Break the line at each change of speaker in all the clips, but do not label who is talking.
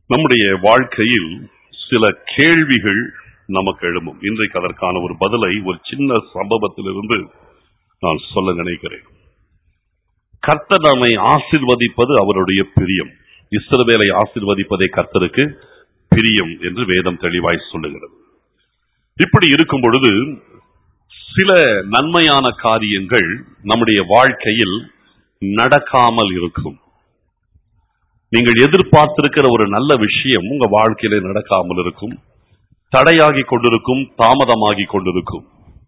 நம்முடைய வாழ்க்கையில் சில கேள்விகள் நமக்கு எழும்பும் இன்றைக்கு அதற்கான ஒரு பதிலை ஒரு சின்ன சம்பவத்திலிருந்து நான் சொல்ல நினைக்கிறேன் கர்த்தர் நம்மை ஆசிர்வதிப்பது அவருடைய பிரியம் இஸ்ரவேலை ஆசிர்வதிப்பதை கர்த்தருக்கு பிரியம் என்று வேதம் தெளிவாய் சொல்லுகிறது இப்படி இருக்கும் பொழுது சில நன்மையான காரியங்கள் நம்முடைய வாழ்க்கையில் நடக்காமல் இருக்கும் நீங்கள் எதிர்பார்த்திருக்கிற ஒரு நல்ல விஷயம் உங்க வாழ்க்கையில நடக்காமல் இருக்கும் தடையாகி கொண்டிருக்கும் தாமதமாகி கொண்டிருக்கும்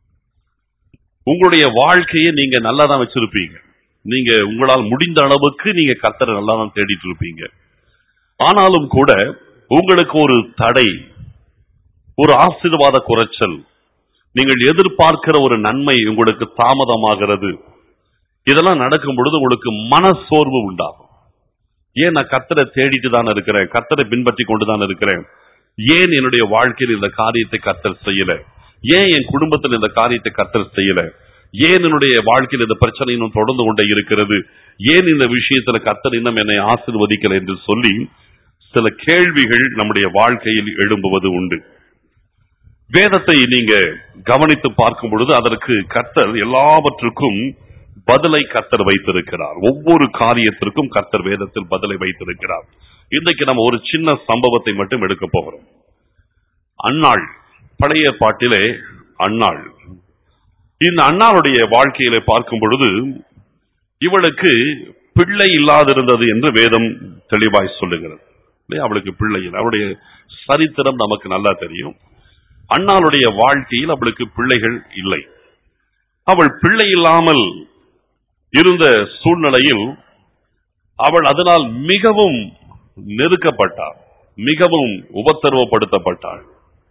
உங்களுடைய வாழ்க்கையை நீங்க நல்லா தான் வச்சிருப்பீங்க நீங்க உங்களால் முடிந்த அளவுக்கு நீங்க கத்தரை நல்லா தான் தேடிட்டு இருப்பீங்க ஆனாலும் கூட உங்களுக்கு ஒரு தடை ஒரு ஆசீர்வாத குறைச்சல் நீங்கள் எதிர்பார்க்கிற ஒரு நன்மை உங்களுக்கு தாமதமாகிறது இதெல்லாம் நடக்கும் பொழுது உங்களுக்கு மனசோர்வு உண்டாகும் ஏன் நான் கத்தரை தேடிட்டு தான் இருக்கிறேன் கத்தரை பின்பற்றி கொண்டு தான் இருக்கிறேன் ஏன் என்னுடைய வாழ்க்கையில் இந்த காரியத்தை கத்தர் செய்யல ஏன் என் குடும்பத்தில் இந்த காரியத்தை கத்தர் செய்யல ஏன் என்னுடைய வாழ்க்கையில் இந்த பிரச்சனை இன்னும் தொடர்ந்து கொண்டே இருக்கிறது ஏன் இந்த விஷயத்துல கத்தர் இன்னும் என்னை ஆசிர்வதிக்கல என்று சொல்லி சில கேள்விகள் நம்முடைய வாழ்க்கையில் எழும்புவது உண்டு வேதத்தை நீங்க கவனித்து பார்க்கும் பொழுது அதற்கு கர்த்தர் எல்லாவற்றுக்கும் பதிலை கர்த்தர் வைத்திருக்கிறார் ஒவ்வொரு காரியத்திற்கும் கர்த்தர் வேதத்தில் பதிலை வைத்திருக்கிறார் இன்றைக்கு நம்ம ஒரு சின்ன சம்பவத்தை மட்டும் எடுக்க போகிறோம் அன்னாள் பழைய பாட்டிலே அன்னாள் இந்த அன்னாளுடைய வாழ்க்கையில பார்க்கும் பொழுது இவளுக்கு பிள்ளை இல்லாதிருந்தது என்று வேதம் தெளிவாய் சொல்லுகிறது இல்லையா? அவளுக்கு பிள்ளை இல்லை அவளுடைய சரித்திரம் நமக்கு நல்லா தெரியும் அண்ணாளுடைய வாழ்க்கையில் அவளுக்கு பிள்ளைகள் இல்லை அவள் பிள்ளை இல்லாமல் இருந்த சூழ்நிலையில் அவள் அதனால் மிகவும் நெருக்கப்பட்டாள் மிகவும் உபத்திரவப்படுத்தப்பட்டாள்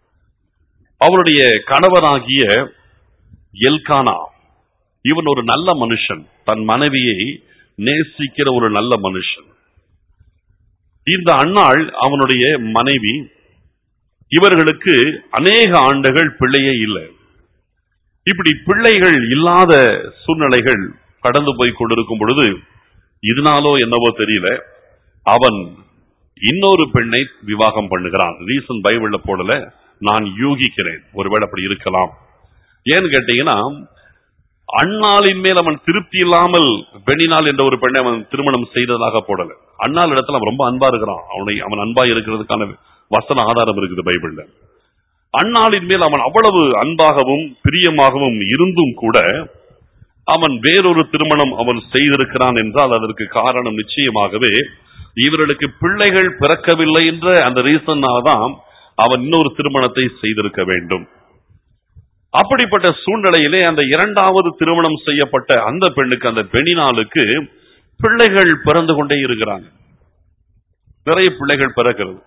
அவளுடைய கணவனாகிய எல்கானா இவன் ஒரு நல்ல மனுஷன் தன் மனைவியை நேசிக்கிற ஒரு நல்ல மனுஷன் இந்த அன்னாள் அவனுடைய மனைவி இவர்களுக்கு அநேக ஆண்டுகள் பிள்ளையே இல்லை இப்படி பிள்ளைகள் இல்லாத சூழ்நிலைகள் கடந்து போய் கொண்டிருக்கும் பொழுது இதனாலோ என்னவோ தெரியல அவன் இன்னொரு பெண்ணை விவாகம் பண்ணுகிறான் ரீசன் பைபிள்ல போடல நான் யூகிக்கிறேன் ஒருவேளை அப்படி இருக்கலாம் ஏன்னு கேட்டீங்கன்னா அண்ணாளின் மேல் அவன் திருப்தி இல்லாமல் பெண்ணினால் என்ற ஒரு பெண்ணை அவன் திருமணம் செய்ததாக போடல அண்ணாள் இடத்துல அவன் ரொம்ப அன்பா இருக்கிறான் அவனை அவன் அன்பா இருக்கிறதுக்கான வசன ஆதாரம் இருக்குது பைபிள்ல அண்ணாளின் மேல் அவன் அவ்வளவு அன்பாகவும் பிரியமாகவும் இருந்தும் கூட அவன் வேறொரு திருமணம் அவன் செய்திருக்கிறான் என்றால் அதற்கு காரணம் நிச்சயமாகவே இவர்களுக்கு பிள்ளைகள் பிறக்கவில்லை என்ற அந்த ரீசனால தான் அவன் இன்னொரு திருமணத்தை செய்திருக்க வேண்டும் அப்படிப்பட்ட சூழ்நிலையிலே அந்த இரண்டாவது திருமணம் செய்யப்பட்ட அந்த பெண்ணுக்கு அந்த பெண்ணினாளுக்கு பிள்ளைகள் பிறந்து கொண்டே இருக்கிறாங்க நிறைய பிள்ளைகள் பிறக்கிறது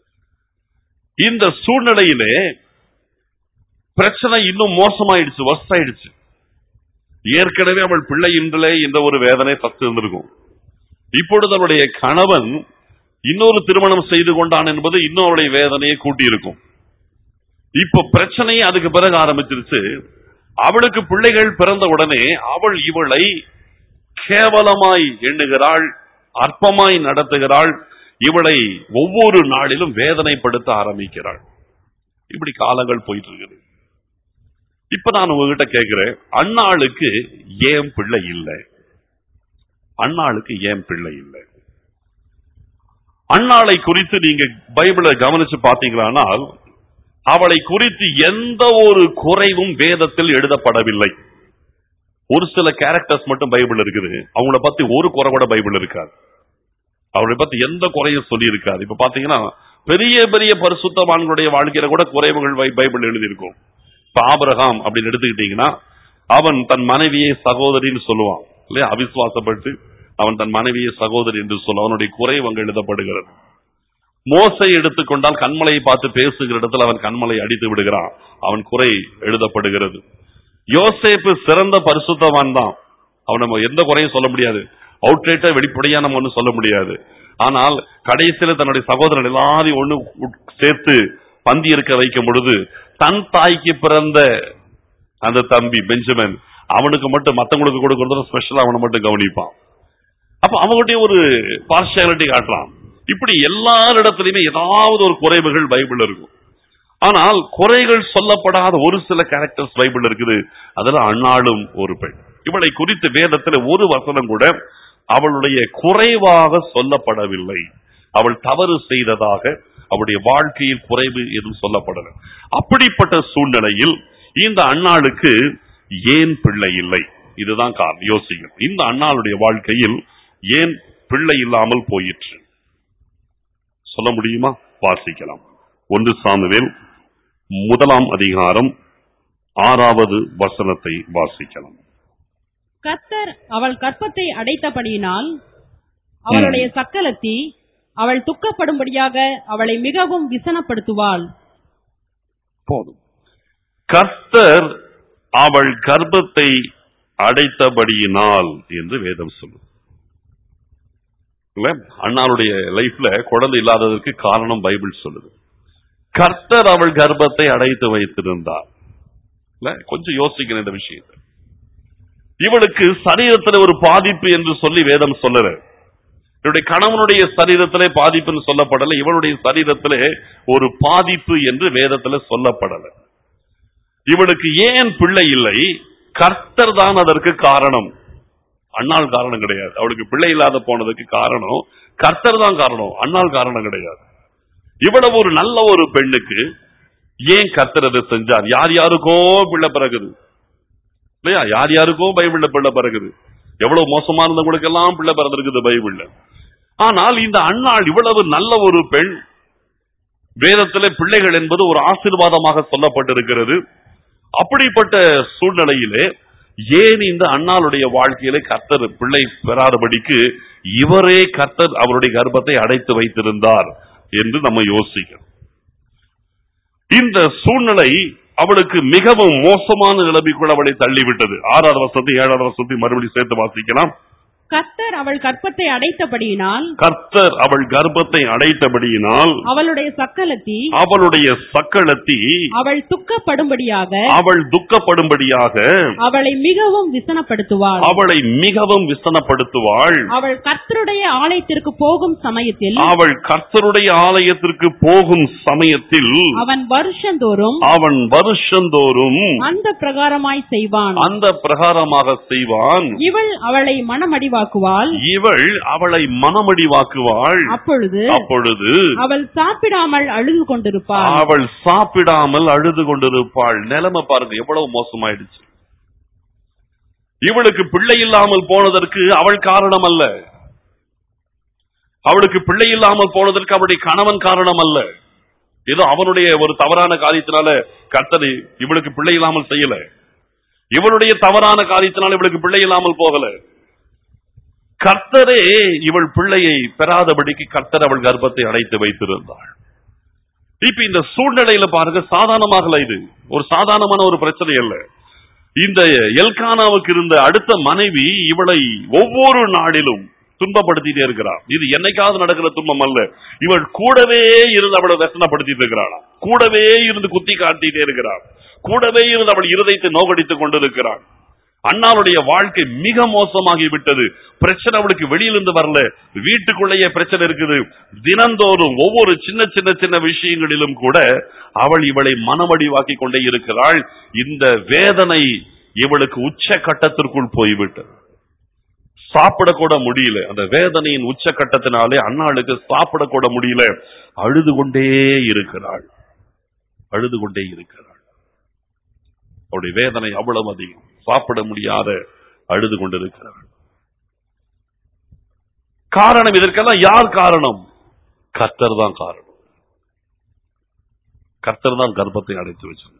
இந்த சூழ்நிலையிலே பிரச்சனை இன்னும் மோசமாயிடுச்சு வஸ்தாயிடுச்சு ஏற்கனவே அவள் பிள்ளை இன்றலே என்ற ஒரு வேதனை ஃபர்ஸ்ட் இருந்திருக்கும் இப்பொழுது அவளுடைய கணவன் இன்னொரு திருமணம் செய்து கொண்டான் என்பது இன்னும் அவளுடைய வேதனையை கூட்டி இருக்கும் இப்ப பிரச்சனையே அதுக்கு பிறகு ஆரம்பிச்சிருச்சு அவளுக்கு பிள்ளைகள் பிறந்த உடனே அவள் இவளை கேவலமாய் எண்ணுகிறாள் அற்பமாய் நடத்துகிறாள் இவளை ஒவ்வொரு நாளிலும் வேதனைப்படுத்த ஆரம்பிக்கிறாள் இப்படி காலங்கள் போயிட்டு இருக்குது இப்ப நான் உங்ககிட்ட கேட்கிறேன் அண்ணாளுக்கு ஏன் பிள்ளை இல்லை அண்ணாளுக்கு ஏன் பிள்ளை இல்லை அண்ணாளை குறித்து நீங்க பைபிளை கவனிச்சு பாத்தீங்களானால் அவளை குறித்து எந்த ஒரு குறைவும் வேதத்தில் எழுதப்படவில்லை ஒரு சில கேரக்டர்ஸ் மட்டும் பைபிள் இருக்குது அவங்கள பத்தி ஒரு குறை கூட பைபிள் இருக்காது அவளை பத்தி எந்த குறையும் சொல்லி இருக்காது இப்ப பாத்தீங்கன்னா பெரிய பெரிய பரிசுத்தவான்களுடைய வாழ்க்கையில கூட குறைவுகள் பை- பைபிள் எழுதியிருக்கும் இப்ப ஆபிரகாம் அப்படின்னு எடுத்துக்கிட்டீங்கன்னா அவன் தன் மனைவியை சகோதரின்னு சொல்லுவான் இல்லையா அவிசுவாசப்பட்டு அவன் தன் மனைவியை சகோதரி என்று சொல்ல அவனுடைய குறைவு அங்கு எழுதப்படுகிறது மோசை எடுத்துக்கொண்டால் கண்மலையை பார்த்து பேசுகிற இடத்துல அவன் கண்மலை அடித்து விடுகிறான் அவன் குறை எழுதப்படுகிறது யோசேப்பு சிறந்த பரிசுத்தவான் தான் அவன் நம்ம எந்த குறையும் சொல்ல முடியாது அவுட்ரேட்டா வெளிப்படையா நம்ம ஒன்றும் சொல்ல முடியாது ஆனால் கடைசியில தன்னுடைய சகோதரன் எல்லாரையும் ஒண்ணு உட்- சேர்த்து பந்தி இருக்க வைக்கும் பொழுது தன் தாய்க்கு பிறந்த அந்த தம்பி பெஞ்சமின் அவனுக்கு மட்டும் மத்தவங்களுக்கு கொடுக்கறதுல ஸ்பெஷலா அவனை மட்டும் கவனிப்பான் அப்ப அவங்ககிட்ட ஒரு பார்ஷியாலிட்டி காட்டுறான் இப்படி எல்லாரிடத்திலுமே ஏதாவது ஒரு குறைவுகள் பைபிள் இருக்கும் ஆனால் குறைகள் சொல்லப்படாத ஒரு சில கேரக்டர்ஸ் பைபிள் இருக்குது அதுல அண்ணாளும் ஒரு பெண் இவளை குறித்து வேதத்துல ஒரு வசனம் கூட அவளுடைய குறைவாக சொல்லப்படவில்லை அவள் தவறு செய்ததாக அவளுடைய வாழ்க்கையில் குறைவு எதுவும் சொல்லப்படல அப்படிப்பட்ட சூழ்நிலையில் இந்த அண்ணாளுக்கு ஏன் பிள்ளை இல்லை இதுதான் காரணம் யோசிக்கணும் இந்த அண்ணாளுடைய வாழ்க்கையில் ஏன் பிள்ளை இல்லாமல் போயிற்று சொல்ல முடியுமா வாசிக்கலாம் ஒன்று சாமுவேல் முதலாம் அதிகாரம் ஆறாவது வசனத்தை வாசிக்கலாம்
கர்த்தர் அவள் கற்பத்தை அடைத்தபடியினால் அவளுடைய சக்கலத்தி அவள் துக்கப்படும்படியாக அவளை மிகவும் விசனப்படுத்துவாள்
போதும் கர்த்தர் அவள் கர்ப்பத்தை அடைத்தபடியினால் என்று வேதம் சொல்லும் இல்ல அண்ணாளுடைய லைஃப்ல குழந்தை இல்லாததற்கு காரணம் பைபிள் சொல்லுது கர்த்தர் அவள் கர்ப்பத்தை அடைத்து வைத்திருந்தார் இல்ல கொஞ்சம் யோசிக்கணும் இந்த விஷயத்தை இவளுக்கு சரீரத்துல ஒரு பாதிப்பு என்று சொல்லி வேதம் சொல்லல இவருடைய கணவனுடைய சரீரத்திலே பாதிப்புன்னு சொல்லப்படல இவளுடைய சரீரத்திலே ஒரு பாதிப்பு என்று வேதத்துல சொல்லப்படல இவளுக்கு ஏன் பிள்ளை இல்லை கர்த்தர் தான் அதற்கு காரணம் அண்ணாள் காரணம் கிடையாது அவளுக்கு பிள்ளை இல்லாத போனதுக்கு காரணம் கர்த்தர் தான் காரணம் அண்ணாள் காரணம் கிடையாது இவ்வளவு ஒரு நல்ல ஒரு பெண்ணுக்கு ஏன் கர்த்தர் அதை செஞ்சார் யார் யாருக்கோ பிள்ளை பிறகுது இல்லையா யார் யாருக்கோ பைபிள்ல பிள்ளை பிறகுது எவ்வளவு மோசமா இருந்தவங்களுக்கு எல்லாம் பிள்ளை பிறந்திருக்குது பைபிள்ல ஆனால் இந்த அண்ணாள் இவ்வளவு நல்ல ஒரு பெண் வேதத்திலே பிள்ளைகள் என்பது ஒரு ஆசீர்வாதமாக சொல்லப்பட்டிருக்கிறது அப்படிப்பட்ட சூழ்நிலையிலே ஏன் இந்த அண்ணாளுடைய வாழ்க்கையிலே கர்த்தர் பிள்ளை பெறாதபடிக்கு இவரே கர்த்தர் அவருடைய கர்ப்பத்தை அடைத்து வைத்திருந்தார் என்று நம்ம யோசிக்கணும் இந்த சூழ்நிலை அவளுக்கு மிகவும் மோசமான நிலைமைக்குள் அவளை தள்ளிவிட்டது ஆறாவது வசதி ஏழாவது வசதி மறுபடியும் சேர்த்து வாசிக்கலாம்
கர்த்தர் அவள் கற்பத்தை அடைத்தபடியினால்
கர்த்தர் அவள் கர்ப்பத்தை அடைத்தபடியினால்
அவளுடைய சக்கலத்தி
அவளுடைய சக்களத்தி
அவள் துக்கப்படும்படியாக
அவள் துக்கப்படும்படியாக
அவளை மிகவும் விசனப்படுத்துவாள்
அவளை மிகவும் விசனப்படுத்துவாள்
அவள் கர்த்தருடைய ஆலயத்திற்கு போகும் சமயத்தில்
அவள் கர்த்தருடைய ஆலயத்திற்கு போகும் சமயத்தில்
அவன் வருஷந்தோறும்
அவன் வருஷந்தோறும்
அந்த பிரகாரமாய் செய்வான்
அந்த பிரகாரமாக செய்வான்
இவள் அவளை மனமடிவாக்குவாள்
இவள் அவளை மனமடிவாக்குவாள்
அப்பொழுது
அப்பொழுது
அவள் சாப்பிடாமல் அழுது கொண்டிருப்பாள்
அவள் சாப்பிடாமல் அழுது கொண்டிருப்பாள் நிலைமை பாருங்க எவ்வளவு மோசமாயிடுச்சு இவளுக்கு பிள்ளை இல்லாமல் போனதற்கு அவள் காரணம் அல்ல அவளுக்கு பிள்ளை இல்லாமல் போனதற்கு அவளுடைய கணவன் காரணம் அல்ல ஏதோ அவனுடைய ஒரு தவறான காரியத்தினால கர்த்தர் இவளுக்கு பிள்ளை இல்லாமல் செய்யல இவளுடைய தவறான காரியத்தினால இவளுக்கு பிள்ளை இல்லாமல் போகல கர்த்தரே இவள் பிள்ளையை பெறாதபடிக்கு கர்த்தர் அவள் கர்ப்பத்தை அடைத்து வைத்திருந்தாள் இப்ப இந்த சூழ்நிலையில பாருங்க சாதாரணமாகல இது ஒரு சாதாரணமான ஒரு பிரச்சனை அல்ல இந்த எல்கானாவுக்கு இருந்த அடுத்த மனைவி இவளை ஒவ்வொரு நாளிலும் துன்பப்படுத்திட்டே இருக்கிறார் இது என்னைக்காவது நடக்கிற துன்பம் அல்ல இவள் கூடவே இருந்து அவளை व्यसனப்படுத்திட்டு இருக்கிறாள் கூடவே இருந்து குத்தி காட்டிட்டே இருக்கிறார் கூடவே இருந்து அவள் இருதயத்தை நோகடித்துக் கொண்டிருக்கிறாள் அண்ணாவுடைய வாழ்க்கை மிக மோசமாகி விட்டது பிரச்சனை அவளுக்கு வெளியிலிருந்து வரல வீட்டுக்குள்ளேயே பிரச்சனை இருக்குது தினந்தோறும் ஒவ்வொரு சின்ன சின்ன சின்ன விஷயங்களிலும் கூட அவள் இவளை மனமடிவாக்கி கொண்டே இருக்கிறாள் இந்த வேதனை இவளுக்கு உச்ச கட்டத்திற்குள் போய்விட்டது சாப்பிடக்கூட முடியல அந்த வேதனையின் உச்ச கட்டத்தினாலே அண்ணாளுக்கு சாப்பிடக்கூட முடியல அழுது கொண்டே இருக்கிறாள் அழுது கொண்டே இருக்கிறாள் அவருடைய வேதனை அவ்வளவு அதிகம் சாப்பிட முடியாத அழுது கொண்டிருக்கிறாள் காரணம் இதற்கெல்லாம் யார் காரணம் கர்த்தர் தான் காரணம் கர்த்தர் தான் கர்ப்பத்தை அடைத்து வச்சிருந்தார்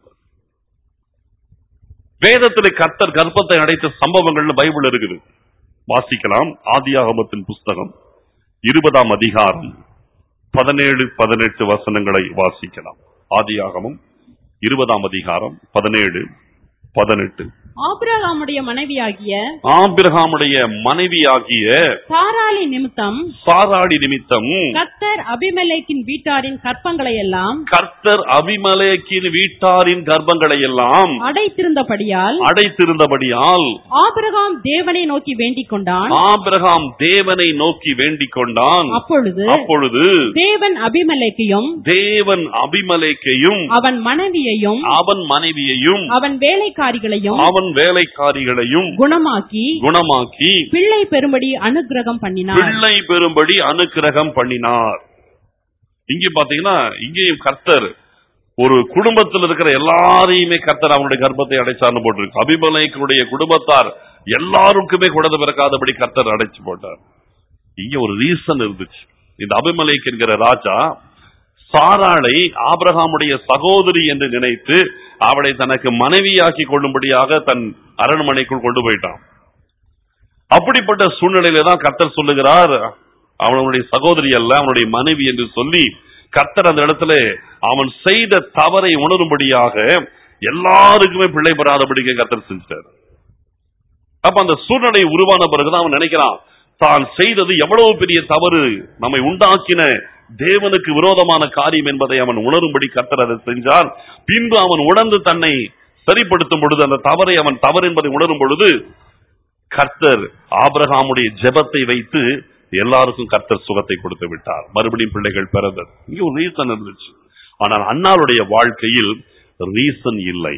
வேதத்தில் கர்த்தர் கர்ப்பத்தை அடைத்த சம்பவங்கள்ல பைபிள் இருக்குது வாசிக்கலாம் ஆதியாகமத்தின் புஸ்தகம் இருபதாம் அதிகாரம் பதினேழு பதினெட்டு வசனங்களை வாசிக்கலாம் ஆதியாகமம் இருபதாம் அதிகாரம் பதினேழு பதினெட்டு
ஆபிரகாமுடைய மனைவியாகிய
ஆபிரகாமுடைய மனைவியாகிய
சாராளி நிமித்தம்
சாராடி நிமித்தம்
கத்தர் அபிமெலேக்கின் வீட்டாரின் கற்பங்களை எல்லாம்
கர்த்தர் அபிமலேக்கின் வீட்டாரின் கர்ப்பங்களை எல்லாம்
அடைத்திருந்தபடியால்
அடைத்திருந்தபடியால்
ஆபிரகாம் தேவனை நோக்கி வேண்டிக் கொண்டான்
ஆபிரகாம் தேவனை நோக்கி வேண்டிக் கொண்டான்
அப்பொழுது
அப்பொழுது
தேவன் அபிமெலேக்கையும்
தேவன் அபிமலேக்கையும்
அவன் மனைவியையும்
அவன் மனைவியையும்
அவன் வேலைக்காரிகளையும்
அவன் வேலைக்காரிகளையும்
குணமாக்கி
குணமாக்கி
பிள்ளை பெறும்படி அனுக்கிரகம் பண்ணினார்
பிள்ளை பெறும்படி அனுக்கிரகம் பண்ணினார் இங்கே பாத்தீங்கன்னா இங்கேயும் கர்த்தர் ஒரு குடும்பத்தில் இருக்கிற எல்லாரையுமே கர்த்தர் அவனுடைய கர்ப்பத்தை அடைச்சார்னு போட்டிருக்கு அபிமலைக்கனுடைய குடும்பத்தார் எல்லாருக்குமே குழந்தை பிறக்காதபடி கர்த்தர் அடைச்சு போட்டார் இங்க ஒரு ரீசன் இருந்துச்சு இந்த அபிமலைக் என்கிற ராஜா சாராளை ஆபிரகாமுடைய சகோதரி என்று நினைத்து அவளை தனக்கு மனைவியாக்கி கொள்ளும்படியாக தன் அரண்மனைக்குள் கொண்டு போயிட்டான் அப்படிப்பட்ட சூழ்நிலையில தான் கர்த்தர் சொல்லுகிறார் அவனுடைய சகோதரி அல்ல அவனுடைய மனைவி என்று சொல்லி கர்த்தர் அந்த இடத்துல அவன் செய்த தவறை உணரும்படியாக எல்லாருக்குமே பிள்ளை பெறாதபடிக்கு கர்த்தர் செஞ்சிட்டார் அப்ப அந்த சூழ்நிலை உருவான பிறகுதான் அவன் நினைக்கிறான் தான் செய்தது எவ்வளவு பெரிய தவறு நம்மை உண்டாக்கின தேவனுக்கு விரோதமான காரியம் என்பதை அவன் உணரும்படி கர்த்தர் அதை செஞ்சார் பின்பு அவன் உணர்ந்து தன்னை சரிப்படுத்தும் பொழுது அந்த தவறை அவன் தவறு என்பதை உணரும் பொழுது கர்த்தர் ஆபிரகாமுடைய ஜெபத்தை வைத்து எல்லாருக்கும் கர்த்தர் சுகத்தை கொடுத்து விட்டார் மறுபடியும் பிள்ளைகள் பிறந்தது இங்க ஒரு ரீசன் இருந்துச்சு ஆனால் அண்ணாளுடைய வாழ்க்கையில் ரீசன் இல்லை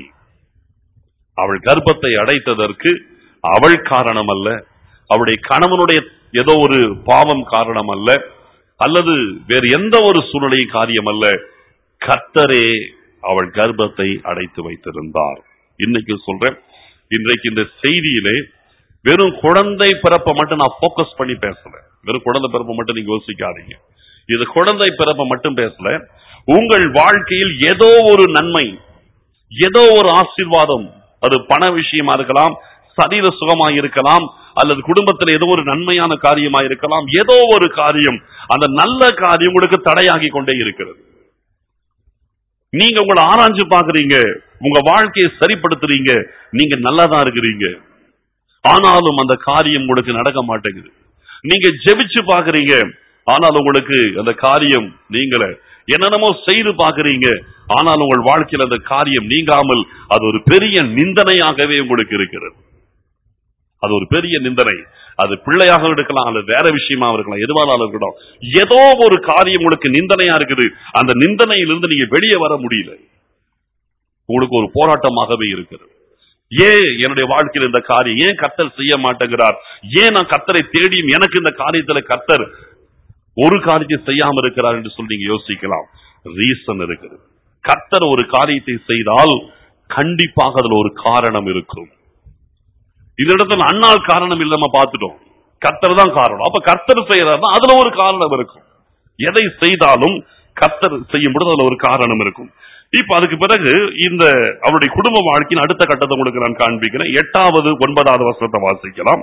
அவள் கர்ப்பத்தை அடைத்ததற்கு அவள் காரணம் அல்ல அவளுடைய கணவனுடைய ஏதோ ஒரு பாவம் காரணம் அல்ல அல்லது வேறு எந்த ஒரு சூழ்நிலை காரியம் அல்ல கர்த்தரே அவள் கர்ப்பத்தை அடைத்து வைத்திருந்தார் இன்னைக்கு சொல்றேன் இன்றைக்கு இந்த செய்தியிலே வெறும் குழந்தை பிறப்பை மட்டும் நான் ஃபோக்கஸ் பண்ணி பேசல வெறும் குழந்தை பிறப்பை மட்டும் நீங்க யோசிக்காதீங்க இது குழந்தை பிறப்பை மட்டும் பேசல உங்கள் வாழ்க்கையில் ஏதோ ஒரு நன்மை ஏதோ ஒரு ஆசீர்வாதம் அது பண விஷயமா இருக்கலாம் சரீர சுகமா இருக்கலாம் அல்லது குடும்பத்தில் ஏதோ ஒரு நன்மையான காரியமா இருக்கலாம் ஏதோ ஒரு காரியம் அந்த நல்ல காரியம் உங்களுக்கு தடையாகி கொண்டே இருக்கிறது நீங்க உங்களை ஆராய்ஞ்சு பாக்குறீங்க உங்க வாழ்க்கையை சரிப்படுத்துறீங்க நீங்க நல்லா தான் இருக்கிறீங்க ஆனாலும் அந்த காரியம் உங்களுக்கு நடக்க மாட்டேங்குது நீங்க ஜெபிச்சு பாக்குறீங்க ஆனால் உங்களுக்கு அந்த காரியம் நீங்கள என்னென்னமோ செய்து பாக்குறீங்க ஆனால் உங்கள் வாழ்க்கையில் அந்த காரியம் நீங்காமல் அது ஒரு பெரிய நிந்தனையாகவே உங்களுக்கு இருக்கிறது அது ஒரு பெரிய நிந்தனை அது பிள்ளையாக இருக்கலாம் அல்லது வேற விஷயமா இருக்கலாம் எதுவானாலும் இருக்கட்டும் ஏதோ ஒரு காரியம் உங்களுக்கு நிந்தனையா இருக்குது அந்த நிந்தனையிலிருந்து நீங்க வெளியே வர முடியல உங்களுக்கு ஒரு போராட்டமாகவே இருக்கிறது ஏன் என்னுடைய வாழ்க்கையில் இந்த காரியம் ஏன் கர்த்தர் செய்ய மாட்டேங்கிறார் ஏன் நான் கர்த்தரை தேடியும் எனக்கு இந்த காரியத்துல கர்த்தர் ஒரு காரியத்தை செய்யாம இருக்கிறார் என்று சொல்லி நீங்க யோசிக்கலாம் ரீசன் இருக்குது கர்த்தர் ஒரு காரியத்தை செய்தால் கண்டிப்பாக அதுல ஒரு காரணம் இருக்கும் இந்த இடத்துல அண்ணால் காரணம் இல்லாம பார்த்துட்டோம் கர்த்தர் தான் காரணம் அப்ப கர்த்தர் செய்யறாருன்னா அதுல ஒரு காரணம் இருக்கும் எதை செய்தாலும் கர்த்தர் செய்யும் பொழுது அதுல ஒரு காரணம் இருக்கும் இப்ப அதுக்கு பிறகு இந்த அவருடைய குடும்ப வாழ்க்கையின் அடுத்த கட்டத்தை உங்களுக்கு நான் காண்பிக்கிறேன் எட்டாவது ஒன்பதாவது வசனத்தை வாசிக்கலாம்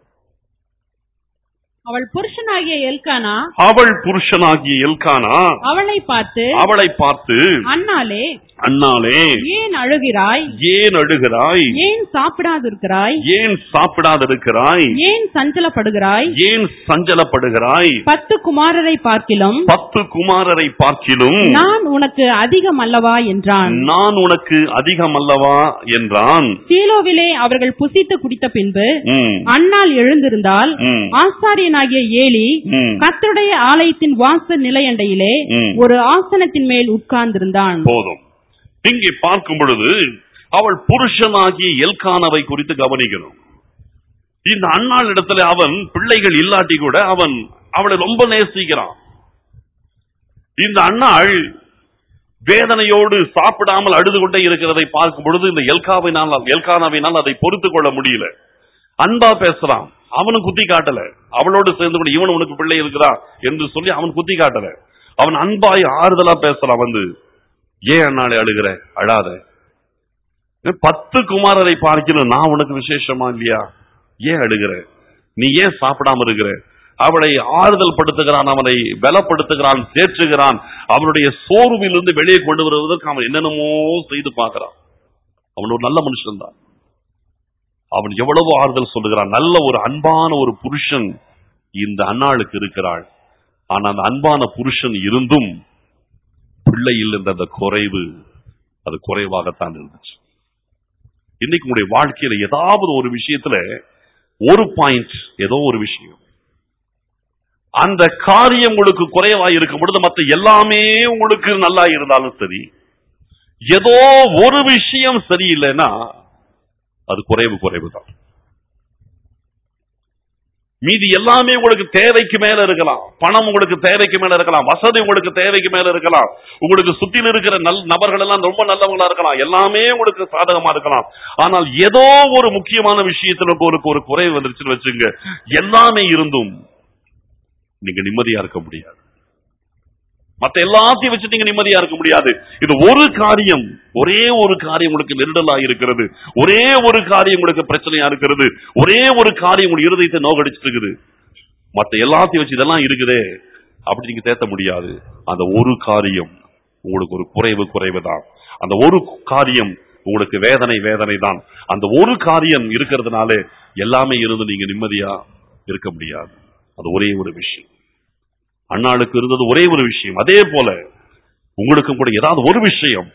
அவள் புருஷனாகிய எல்கானா
அவள் புருஷனாகிய எல்கானா
அவளை பார்த்து
அவளை பார்த்து
அண்ணாலே
அண்ணாலே
ஏன் அழுகிறாய்
ஏன் அழுகிறாய்
ஏன் சாப்பிடாதிருக்கிறாய்
ஏன் சாப்பிடாதிருக்கிறாய்
ஏன் சஞ்சலப்படுகிறாய்
ஏன் சஞ்சலப்படுகிறாய்
பத்து குமாரரை பார்க்கிலும்
பத்து குமாரரை பார்க்கிலும்
நான் உனக்கு அதிகம் அல்லவா என்றான்
நான் உனக்கு அதிகம் அல்லவா என்றான்
சீலோவிலே அவர்கள் புசித்து குடித்த பின்பு
ம்,
அண்ணால் எழுந்திருந்தால்
ம்,
ஆசாரியனாகிய ஏலி
ம்,
கர்த்தருடைய ஆலயத்தின் வாசல் நிலையண்டையிலே
ம்.
ஒரு ஆசனத்தின் மேல் உட்கார்ந்திருந்தான்
போதும் இங்கே பார்க்கும் பொழுது அவள் புருஷனாகிய எல்கானவை குறித்து கவனிக்கணும் இந்த அண்ணாள் இடத்துல அவன் பிள்ளைகள் இல்லாட்டி கூட அவன் அவளை ரொம்ப நேசிக்கிறான் இந்த அண்ணாள் வேதனையோடு சாப்பிடாமல் அழுது கொண்டே இருக்கிறதை பார்க்கும் பொழுது இந்த எல்காவினால் எல்கானாவினால் அதை பொறுத்து கொள்ள முடியல அன்பா பேசுறான் அவனும் குத்தி காட்டல அவளோடு சேர்ந்து கூட இவன் உனக்கு பிள்ளை இருக்கிறா என்று சொல்லி அவன் குத்தி காட்டல அவன் அன்பாய் ஆறுதலா பேசுறான் வந்து ஏன் அண்ணாளே அழுகிற அழாத பத்து குமாரரை பார்க்கணும் நான் உனக்கு விசேஷமா இல்லையா ஏன் அழுகிற நீ ஏன் சாப்பிடாம இருக்கிற அவளை ஆறுதல் படுத்துகிறான் அவனை பலப்படுத்துகிறான் தேற்றுகிறான் அவனுடைய சோர்விலிருந்து வெளியே கொண்டு வருவதற்கு அவன் என்னென்னமோ செய்து பார்க்கிறான் அவன் ஒரு நல்ல மனுஷன் தான் அவன் எவ்வளவு ஆறுதல் சொல்லுகிறான் நல்ல ஒரு அன்பான ஒரு புருஷன் இந்த அன்னாளுக்கு இருக்கிறாள் ஆனா அந்த அன்பான புருஷன் இருந்தும் பிள்ளை இல்லைன்ற அந்த குறைவு அது குறைவாகத்தான் இருந்துச்சு இன்னைக்கு உங்களுடைய வாழ்க்கையில ஏதாவது ஒரு விஷயத்துல ஒரு பாயிண்ட் ஏதோ ஒரு விஷயம் அந்த காரியம் உங்களுக்கு குறைவா இருக்கும் பொழுது மத்த எல்லாமே உங்களுக்கு நல்லா இருந்தாலும் சரி ஏதோ ஒரு விஷயம் சரியில்லைன்னா அது குறைவு குறைவு தான் மீதி எல்லாமே உங்களுக்கு தேவைக்கு மேல இருக்கலாம் பணம் உங்களுக்கு தேவைக்கு மேல இருக்கலாம் வசதி உங்களுக்கு தேவைக்கு மேல இருக்கலாம் உங்களுக்கு சுத்தில இருக்கிற நல் நபர்கள் எல்லாம் ரொம்ப நல்லவங்களா இருக்கலாம் எல்லாமே உங்களுக்கு சாதகமா இருக்கலாம் ஆனால் ஏதோ ஒரு முக்கியமான விஷயத்துல உங்களுக்கு ஒரு குறைவு வந்துருச்சுன்னு வச்சுங்க எல்லாமே இருந்தும் நீங்க நிம்மதியா இருக்க முடியாது மத்த எல்லாத்தையும் வச்சு நீங்க நிம்மதியா இருக்க முடியாது இது ஒரு காரியம் ஒரே ஒரு காரியம் உங்களுக்கு நெருடலா இருக்கிறது ஒரே ஒரு காரியம் உங்களுக்கு பிரச்சனையா இருக்கிறது ஒரே ஒரு காரியம் உங்க இருதயத்தை நோகடிச்சிட்டு இருக்குது மத்த எல்லாத்தையும் வச்சு இதெல்லாம் இருக்குதே அப்படி நீங்க தேத்த முடியாது அந்த ஒரு காரியம் உங்களுக்கு ஒரு குறைவு குறைவு தான் அந்த ஒரு காரியம் உங்களுக்கு வேதனை வேதனை தான் அந்த ஒரு காரியம் இருக்கிறதுனால எல்லாமே இருந்து நீங்க நிம்மதியா இருக்க முடியாது அது ஒரே ஒரு விஷயம் அண்ணாளுக்கு இருந்தது ஒரே ஒரு விஷயம் அதே போல உங்களுக்கும் கூட ஏதாவது ஒரு விஷயம்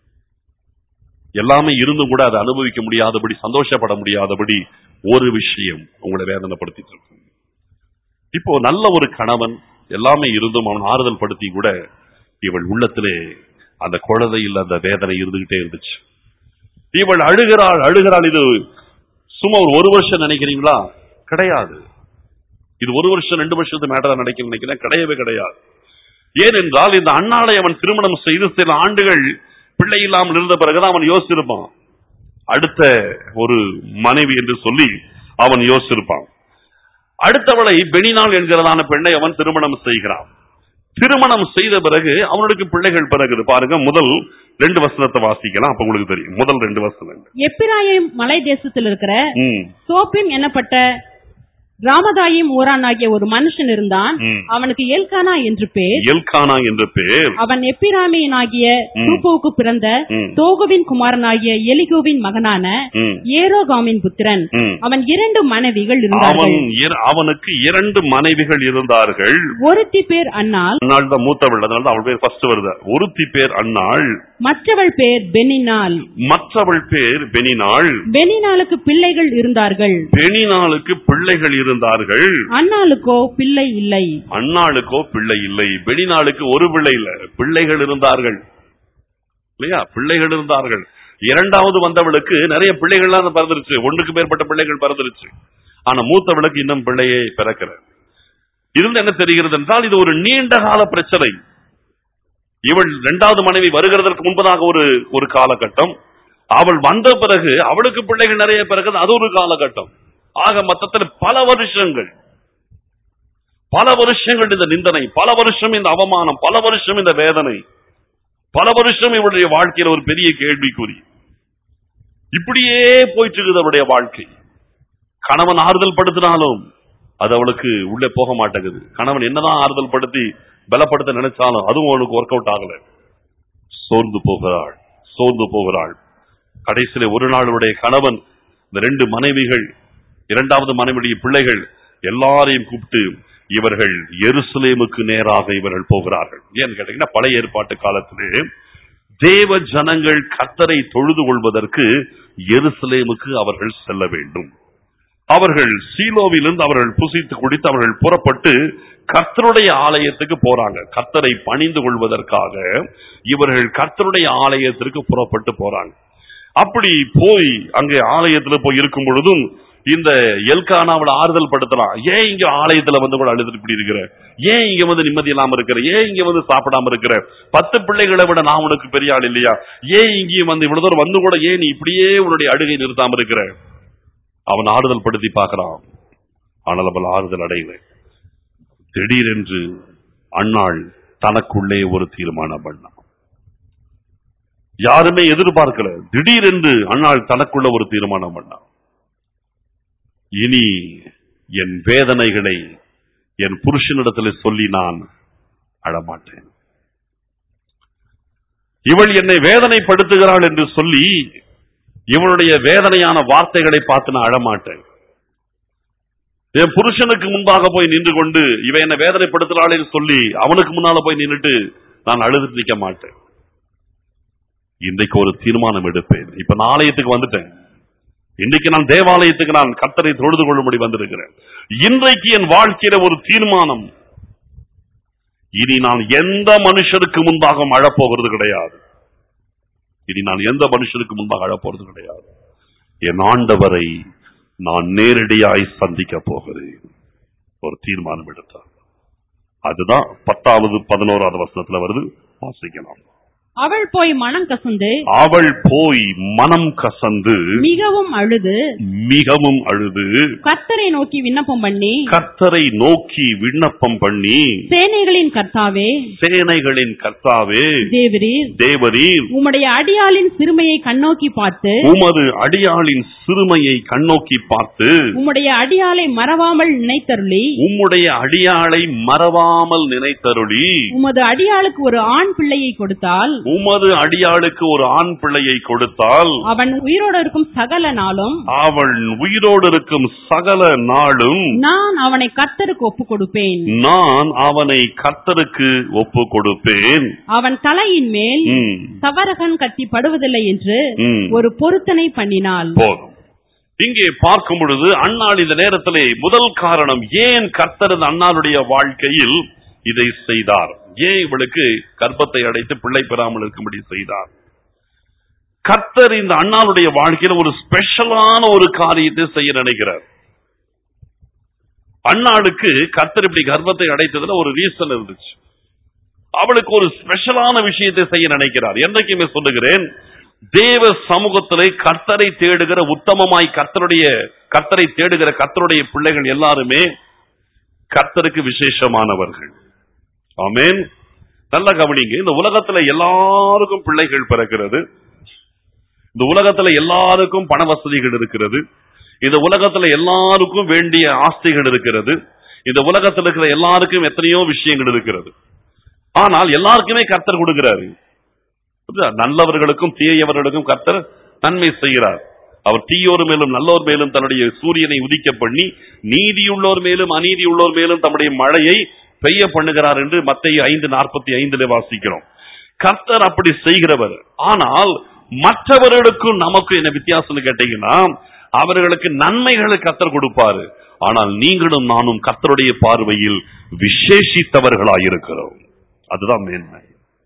எல்லாமே இருந்தும் கூட அதை அனுபவிக்க முடியாதபடி சந்தோஷப்பட முடியாதபடி ஒரு விஷயம் உங்களை வேதனைப்படுத்திட்டு இருக்கும் இப்போ நல்ல ஒரு கணவன் எல்லாமே இருந்தும் அவன் ஆறுதல் படுத்தி கூட இவள் உள்ளத்திலே அந்த குழந்தையில் அந்த வேதனை இருந்துகிட்டே இருந்துச்சு இவள் அழுகிறாள் அழுகிறாள் இது சும்மா ஒரு ஒரு வருஷம் நினைக்கிறீங்களா கிடையாது இது ஒரு வருஷம் ரெண்டு வருஷத்து மேட்டரா நினைக்க நினைக்கிறேன் கிடையவே கிடையாது ஏனென்றால் இந்த அண்ணாளை அவன் திருமணம் செய்து சில ஆண்டுகள் பிள்ளை இல்லாமல் இருந்த பிறகுதான் அவன் யோசிச்சிருப்பான் அடுத்த ஒரு மனைவி என்று சொல்லி அவன் யோசிச்சிருப்பான் அடுத்தவளை பெனினாள் என்கிறதான பெண்ணை அவன் திருமணம் செய்கிறான் திருமணம் செய்த பிறகு அவனுக்கு பிள்ளைகள் பிறகுது பாருங்க முதல் ரெண்டு வசனத்தை வாசிக்கலாம் அப்ப உங்களுக்கு தெரியும் முதல் ரெண்டு வசனங்கள்
எப்பிராயிம் மலை தேசத்தில் இருக்கிற
ம்,
சோப்பிம் என்னப்பட்ட ராமதாயிம் ஊரானாகிய ஒரு மனுஷன் இருந்தான்
ம்.
அவனுக்கு எல்கானா என்று பேர்
எல்கானா என்ற பேர்
அவன் எப்பிராமியனாகிய
ம்.
தூப்புவுக்கு பிறந்த
ம்.
தோகுவின் குமாரனாகிய எலிகோவின் மகனான
ம்,
ஏரோகாமின் புத்திரன்
ம்.
அவன் இரண்டு மனைவிகள்
அவன்
இருந்தார்கள்
இர- அவனுக்கு இரண்டு மனைவிகள் இருந்தார்கள்
ஒருத்தி பேர் அன்னாள்
அன்னாள் தான் மூத்தவள் அதனால தான் அவள் பேர் ஃபர்ஸ்ட் வருது ஒருத்தி பேர் அன்னாள்
மற்றவள் பேர் பெனினாள்
மற்றவள் பேர் பெனினாள்
பெனினாளுக்கு பிள்ளைகள் இருந்தார்கள்
பெனினாளுக்கு பிள்ளைகள் இருந்தார்கள்
அன்னாளுக்கோ பிள்ளை இல்லை
அன்னாளுக்கோ பிள்ளை இல்லை பெனினாளுக்கு ஒரு பிள்ளை இல்ல பிள்ளைகள் இருந்தார்கள் இல்லையா பிள்ளைகள் இருந்தார்கள் இரண்டாவது வந்தவளுக்கு நிறைய பிள்ளைகள்லாம் பிறந்துருச்சு ஒன்றுக்கு மேற்பட்ட பிள்ளைகள் பிறந்துருச்சு ஆனா மூத்தவளுக்கு இன்னும் பிள்ளையே பிறக்கல இருந்து என்ன தெரிகிறது என்றால் இது ஒரு நீண்ட கால பிரச்சனை இவள் இரண்டாவது மனைவி வருகிறதற்கு முன்பதாக ஒரு ஒரு காலகட்டம் அவள் வந்த பிறகு அவளுக்கு பிள்ளைகள் நிறைய பிறகு அது ஒரு காலகட்டம் ஆக மொத்தத்தில் பல வருஷங்கள் பல வருஷங்கள் இந்த நிந்தனை பல வருஷம் இந்த அவமானம் பல வருஷம் இந்த வேதனை பல வருஷம் இவருடைய வாழ்க்கையில ஒரு பெரிய கேள்விக்குறி இப்படியே போயிட்டு இருக்குது அவருடைய வாழ்க்கை கணவன் ஆறுதல் படுத்தினாலும் அது அவளுக்கு உள்ளே போக மாட்டேங்குது கணவன் என்னதான் ஆறுதல் படுத்தி பலப்படுத்த நினைச்சாலும் அதுவும் அவளுக்கு ஒர்க் அவுட் ஆகல சோர்ந்து போகிறாள் சோர்ந்து போகிறாள் கடைசியில ஒரு நாளுடைய கணவன் இந்த ரெண்டு மனைவிகள் இரண்டாவது மனைவியுடைய பிள்ளைகள் எல்லாரையும் கூப்பிட்டு இவர்கள் எருசலேமுக்கு நேராக இவர்கள் போகிறார்கள் ஏன்னு கேட்டீங்கன்னா பழைய ஏற்பாட்டு காலத்திலே தேவ ஜனங்கள் கர்த்தரை தொழுது கொள்வதற்கு எருசலேமுக்கு அவர்கள் செல்ல வேண்டும் அவர்கள் சீலோவிலிருந்து அவர்கள் புசித்து குடித்து அவர்கள் புறப்பட்டு கர்த்தருடைய ஆலயத்துக்கு போறாங்க கர்த்தரை பணிந்து கொள்வதற்காக இவர்கள் கர்த்தருடைய ஆலயத்திற்கு புறப்பட்டு போறாங்க அப்படி போய் அங்கே ஆலயத்துல போய் இருக்கும் பொழுதும் இந்த எல்கானாவோட ஆறுதல் படுத்தலாம் ஏன் இங்க ஆலயத்துல வந்து கூட அழுதுட்டு இப்படி இருக்கிற ஏன் இங்க வந்து நிம்மதி இல்லாம இருக்கிற ஏன் இங்க வந்து சாப்பிடாம இருக்கிற பத்து பிள்ளைகளை விட நான் உனக்கு பெரிய ஆள் இல்லையா ஏன் இங்கேயும் வந்து இவ்வளவு தூரம் வந்து கூட ஏன் நீ இப்படியே உன்னுடைய அழுகை நிறுத்தாம இருக்கிற அவன் ஆறுதல் படுத்தி பார்க்கிறான் ஆனால் அவள் ஆறுதல் அடையல திடீரென்று அன்னாள் தனக்குள்ளே ஒரு தீர்மானம் பண்ணான் யாருமே எதிர்பார்க்கல திடீரென்று அன்னாள் தனக்குள்ள ஒரு தீர்மானம் பண்ணான் இனி என் வேதனைகளை என் புருஷனிடத்தில் சொல்லி நான் அழமாட்டேன் இவள் என்னை வேதனைப்படுத்துகிறாள் என்று சொல்லி இவனுடைய வேதனையான வார்த்தைகளை பார்த்து நான் அழமாட்டேன் என் புருஷனுக்கு முன்பாக போய் நின்று கொண்டு இவன் என்ன வேதனைப்படுத்துறாளேன்னு சொல்லி அவனுக்கு முன்னால போய் நின்னுட்டு நான் அழுதுட்டு நிக்க மாட்டேன் இன்றைக்கு ஒரு தீர்மானம் எடுப்பேன் இப்ப நான் ஆலயத்துக்கு வந்துட்டேன் இன்னைக்கு நான் தேவாலயத்துக்கு நான் கத்தரை தொழுது கொள்ளும்படி வந்திருக்கிறேன் இன்றைக்கு என் வாழ்க்கையில ஒரு தீர்மானம் இனி நான் எந்த மனுஷருக்கு முன்பாக அழப்போகிறது கிடையாது இனி நான் எந்த மனுஷருக்கு முன்பாக அழப்போறது கிடையாது என் ஆண்டவரை நான் நேரடியாய் சந்திக்க போகிறேன் ஒரு தீர்மானம் எடுத்தார் அதுதான் பத்தாவது பதினோராவது வசனத்துல வருது வாசிக்கலாம்
அவள் போய் மனம் கசந்து
அவள் போய் மனம் கசந்து
மிகவும் அழுது
மிகவும் அழுது
கர்த்தரை நோக்கி விண்ணப்பம் பண்ணி
கர்த்தரை நோக்கி விண்ணப்பம் பண்ணி
சேனைகளின் கர்த்தாவே
சேனைகளின் கர்த்தாவே
தேவரீர்
தேவரீர்
உம்முடைய அடியாளின் சிறுமையை கண்ணோக்கி பார்த்து
உமது அடியாளின் சிறுமையை கண்ணோக்கி பார்த்து
உம்முடைய அடியாளை மறவாமல் நினைத்தருளி
உம்முடைய அடியாளை மறவாமல் நினைத்தருளி
உமது அடியாளுக்கு ஒரு ஆண் பிள்ளையை கொடுத்தால்
உமது அடியாளுக்கு ஒரு ஆண் பிள்ளையை கொடுத்தால்
அவன் உயிரோடு இருக்கும் சகல நாளும்
அவள் உயிரோடு இருக்கும் சகல நாளும்
நான் அவனை கர்த்தருக்கு ஒப்பு கொடுப்பேன்
நான் அவனை கர்த்தருக்கு ஒப்பு கொடுப்பேன்
அவன் தலையின் மேல்
ம்,
சவரகன் கத்தி படுவதில்லை என்று
ம்.
ஒரு பொருத்தனை பண்ணினாள்
போதும் இங்கே பார்க்கும் பொழுது அன்னாள் இந்த நேரத்திலே முதல் காரணம் ஏன் கர்த்தர் இந்த அன்னாளுடைய வாழ்க்கையில் இதை செய்தார் ஏன் இவளுக்கு கர்ப்பத்தை அடைத்து பிள்ளை பெறாமல் இருக்கும்படி செய்தார் கர்த்தர் இந்த அண்ணாளுடைய வாழ்க்கையில ஒரு ஸ்பெஷலான ஒரு காரியத்தை செய்ய நினைக்கிறார் அண்ணாளுக்கு கர்த்தர் இப்படி கர்ப்பத்தை அடைத்ததுல ஒரு ரீசன் இருந்துச்சு அவளுக்கு ஒரு ஸ்பெஷலான விஷயத்தை செய்ய நினைக்கிறார் என்றைக்குமே சொல்லுகிறேன் தேவ சமூகத்திலே கர்த்தரை தேடுகிற உத்தமமாய் கர்த்தருடைய கர்த்தரை தேடுகிற கர்த்தருடைய பிள்ளைகள் எல்லாருமே கர்த்தருக்கு விசேஷமானவர்கள் ஆமென் நல்ல கவனிங்க இந்த உலகத்துல எல்லாருக்கும் பிள்ளைகள் பிறக்கிறது இந்த உலகத்துல எல்லாருக்கும் பண வசதிகள் இருக்கிறது இந்த உலகத்துல எல்லாருக்கும் வேண்டிய ஆஸ்திகள் இருக்கிறது இந்த உலகத்துல இருக்கிற எல்லாருக்கும் எத்தனையோ விஷயங்கள் இருக்கிறது ஆனால் எல்லாருக்குமே கர்த்தர் கொடுக்கிறாரு புரியுதா? நல்லவர்களுக்கும் தீயவர்களுக்கும் கர்த்தர் நன்மை செய்கிறார் அவர் தீயோர் மேலும் நல்லோர் மேலும் தன்னுடைய சூரியனை உதிக்க பண்ணி நீதியுள்ளோர் மேலும் அநீதியுள்ளோர் மேலும் தம்முடைய மழையை பெய்ய பண்ணுகிறார் என்று மத்திய ஐந்து நாற்பத்தி ஐந்துல வாசிக்கிறோம் கர்த்தர் அப்படி செய்கிறவர் ஆனால் மற்றவர்களுக்கும் நமக்கும் என்ன வித்தியாசம்னு கேட்டீங்கன்னா அவர்களுக்கு நன்மைகளை கர்த்தர் கொடுப்பாரு ஆனால் நீங்களும் நானும் கர்த்தருடைய பார்வையில் விசேஷித்தவர்களாயிருக்கிறோம் அதுதான் மேன்மை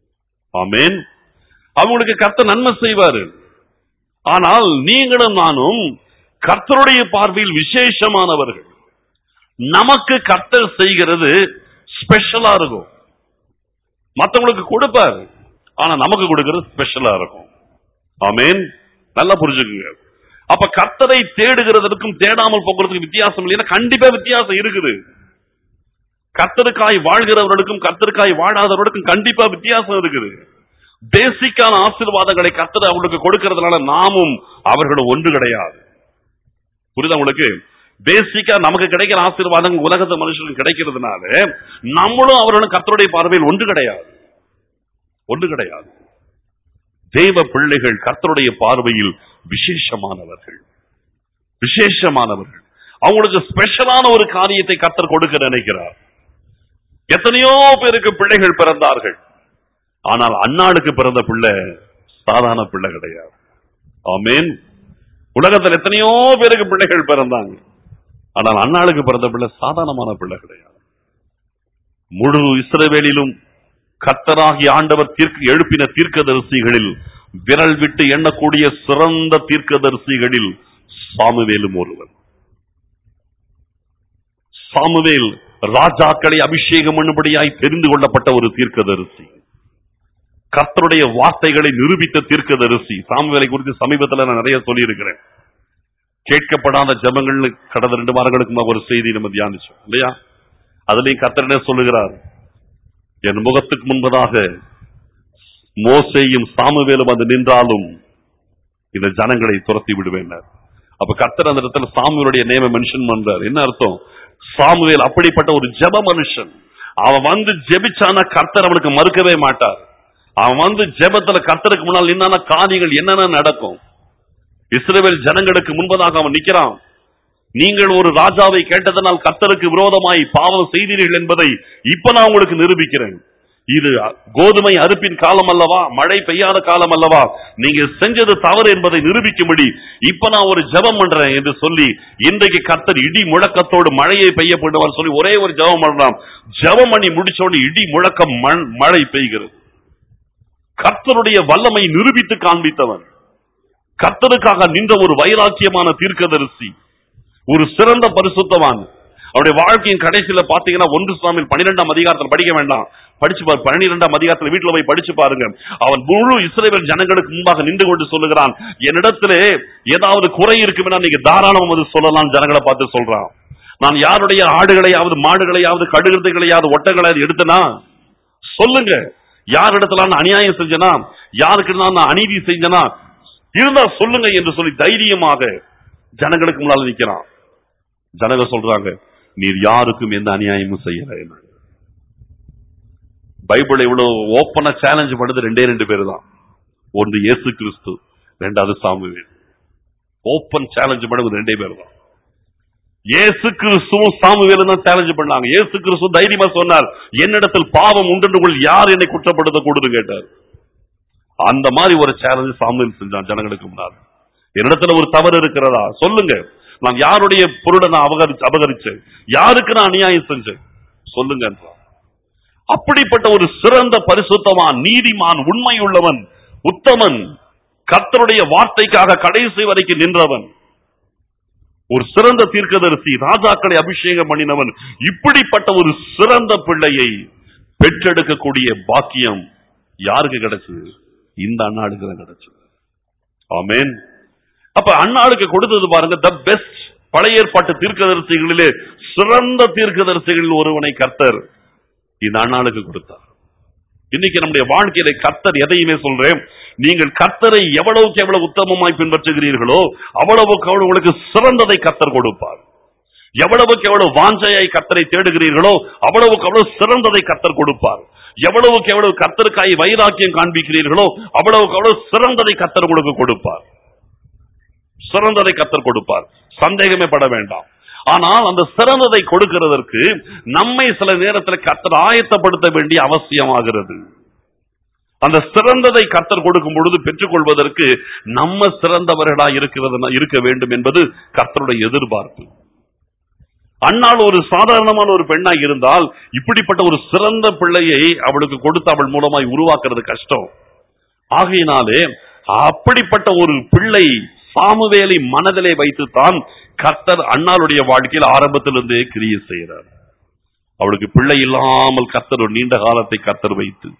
ஆமென் அவங்களுக்கு கர்த்தர் நன்மை செய்வாரு ஆனால் நீங்களும் நானும் கர்த்தருடைய பார்வையில் விசேஷமானவர்கள் நமக்கு கர்த்தர் செய்கிறது ஸ்பெஷலா இருக்கும் மத்தவங்களுக்கு கொடுப்பாரு ஆனா நமக்கு கொடுக்கிறது ஸ்பெஷலா இருக்கும் ஆமென் நல்லா புரிஞ்சுக்குங்க அப்ப கர்த்தரை தேடுகிறதற்கும் தேடாமல் போகிறதுக்கும் வித்தியாசம் இல்லைன்னா கண்டிப்பா வித்தியாசம் இருக்குது கர்த்தருக்காய் வாழ்கிறவர்களுக்கும் கர்த்தருக்காய் வாழாதவர்களுக்கும் கண்டிப்பா வித்தியாசம் இருக்குது பேசிக்கான ஆசீர்வாதங்களை கர்த்தர் அவங்களுக்கு கொடுக்கறதுனால நாமும் அவர்களும் ஒன்று கிடையாது புரியுதா உங்களுக்கு பேசிக்கா நமக்கு கிடைக்கிற ஆசீர்வாதம் உலகத்து மனுஷனுக்கு கிடைக்கிறதுனால நம்மளும் அவர்களும் கர்த்தருடைய பார்வையில் ஒன்று கிடையாது ஒன்று கிடையாது தெய்வ பிள்ளைகள் கர்த்தருடைய பார்வையில் விசேஷமானவர்கள் விசேஷமானவர்கள் அவங்களுக்கு ஸ்பெஷலான ஒரு காரியத்தை கர்த்தர் கொடுக்க நினைக்கிறார் எத்தனையோ பேருக்கு பிள்ளைகள் பிறந்தார்கள் ஆனால் அன்னாளுக்கு பிறந்த பிள்ளை சாதாரண பிள்ளை கிடையாது ஆமேன் உலகத்தில் எத்தனையோ பேருக்கு பிள்ளைகள் பிறந்தாங்க ஆனால் அன்னாளுக்கு பிறந்த பிள்ளை சாதாரணமான பிள்ளை கிடையாது முழு இஸ்ரவேலிலும் கர்த்தராகி ஆண்டவர் தீர்க்க எழுப்பின தீர்க்கதரிசிகளில் விரல் விட்டு எண்ணக்கூடிய சிறந்த தீர்க்கதரிசிகளில் சாமுவேலும் ஒருவர் சாமுவேல் ராஜாக்களை அபிஷேகம் பண்ணும்படியாய் தெரிந்து கொள்ளப்பட்ட ஒரு தீர்க்கதரிசி கர்த்தருடைய வார்த்தைகளை நிரூபித்த தீர்க்கதரிசி சாமுவேலை குறித்து சமீபத்தில் நான் நிறைய சொல்லியிருக்கிறேன் கேட்கப்படாத ஜபங்கள்னு கடந்த ரெண்டு வாரங்களுக்கு முன்பாக ஒரு செய்தி நம்ம தியானிச்சோம் இல்லையா அதுலயும் கர்த்தர் என்ன சொல்லுகிறார் என் முகத்துக்கு முன்பதாக மோசேயும் சாமுவேலும் வந்து நின்றாலும் இந்த ஜனங்களை துரத்தி விடுவேன் அப்ப கர்த்தர் அந்த இடத்துல சாமுவேலுடைய நேம மென்ஷன் பண்றார் என்ன அர்த்தம் சாமுவேல் அப்படிப்பட்ட ஒரு ஜெப மனுஷன் அவன் வந்து ஜெபிச்சானா கர்த்தர் அவனுக்கு மறுக்கவே மாட்டார் அவன் வந்து ஜெபத்துல கர்த்தருக்கு முன்னால் நின்னான காரியங்கள் என்னென்ன நடக்கும் இஸ்ரவேல் ஜனங்களுக்கு முன்பதாக அவன் நிக்கிறான் நீங்கள் ஒரு ராஜாவை கேட்டதனால் கர்த்தருக்கு விரோதமாய் பாவம் செய்தீர்கள் என்பதை இப்ப நான் உங்களுக்கு நிரூபிக்கிறேன் இது கோதுமை அறுப்பின் காலம் அல்லவா மழை பெய்யாத காலம் அல்லவா நீங்க செஞ்சது தவறு என்பதை நிரூபிக்கும்படி இப்ப நான் ஒரு ஜெபம் பண்றேன் என்று சொல்லி இன்றைக்கு கர்த்தர் இடி முழக்கத்தோடு மழையை பெய்ய பண்ணுவார் சொல்லி ஒரே ஒரு ஜெபம் பண்றான் ஜெபம் பண்ணி முடிச்சோடு இடி முழக்கம் மண் மழை பெய்கிறது கர்த்தருடைய வல்லமை நிரூபித்து காண்பித்தவன் கர்த்தருக்காக நின்ற ஒரு வைராக்கியமான தீர்க்கதரிசி ஒரு சிறந்த பரிசுத்தவான் அவருடைய வாழ்க்கையின் கடைசியில பாத்தீங்கன்னா ஒன்று சுவாமியில் பன்னிரெண்டாம் அதிகாரத்தில் படிக்க வேண்டாம் படிச்சு பாரு பன்னிரெண்டாம் அதிகாரத்தில் வீட்டுல போய் படிச்சு பாருங்க அவன் முழு இஸ்ரேல் ஜனங்களுக்கு முன்பாக நின்று கொண்டு சொல்லுகிறான் என்னிடத்திலே ஏதாவது குறை இருக்குமென்னா நீங்க தாராளம் அது சொல்லலாம் ஜனங்களை பார்த்து சொல்றான் நான் யாருடைய ஆடுகளையாவது மாடுகளையாவது கடுகிறதையாவது ஒட்டங்களையாவது எடுத்தனா சொல்லுங்க யார் இடத்துல நான் அநியாயம் செஞ்சனா யாருக்கு நான் அநீதி செஞ்சனா இருந்தா சொல்லுங்க என்று சொல்லி தைரியமாக ஜனங்களுக்கு முன்னால நிக்கிறான் ஜனங்க சொல்றாங்க நீர் யாருக்கும் எந்த அநியாயமும் செய்யல பைபிள் இவ்வளவு ஓப்பனா சேலஞ்ச் பண்ணது ரெண்டே ரெண்டு பேர் தான் ஒன்று இயேசு கிறிஸ்து ரெண்டாவது சாமுவேல் ஓப்பன் சேலஞ்ச் பண்ணது ரெண்டே பேர் தான் இயேசு கிறிஸ்துவும் சாமுவேலும் தான் சேலஞ்ச் பண்ணாங்க இயேசு கிறிஸ்து தைரியமா சொன்னார் என்னிடத்தில் பாவம் உண்டு யார் என்னை குற்றப்படுத்த கூடுன்னு கேட்டார் அந்த மாதிரி ஒரு சேலஞ்ச் சாமுவேல் செஞ்சான் ஜனங்களுக்கு முன்னால் என்னிடத்துல ஒரு தவறு இருக்கிறதா சொல்லுங்க நான் யாருடைய பொருளை நான் அபகரிச்சு அபகரிச்சேன் யாருக்கு நான் அநியாயம் செஞ்சேன் சொல்லுங்க என்றான். அப்படிப்பட்ட ஒரு சிறந்த பரிசுத்தவான் நீதிமான் உண்மையுள்ளவன் உத்தமன் கர்த்தருடைய வார்த்தைக்காக கடைசி வரைக்கும் நின்றவன் ஒரு சிறந்த தீர்க்கதரிசி ராஜாக்களை அபிஷேகம் பண்ணினவன் இப்படிப்பட்ட ஒரு சிறந்த பிள்ளையை பெற்றெடுக்கக்கூடிய பாக்கியம் யாருக்கு கிடைச்சது இந்த அண்ணாளுக்கு தான் கிடைச்சது ஆமென் அப்ப அண்ணாளுக்கு கொடுத்தது பாருங்க த பெஸ்ட் பழைய ஏற்பாட்டு தீர்க்கதரிசிகளிலே சிறந்த தீர்க்கதரிசிகளில் ஒருவனை கர்த்தர் இந்த அண்ணாளுக்கு கொடுத்தார் இன்னைக்கு நம்முடைய வாழ்க்கையில கர்த்தர் எதையுமே சொல்றேன் நீங்கள் கர்த்தரை எவ்வளவுக்கு எவ்வளவு உத்தமமாய் பின்பற்றுகிறீர்களோ அவ்வளவுக்கு அவ்வளவு உங்களுக்கு சிறந்ததை கர்த்தர் கொடுப்பார் எவ்வளவுக்கு எவ்வளவு வாஞ்சையாய் கர்த்தரை தேடுகிறீர்களோ அவ்வளவுக்கு அவ்வளவு சிறந்ததை கர்த்தர் கொடுப்பார் எவ்வளவுக்கு எவ்வளவு கர்த்தருக்காய் வைராக்கியம் காண்பிக்கிறீர்களோ அவ்வளவுக்கு அவ்வளவு சிறந்ததை கர்த்தர் உங்களுக்கு கொடுப்பார் சிறந்ததை கர்த்தர் கொடுப்பார் சந்தேகமே பட வேண்டாம் ஆனால் அந்த சிறந்ததை கொடுக்கிறதற்கு நம்மை சில நேரத்தில் கர்த்தர் ஆயத்தப்படுத்த வேண்டிய அவசியமாகிறது அந்த சிறந்ததை கர்த்தர் கொடுக்கும் பொழுது பெற்றுக்கொள்வதற்கு நம்ம சிறந்தவர்களா இருக்கிறது இருக்க வேண்டும் என்பது கர்த்தருடைய எதிர்பார்ப்பு அன்னாள் ஒரு சாதாரணமான ஒரு பெண்ணா இருந்தால் இப்படிப்பட்ட ஒரு சிறந்த பிள்ளையை அவளுக்கு கொடுத்து அவள் மூலமாய் உருவாக்குறது கஷ்டம் ஆகையினாலே அப்படிப்பட்ட ஒரு பிள்ளை சாமுவேலை மனதிலே வைத்துத்தான் கர்த்தர் அண்ணாளுடைய வாழ்க்கையில் ஆரம்பத்திலிருந்தே கிரியை செய்கிறார் அவளுக்கு பிள்ளை இல்லாமல் கர்த்தர் ஒரு நீண்ட காலத்தை கர்த்தர் வைத்து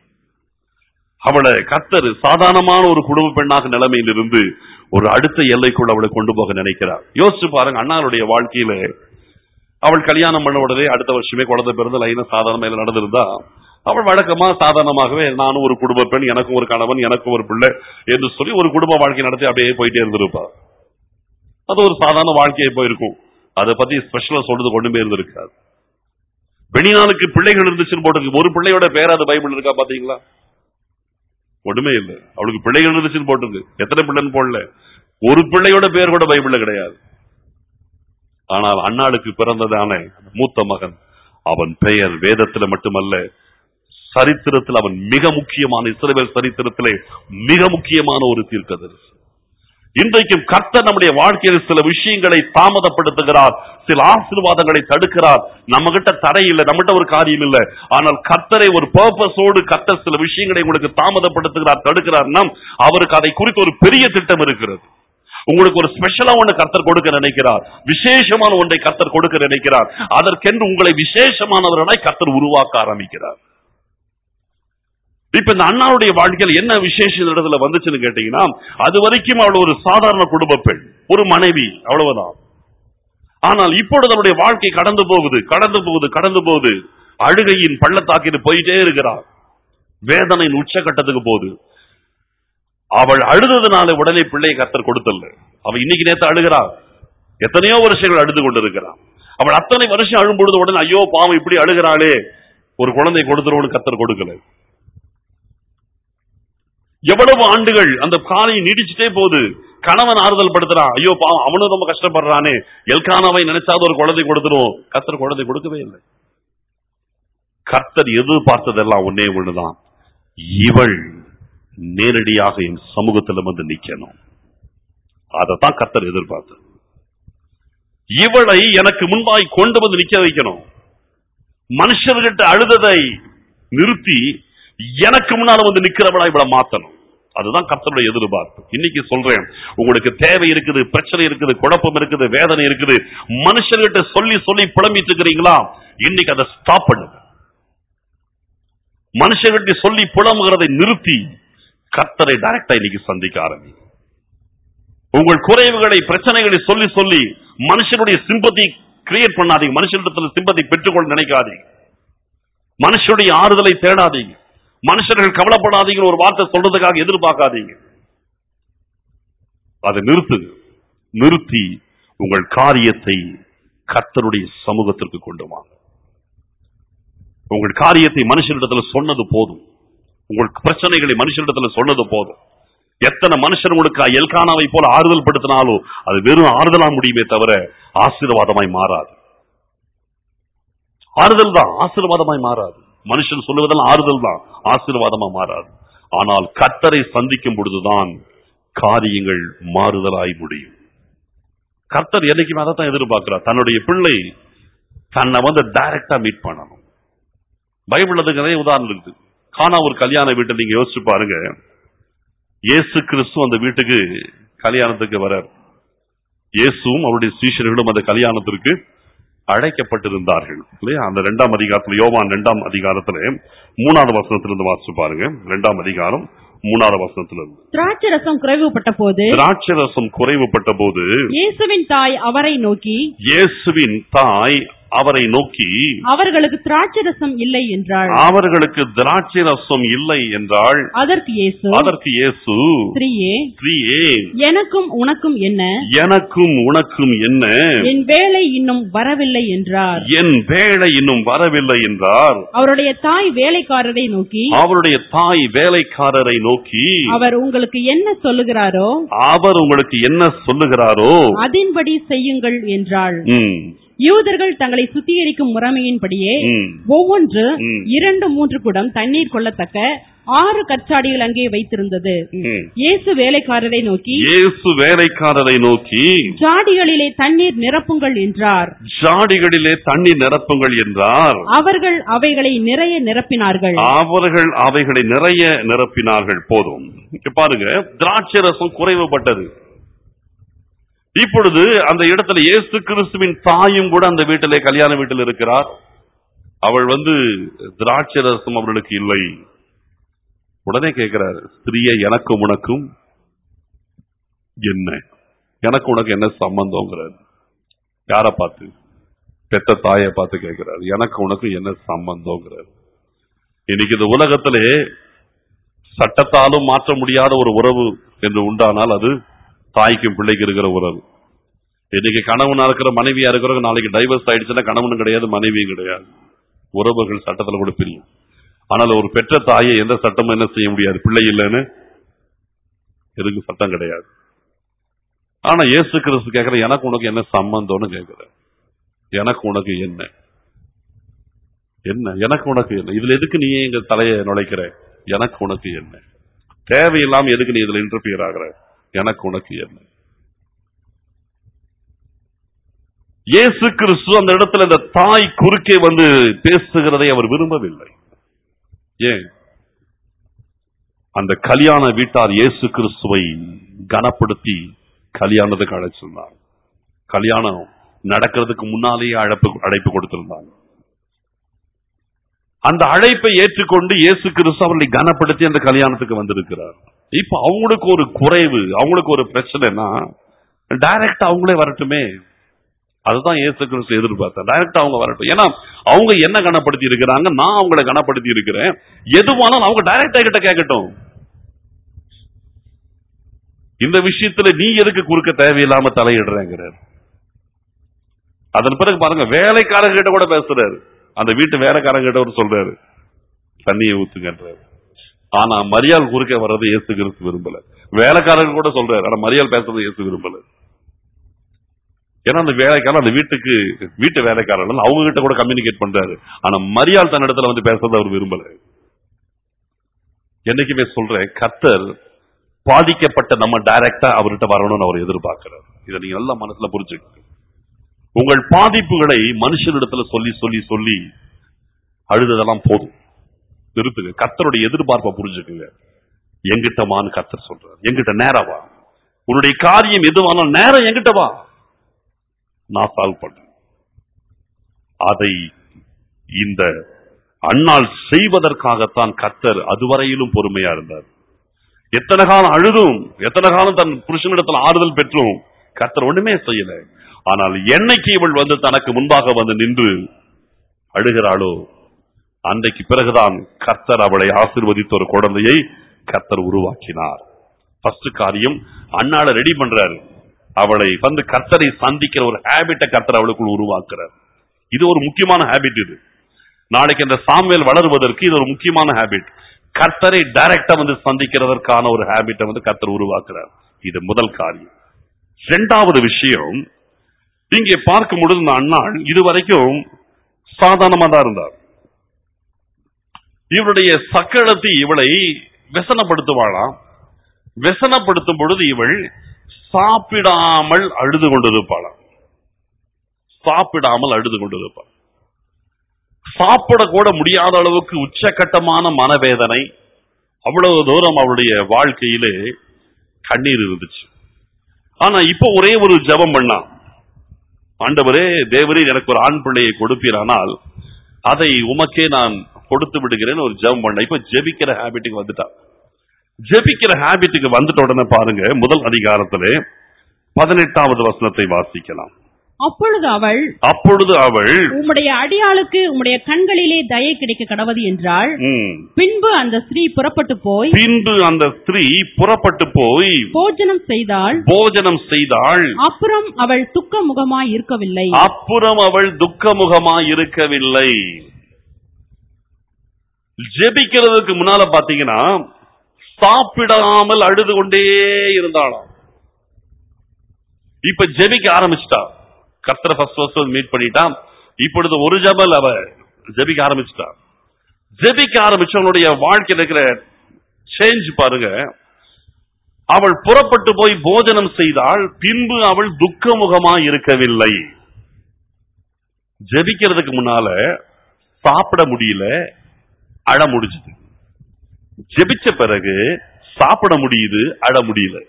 அவளை கர்த்தர் சாதாரணமான ஒரு குடும்ப பெண்ணாக நிலைமையில் இருந்து ஒரு அடுத்த எல்லைக்குள் அவளை கொண்டு போக நினைக்கிறார் யோசிச்சு பாருங்க அண்ணாளுடைய வாழ்க்கையில அவள் கல்யாணம் பண்ண உடனே அடுத்த வருஷமே குழந்தை பிறந்து லைனா சாதாரண நடந்திருந்தா அவள் வழக்கமா சாதாரணமாகவே நானும் ஒரு குடும்ப பெண் எனக்கும் ஒரு கணவன் எனக்கும் ஒரு பிள்ளை என்று சொல்லி ஒரு குடும்ப வாழ்க்கை நடத்தி அப்படியே போயிட்டே இருந்திருப்பா அது ஒரு சாதாரண வாழ்க்கையை போயிருக்கும் அதை பத்தி ஸ்பெஷலா சொல்றது கொண்டுமே இருந்திருக்காது வெளிநாளுக்கு பிள்ளைகள் இருந்துச்சுன்னு போட்டிருக்கு ஒரு பிள்ளையோட பேர் அது பைபிள் இருக்கா பாத்தீங்களா ஒண்ணுமே இல்லை அவளுக்கு பிள்ளைகள் இருந்துச்சுன்னு போட்டிருக்கு எத்தனை பிள்ளைன்னு போடல ஒரு பிள்ளையோட பேர் கூட பைபிள்ல கிடையாது ஆனால் அண்ணாளுக்கு பிறந்ததான மூத்த மகன் அவன் பெயர் வேதத்துல மட்டுமல்ல சரித்திரத்தில் அவன் மிக முக்கியமான இஸ்ரவேல் சரித்திரத்திலே மிக முக்கியமான ஒரு தீர்க்கதரிசி இன்றைக்கும் கர்த்தர் நம்முடைய வாழ்க்கையில் சில விஷயங்களை தாமதப்படுத்துகிறார் சில ஆசீர்வாதங்களை தடுக்கிறார் நம்ம கிட்ட தடை இல்லை நம்மகிட்ட ஒரு காரியம் இல்லை ஆனால் கர்த்தரை ஒரு பர்பஸோடு கர்த்தர் சில விஷயங்களை உங்களுக்கு தாமதப்படுத்துகிறார் தடுக்கிறார்னா அவருக்கு அதை குறித்து ஒரு பெரிய திட்டம் இருக்கிறது உங்களுக்கு ஒரு ஸ்பெஷலா ஒண்ணு கர்த்தர் கொடுக்க நினைக்கிறார் விசேஷமான ஒன்றை கர்த்தர் கொடுக்க நினைக்கிறார் அதற்கென்று உங்களை விசேஷமானவர்களாய் கர்த்தர் உருவாக்க ஆரம்பிக்கிறார் இப்ப இந்த அண்ணாவுடைய வாழ்க்கையில் என்ன விசேஷ இந்த இடத்துல வந்துச்சுன்னு கேட்டீங்கன்னா அது வரைக்கும் அவள் ஒரு சாதாரண குடும்ப பெண் ஒரு மனைவி அவ்வளவுதான் ஆனால் இப்பொழுது அவளுடைய வாழ்க்கை கடந்து போகுது கடந்து போகுது கடந்து போகுது அழுகையின் பள்ளத்தாக்கிட்டு போயிட்டே இருக்கிறார் வேதனையின் உச்சகட்டத்துக்கு போகுது அவள் அழுததுனால உடனே பிள்ளையை கர்த்தர் கொடுத்தல்ல அவள் இன்னைக்கு நேத்து அழுகிறாள் எத்தனையோ வருஷங்கள் அழுது கொண்டிருக்கிறான் அவள் அத்தனை வருஷம் அழும் பொழுது உடனே ஐயோ பாவம் இப்படி அழுகிறாளே ஒரு குழந்தை கொடுத்துருவோன்னு கர்த்தர் கொடுக்கல எவ்வளவு ஆண்டுகள் அந்த காரியம் நீடிச்சுட்டே போகுது கணவன் ஆறுதல் படுத்துறான் ஐயோ பாவம் அவனும் ரொம்ப கஷ்டப்படுறானே எல்கானாவை நினைச்சாவது ஒரு குழந்தை கொடுத்துரும் கர்த்தர் குழந்தை கொடுக்கவே இல்லை கர்த்தர் எதிர்பார்த்ததெல்லாம் ஒன்னே ஒண்ணுதான் இவள் நேரடியாக என் சமூகத்துல வந்து நிக்கணும் அதைத்தான் கர்த்தர் எதிர்பார்த்தார் இவளை எனக்கு முன்பாய் கொண்டு வந்து நிக்க வைக்கணும் மனுஷர்கிட்ட அழுததை நிறுத்தி எனக்கு முன்னால வந்து நிக்கிறவளா இவளை மாத்தணும் அதுதான் கர்த்தருடைய எதிர்பார்ப்பு இன்னைக்கு சொல்றேன் உங்களுக்கு தேவை இருக்குது பிரச்சனை இருக்குது குழப்பம் இருக்குது வேதனை இருக்குது மனுஷர்கிட்ட சொல்லி சொல்லி புலம்பிட்டு இருக்கிறீங்களா இன்னைக்கு அதை ஸ்டாப் பண்ணுங்க மனுஷர்கிட்ட சொல்லி புலம்புகிறதை நிறுத்தி கர்த்தரை டைரக்டா இன்னைக்கு சந்திக்க ஆரம்பி உங்கள் குறைவுகளை பிரச்சனைகளை சொல்லி சொல்லி மனுஷனுடைய சிம்பத்தி கிரியேட் பண்ணாதீங்க மனுஷனிடத்துல சிம்பத்தி பெற்றுக்கொள்ள நினைக்காதீங்க மனுஷனுடைய ஆறுதலை தேடாதீங்க மனுஷர்கள் கவலைப்படாதீங்க ஒரு வார்த்தை சொல்றதுக்காக எதிர்பார்க்காதீங்க அதை நிறுத்துங்க நிறுத்தி உங்கள் காரியத்தை கர்த்தருடைய சமூகத்திற்கு கொண்டு வாங்க உங்கள் காரியத்தை மனுஷனிடத்துல சொன்னது போதும் உங்கள் பிரச்சனைகளை மனுஷனிடத்துல சொன்னது போதும் எத்தனை மனுஷன் உங்களுக்கு எல்கானாவை போல ஆறுதல் படுத்தினாலும் அது வெறும் ஆறுதலா முடியுமே தவிர ஆசீர்வாதமாய் மாறாது ஆறுதல் தான் ஆசீர்வாதமாய் மாறாது மனுஷன் சொல்லுவதெல்லாம் ஆறுதல் தான் ஆசீர்வாதமா மாறாது ஆனால் கர்த்தரை சந்திக்கும் பொழுதுதான் காரியங்கள் மாறுதலாய் முடியும் கர்த்தர் என்னைக்குமே அதை தான் எதிர்பார்க்கிறார் தன்னுடைய பிள்ளை தன்னை வந்து டைரக்டா மீட் பண்ணணும் பைபிள் அதுக்கு நிறைய உதாரணம் இருக்குது காணா ஒரு கல்யாண வீட்டை நீங்க யோசிச்சு பாருங்க இயேசு கிறிஸ்து அந்த வீட்டுக்கு கல்யாணத்துக்கு வரார் இயேசுவும் அவருடைய சீஷர்களும் அந்த கல்யாணத்திற்கு அழைக்கப்பட்டிருந்தார்கள் இல்லையா அந்த இரண்டாம் அதிகாரத்துல யோவான் இரண்டாம் அதிகாரத்துல மூணாவது வசனத்திலிருந்து வாசிச்சு பாருங்க இரண்டாம் அதிகாரம் மூணாவது வசனத்திலிருந்து
திராட்சை ரசம் குறைவுபட்ட போது
திராட்சை ரசம் குறைவுபட்ட போது
இயேசுவின் தாய் அவரை நோக்கி
இயேசுவின் தாய் அவரை நோக்கி
அவர்களுக்கு திராட்சை ரசம் இல்லை என்றாள்
அவர்களுக்கு திராட்சை ரசம் இல்லை என்றால்
அதற்கு இயேசு
அதற்கு இயேசு
ஸ்திரீயே
ஸ்திரீயே
எனக்கும் உனக்கும் என்ன
எனக்கும் உனக்கும் என்ன
என் வேலை இன்னும் வரவில்லை என்றார்
என் வேலை இன்னும் வரவில்லை என்றார்
அவருடைய தாய் வேலைக்காரரை நோக்கி
அவருடைய தாய் வேலைக்காரரை நோக்கி
அவர் உங்களுக்கு என்ன சொல்லுகிறாரோ
அவர் உங்களுக்கு என்ன சொல்லுகிறாரோ
அதின்படி செய்யுங்கள் என்றாள்
ம்,
யூதர்கள் தங்களை சுத்திகரிக்கும் முறைமையின்படியே
ம்,
ஒவ்வொன்று
ம்.
இரண்டு மூன்று குடம் தண்ணீர் கொள்ளத்தக்க ஆறு கச்சாடிகள் அங்கே வைத்திருந்தது
ம்.
இயேசு வேலைக்காரரை நோக்கி
இயேசு வேலைக்காரரை நோக்கி
ஜாடிகளிலே தண்ணீர் நிரப்புங்கள் என்றார்
ஜாடிகளிலே தண்ணி நிரப்புங்கள் என்றார்
அவர்கள் அவைகளை நிறைய நிரப்பினார்கள்
அவர்கள் அவைகளை நிறைய நிரப்பினார்கள் போதும் இங்க பாருங்க திராட்சை ரசம் குறைவுபட்டது இப்பொழுது அந்த இடத்துல இயேசு கிறிஸ்துவின் தாயும் கூட அந்த வீட்டிலே கல்யாண வீட்டில் இருக்கிறார் அவள் வந்து திராட்சை ரசம் அவர்களுக்கு இல்லை உடனே கேட்கிறார் ஸ்திரீயை எனக்கும் உனக்கும் என்ன எனக்கு உனக்கு என்ன சம்பந்தம்ங்கிறார் யார பார்த்து பெத்த தாயை பார்த்து கேட்கிறார் எனக்கு உனக்கு என்ன சம்பந்தம்ங்கிறார் இன்னைக்கு இந்த உலகத்திலே சட்டத்தாலும் மாற்ற முடியாத ஒரு உறவு என்று உண்டானால் அது தாய்க்கும் பிள்ளைக்கு இருக்கிற உறவு இன்னைக்கு கணவனா இருக்கிற மனைவியா இருக்கிற நாளைக்கு டைவர்ஸ் ஆயிடுச்சுன்னா கணவனும் கிடையாது மனைவியும் கிடையாது உறவுகள் சட்டத்துல கூட பிரியும் ஆனால் ஒரு பெற்ற தாயை எந்த சட்டமும் என்ன செய்ய முடியாது பிள்ளை இல்லைன்னு எதுக்கு சட்டம் கிடையாது ஆனா இயேசு கிறிஸ்து கேட்கிற எனக்கு உனக்கு என்ன சம்பந்தம்னு கேட்கிற எனக்கு உனக்கு என்ன என்ன எனக்கு உனக்கு என்ன இதுல எதுக்கு நீ எங்க தலையை நுழைக்கிற எனக்கு உனக்கு என்ன தேவையில்லாம எதுக்கு நீ இதுல இன்டர்பியர் ஆகுற எனக்கு உனக்கு என்ன இயேசு கிறிஸ்து அந்த இடத்துல இந்த தாய் குறுக்கே வந்து பேசுகிறதை அவர் விரும்பவில்லை ஏன் அந்த கல்யாண வீட்டார் இயேசு கிறிஸ்துவை கனப்படுத்தி கல்யாணத்துக்கு அழைச்சிருந்தாங்க கல்யாணம் நடக்கிறதுக்கு முன்னாலேயே அழைப்பு அழைப்பு கொடுத்திருந்தாங்க அந்த அழைப்பை ஏற்றுக்கொண்டு இயேசு கிறிஸ்து அவர்களை கனப்படுத்தி அந்த கல்யாணத்துக்கு வந்திருக்கிறார் இப்ப அவங்களுக்கு ஒரு குறைவு அவங்களுக்கு ஒரு பிரச்சனைனா டைரக்ட் அவங்களே வரட்டுமே அதுதான் இயேசு கிறிஸ்து எதிர்பார்த்தேன் டைரக்ட் அவங்க வரட்டும் ஏன்னா அவங்க என்ன கனப்படுத்தி இருக்கிறாங்க நான் அவங்கள கனப்படுத்தி இருக்கிறேன் எதுவானாலும் அவங்க டைரக்டா கிட்ட கேட்கட்டும் இந்த விஷயத்துல நீ எதுக்கு குறுக்க தேவையில்லாம தலையிடுறேங்கிறார் அதன் பிறகு பாருங்க வேலைக்காரங்க கிட்ட கூட பேசுறாரு அந்த வீட்டு வேலைக்காரங்க கிட்ட ஒரு சொல்றாரு தண்ணியை ஊத்துங்கன்றாரு ஆனா மரியாள் குறுக்க வர்றது இயேசு கிறிஸ்து விரும்பல வேலைக்காரர்கள் கூட சொல்றாரு ஆனா மரியாள் பேசுறது இயேசு விரும்பல ஏன்னா அந்த வேலைக்காரன் அந்த வீட்டுக்கு வீட்டு வேலைக்காரன் அவங்க கிட்ட கூட கம்யூனிகேட் பண்றாரு ஆனா மரியாள் தன் இடத்துல வந்து பேசுறது அவர் விரும்பல என்னைக்குமே சொல்றேன் கர்த்தர் பாதிக்கப்பட்ட நம்ம டைரக்டா அவர்கிட்ட வரணும்னு அவர் எதிர்பார்க்கிறார் இதை நீங்க நல்லா மனசுல புரிஞ்சுக்கணும் உங்கள் பாதிப்புகளை மனுஷனிடத்துல சொல்லி சொல்லி சொல்லி அழுததெல்லாம் போதும் நிறுத்துங்க கர்த்தருடைய எதிர்பார்ப்பை புரிஞ்சுக்குங்க எங்கிட்டமான்னு கர்த்தர் சொல்றார் எங்கிட்ட நேரா வா உன்னுடைய காரியம் எதுவானாலும் நேரம் எங்கிட்ட வா நான் சால்வ் பண்றேன் அதை இந்த அண்ணால் செய்வதற்காகத்தான் கர்த்தர் அதுவரையிலும் பொறுமையா இருந்தார் எத்தனை காலம் அழுதும் எத்தனை காலம் தன் புருஷனிடத்தில் ஆறுதல் பெற்றும் கர்த்தர் ஒண்ணுமே செய்யல ஆனால் என்னைக்கு இவள் வந்து தனக்கு முன்பாக வந்து நின்று அழுகிறாளோ அன்றைக்கு பிறகுதான் கர்த்தர் அவளை ஆசீர்வதித்த ஒரு குழந்தையை கர்த்தர் உருவாக்கினார் ஃபர்ஸ்ட் காரியம் அண்ணாளை ரெடி பண்றாரு அவளை வந்து கர்த்தரை சந்திக்கிற ஒரு ஹேபிட்டை கர்த்தர் அவளுக்குள் உருவாக்குறார் இது ஒரு முக்கியமான ஹேபிட் இது நாளைக்கு இந்த சாமுவேல் வளருவதற்கு இது ஒரு முக்கியமான ஹேபிட் கர்த்தரை டைரக்டா வந்து சந்திக்கிறதற்கான ஒரு ஹேபிட்டை வந்து கர்த்தர் உருவாக்குறார் இது முதல் காரியம் இரண்டாவது விஷயம் இங்கே பார்க்கும் பொழுது இந்த அண்ணாள் இதுவரைக்கும் சாதாரணமா தான் இருந்தார் இவளுடைய சக்களத்தை இவளை व्यசனப்படுத்துவாளாம் व्यசனப்படுத்தும் பொழுது இவள் சாப்பிடாமல் அழுது கொண்டிருப்பாளாம் சாப்பிடாமல் அழுது கொண்டிருப்பாள் சாப்பிடக்கூட முடியாத அளவுக்கு உச்சகட்டமான மனவேதனை அவ்வளவு தூரம் அவளுடைய வாழ்க்கையிலே கண்ணீர் இருந்துச்சு ஆனா இப்போ ஒரே ஒரு ஜெபம் பண்ணா ஆண்டவரே தேவரே எனக்கு ஒரு ஆண் பிள்ளையை கொடுப்பீரானால் அதை உமக்கே நான் கொடுத்து விடுகிறேன்னு ஒரு ஜெபம் பண்ண இப்ப ஜெபிக்கிற ஹேபிட்டுக்கு வந்துட்டா ஜெபிக்கிற ஹேபிட்டுக்கு வந்துட்ட உடனே பாருங்க முதல் அதிகாரத்திலே பதினெட்டாவது வசனத்தை வாசிக்கலாம்
அப்பொழுது அவள்
அப்பொழுது அவள்
உம்முடைய அடியாளுக்கு உம்முடைய கண்களிலே தயை கிடைக்க கடவது என்றாள்
ம்,
பின்பு அந்த ஸ்திரீ புறப்பட்டு போய்
பின்பு அந்த ஸ்திரீ புறப்பட்டு போய்
போஜனம் செய்தாள்
போஜனம் செய்தாள்
அப்புறம் அவள் துக்க முகமாய் இருக்கவில்லை
அப்புறம் அவள் துக்கமுகமாய் இருக்கவில்லை ஜெபிக்கிறதுக்கு முன்னால பாத்தீங்கன்னா சாப்பிடாமல் அழுது கொண்டே இருந்தாளாம் இப்ப ஜெபிக்க ஆரம்பிச்சிட்டா கர்த்தரை ஃபர்ஸ்ட் ஃபர்ஸ்ட் மீட் பண்ணிட்டா இப்பொழுது ஒரு ஜபல் அவ ஜெபிக்க ஆரம்பிச்சிட்டா ஜெபிக்க ஆரம்பிச்சவனுடைய வாழ்க்கையில் இருக்கிற சேஞ்ச் பாருங்க அவள் புறப்பட்டு போய் போஜனம் செய்தால் பின்பு அவள் துக்கமுகமாய் இருக்கவில்லை ஜெபிக்கிறதுக்கு முன்னால சாப்பிட முடியல அழ முடிஞ்சது ஜெபிச்ச பிறகு சாப்பிட முடியுது அழ முடியல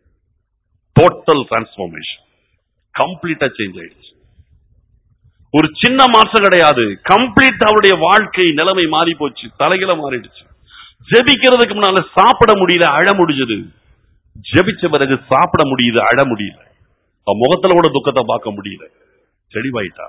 டோட்டல் டிரான்ஸ்பார்மேஷன் கம்ப்ளீட்டா சேஞ்ச் ஆயிடுச்சு ஒரு சின்ன மாற்றம் கிடையாது கம்ப்ளீட் அவருடைய வாழ்க்கை நிலைமை மாறி போச்சு தலைகில மாறிடுச்சு ஜெபிக்கிறதுக்கு முன்னால சாப்பிட முடியல அழ முடிஞ்சது ஜெபிச்ச பிறகு சாப்பிட முடியுது அழ முடியல அவ முகத்துல கூட துக்கத்தை பார்க்க முடியல தெளிவாயிட்டா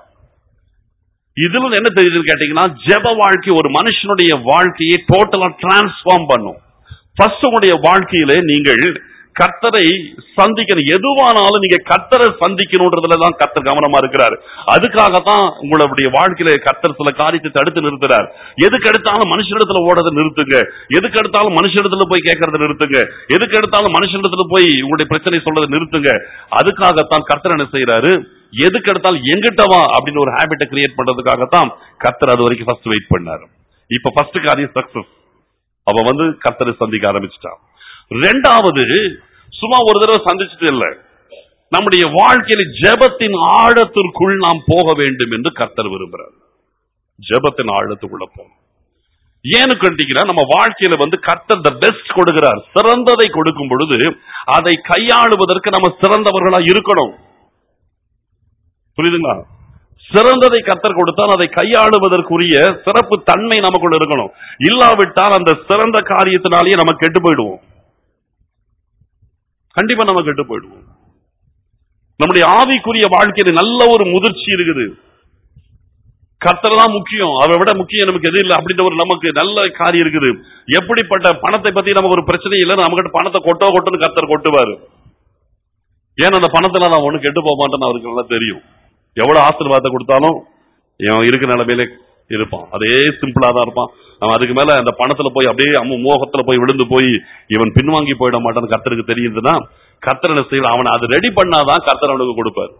இதுல என்ன தெரியுதுன்னு கேட்டீங்கன்னா ஜெப வாழ்க்கை ஒரு மனுஷனுடைய வாழ்க்கையை டோட்டலா டிரான்ஸ்ஃபார்ம் பண்ணும் ஃபர்ஸ்ட் உங்களுடைய வாழ்க்கையில நீங்கள் கர்த்தரை சந்திக்கணும் எதுவானாலும் நீங்க கர்த்தரை சந்திக்கணும்ன்றதுல தான் கர்த்தர் கவனமா இருக்கிறார் அதுக்காகத்தான் உங்களுடைய வாழ்க்கையில கர்த்தர் சில காரியத்தை தடுத்து நிறுத்துறார் எதுக்கு எடுத்தாலும் மனுஷனிடத்துல ஓடுறதை நிறுத்துங்க எதுக்கு எடுத்தாலும் மனுஷனிடத்துல போய் கேட்கறத நிறுத்துங்க எதுக்கு எடுத்தாலும் மனுஷனிடத்துல போய் உங்களுடைய பிரச்சனை சொல்றதை நிறுத்துங்க அதுக்காகத்தான் கர்த்தர் என்ன செய்யறாரு எதுக்கு எடுத்தாலும் எங்கிட்ட வா அப்படின்னு ஒரு ஹேபிட்டை கிரியேட் பண்றதுக்காகத்தான் கர்த்தர் அது வரைக்கும் ஃபர்ஸ்ட் வெயிட் பண்ணாரு இப்ப ஃபர்ஸ்ட் காரியம் சக்சஸ் அவ வந்து கர்த்தரை சந்திக்க ஆரம்பிச்சிட்டான் ரெண்டாவது சும்மா ஒரு தடவை சந்திச்சுட்டு இல்ல நம்முடைய வாழ்க்கையில ஜெபத்தின் ஆழத்திற்குள் நாம் போக வேண்டும் என்று கர்த்தர் விரும்புறார் ஜெபத்தின் ஆழத்துக்குள்ள போகணும் ஏன்னு கேட்டீங்கன்னா நம்ம வாழ்க்கையில வந்து கர்த்தர் த பெஸ்ட் கொடுக்கிறார் சிறந்ததை கொடுக்கும் பொழுது அதை கையாளுவதற்கு நம்ம சிறந்தவர்களா இருக்கணும் புரியுதுங்களா சிறந்ததை கத்தர் கொடுத்தால் அதை கையாளுவதற்குரிய சிறப்பு தன்மை நமக்குள்ள இருக்கணும் இல்லாவிட்டால் அந்த சிறந்த காரியத்தினாலேயே நம்ம கெட்டு போயிடுவோம் கண்டிப்பா நம்ம கெட்டு போயிடுவோம் நம்முடைய ஆவிக்குரிய வாழ்க்கையில நல்ல ஒரு முதிர்ச்சி இருக்குது கர்த்தர் தான் முக்கியம் அதை விட முக்கியம் நமக்கு எது இல்லை அப்படின்ற ஒரு நமக்கு நல்ல காரியம் இருக்குது எப்படிப்பட்ட பணத்தை பத்தி நமக்கு ஒரு பிரச்சனை இல்லை நம்மகிட்ட பணத்தை கொட்டோ கொட்டுன்னு கர்த்தர் கொட்டுவாரு ஏன்னா அந்த பணத்துல நான் ஒண்ணு கெட்டு போக மாட்டேன்னு அவருக்கு நல்லா தெரியும் எவ்வளவு ஆசீர்வாதத்தை கொடுத்தாலும் இவன் இருக்கிற நிலைமையில இருப்பான் அதே சிம்பிளா தான் இருப்பான் அவன் அதுக்கு மேல அந்த பணத்துல போய் அப்படியே அம்ம மோகத்துல போய் விழுந்து போய் இவன் பின்வாங்கி போயிட மாட்டான்னு கர்த்தருக்கு தெரியுதுன்னா கர்த்தர் என்ன செய்யலாம் அவனை அது ரெடி பண்ணாதான் கர்த்தர் அவனுக்கு கொடுப்பார்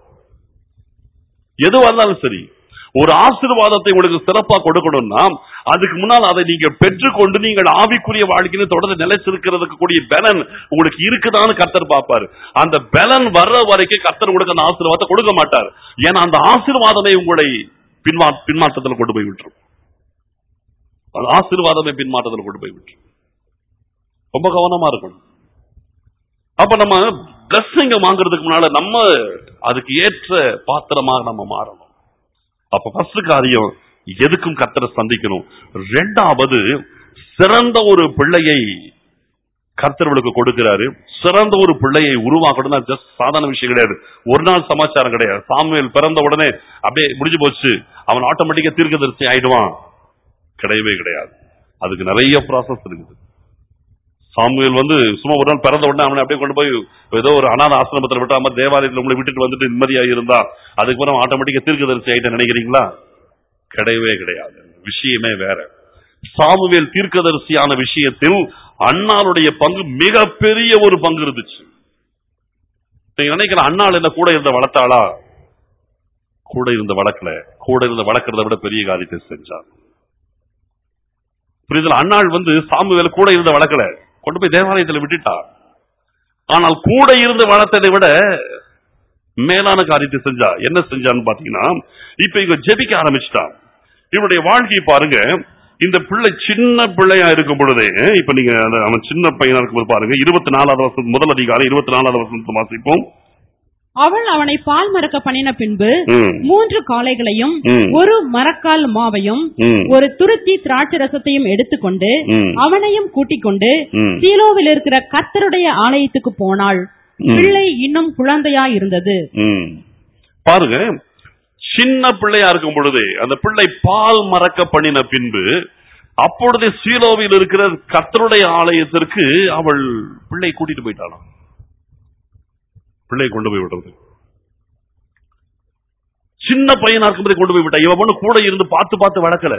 எதுவா இருந்தாலும் சரி ஒரு ஆசீர்வாதத்தை உங்களுக்கு சிறப்பா கொடுக்கணும்னா அதுக்கு முன்னால் அதை நீங்க பெற்றுக்கொண்டு நீங்கள் ஆவிக்குரிய வாழ்க்கையில தொடர்ந்து நிலைச்சிருக்கிறதுக்கு கூடிய பலன் உங்களுக்கு இருக்குதான்னு கர்த்தர் பார்ப்பாரு அந்த பலன் வர்ற வரைக்கும் கர்த்தர் உங்களுக்கு அந்த ஆசீர்வாதத்தை கொடுக்க மாட்டார் ஏன்னா அந்த ஆசீர்வாதமே உங்களை பின்மா பின்மாற்றத்தில் கொண்டு போய் விட்டுரும் அந்த ஆசீர்வாதமே பின்மாற்றத்தில் கொண்டு போய் விட்டுரும் ரொம்ப கவனமா இருக்கணும் அப்ப நம்ம பிளஸ்ஸிங்க வாங்குறதுக்கு முன்னால நம்ம அதுக்கு ஏற்ற பாத்திரமாக நம்ம மாறணும் அப்ப ஃபர்ஸ்ட் காரியம் எதுக்கும் கத்தரை சந்திக்கணும் ரெண்டாவது சிறந்த ஒரு பிள்ளையை கர்த்தர்களுக்கு கொடுக்கிறாரு சிறந்த ஒரு பிள்ளையை உருவாக்கணும்னா ஜஸ்ட் சாதாரண விஷயம் கிடையாது ஒரு நாள் சமாச்சாரம் கிடையாது சாமுவேல் பிறந்த உடனே அப்படியே முடிஞ்சு போச்சு அவன் ஆட்டோமேட்டிக்கா தீர்க்கதரிசி ஆயிடுவான் கிடையவே கிடையாது அதுக்கு நிறைய ப்ராசஸ் இருக்குது சாமுவேல் வந்து சும்மா ஒரு நாள் பிறந்த உடனே அவனை அப்படியே கொண்டு போய் ஏதோ ஒரு அனாத ஆசிரமத்தில் விட்டாம தேவாலயத்தில் உங்களை விட்டுட்டு வந்துட்டு நிம்மதியா இருந்தா அதுக்கப்புறம் ஆட்டோமேட்டிக்கா தீர்க்கதரிசி ஆயிட்ட நினைக்கிறீங்களா கிடையவே கிடையாது விஷயமே வேற சாமுவேல் தீர்க்கதரிசியான விஷயத்தில் அண்ணாளுடைய பங்கு மிகப்பெரிய ஒரு பங்கு இருந்துச்சு நீங்க நினைக்கிற அண்ணாள் என்ன கூட இருந்த வளர்த்தாளா கூட இருந்த வளர்க்கல கூட இருந்த வளர்க்கறத விட பெரிய காரியத்தை செஞ்சார் புரியுதுல அண்ணாள் வந்து சாமுவேல் கூட இருந்த வளர்க்கல கொண்டு போய் தேவாலயத்துல விட்டுட்டா ஆனால் கூட இருந்து வளர்த்ததை விட மேலான காரியத்தை செஞ்சா என்ன செஞ்சான்னு பாத்தீங்கன்னா இப்ப இவ ஜெபிக்க ஆரம்பிச்சிட்டான் இவனுடைய வாழ்க்கையை பாருங்க இந்த பிள்ளை சின்ன பிள்ளையா இருக்கும் பொழுதே இப்ப நீங்க அந்த- அவன் சின்ன பையனா இருக்கும்போது பாருங்க இருபத்தி நாலாவது வருஷம் முதல் அதிகாரம் இருபத்தி நாலாவது வருஷம் வாசிப்போம்
அவள் அவனை பால் மறக்க பண்ணின பின்பு
ம்,
மூன்று காளைகளையும்
ம்.
ஒரு மரக்கால் மாவையும்
ம்,
ஒரு துருத்தி திராட்சை ரசத்தையும் எடுத்துக்கொண்டு
ம்,
அவனையும் கூட்டிக் கொண்டு
ம்.
சீலோவில் இருக்கிற கர்த்தருடைய ஆலயத்துக்கு போனாள்
ம்.
பிள்ளை இன்னும் குழந்தையா இருந்தது
ம். பாருங்க சின்ன பிள்ளையா இருக்கும் பொழுதே அந்த பிள்ளை பால் மறக்க பண்ணின பின்பு அப்பொழுதே சீலோவில் இருக்கிற கர்த்தருடைய ஆலயத்திற்கு அவள் பிள்ளை கூட்டிட்டு போயிட்டாளாம் பிள்ளை கொண்டு போய் விடுறது சின்ன பையனா இருக்கும்போதே கொண்டு போய் விட்டா இவன் பொண்ணு கூட இருந்து பார்த்து பார்த்து வளர்க்கல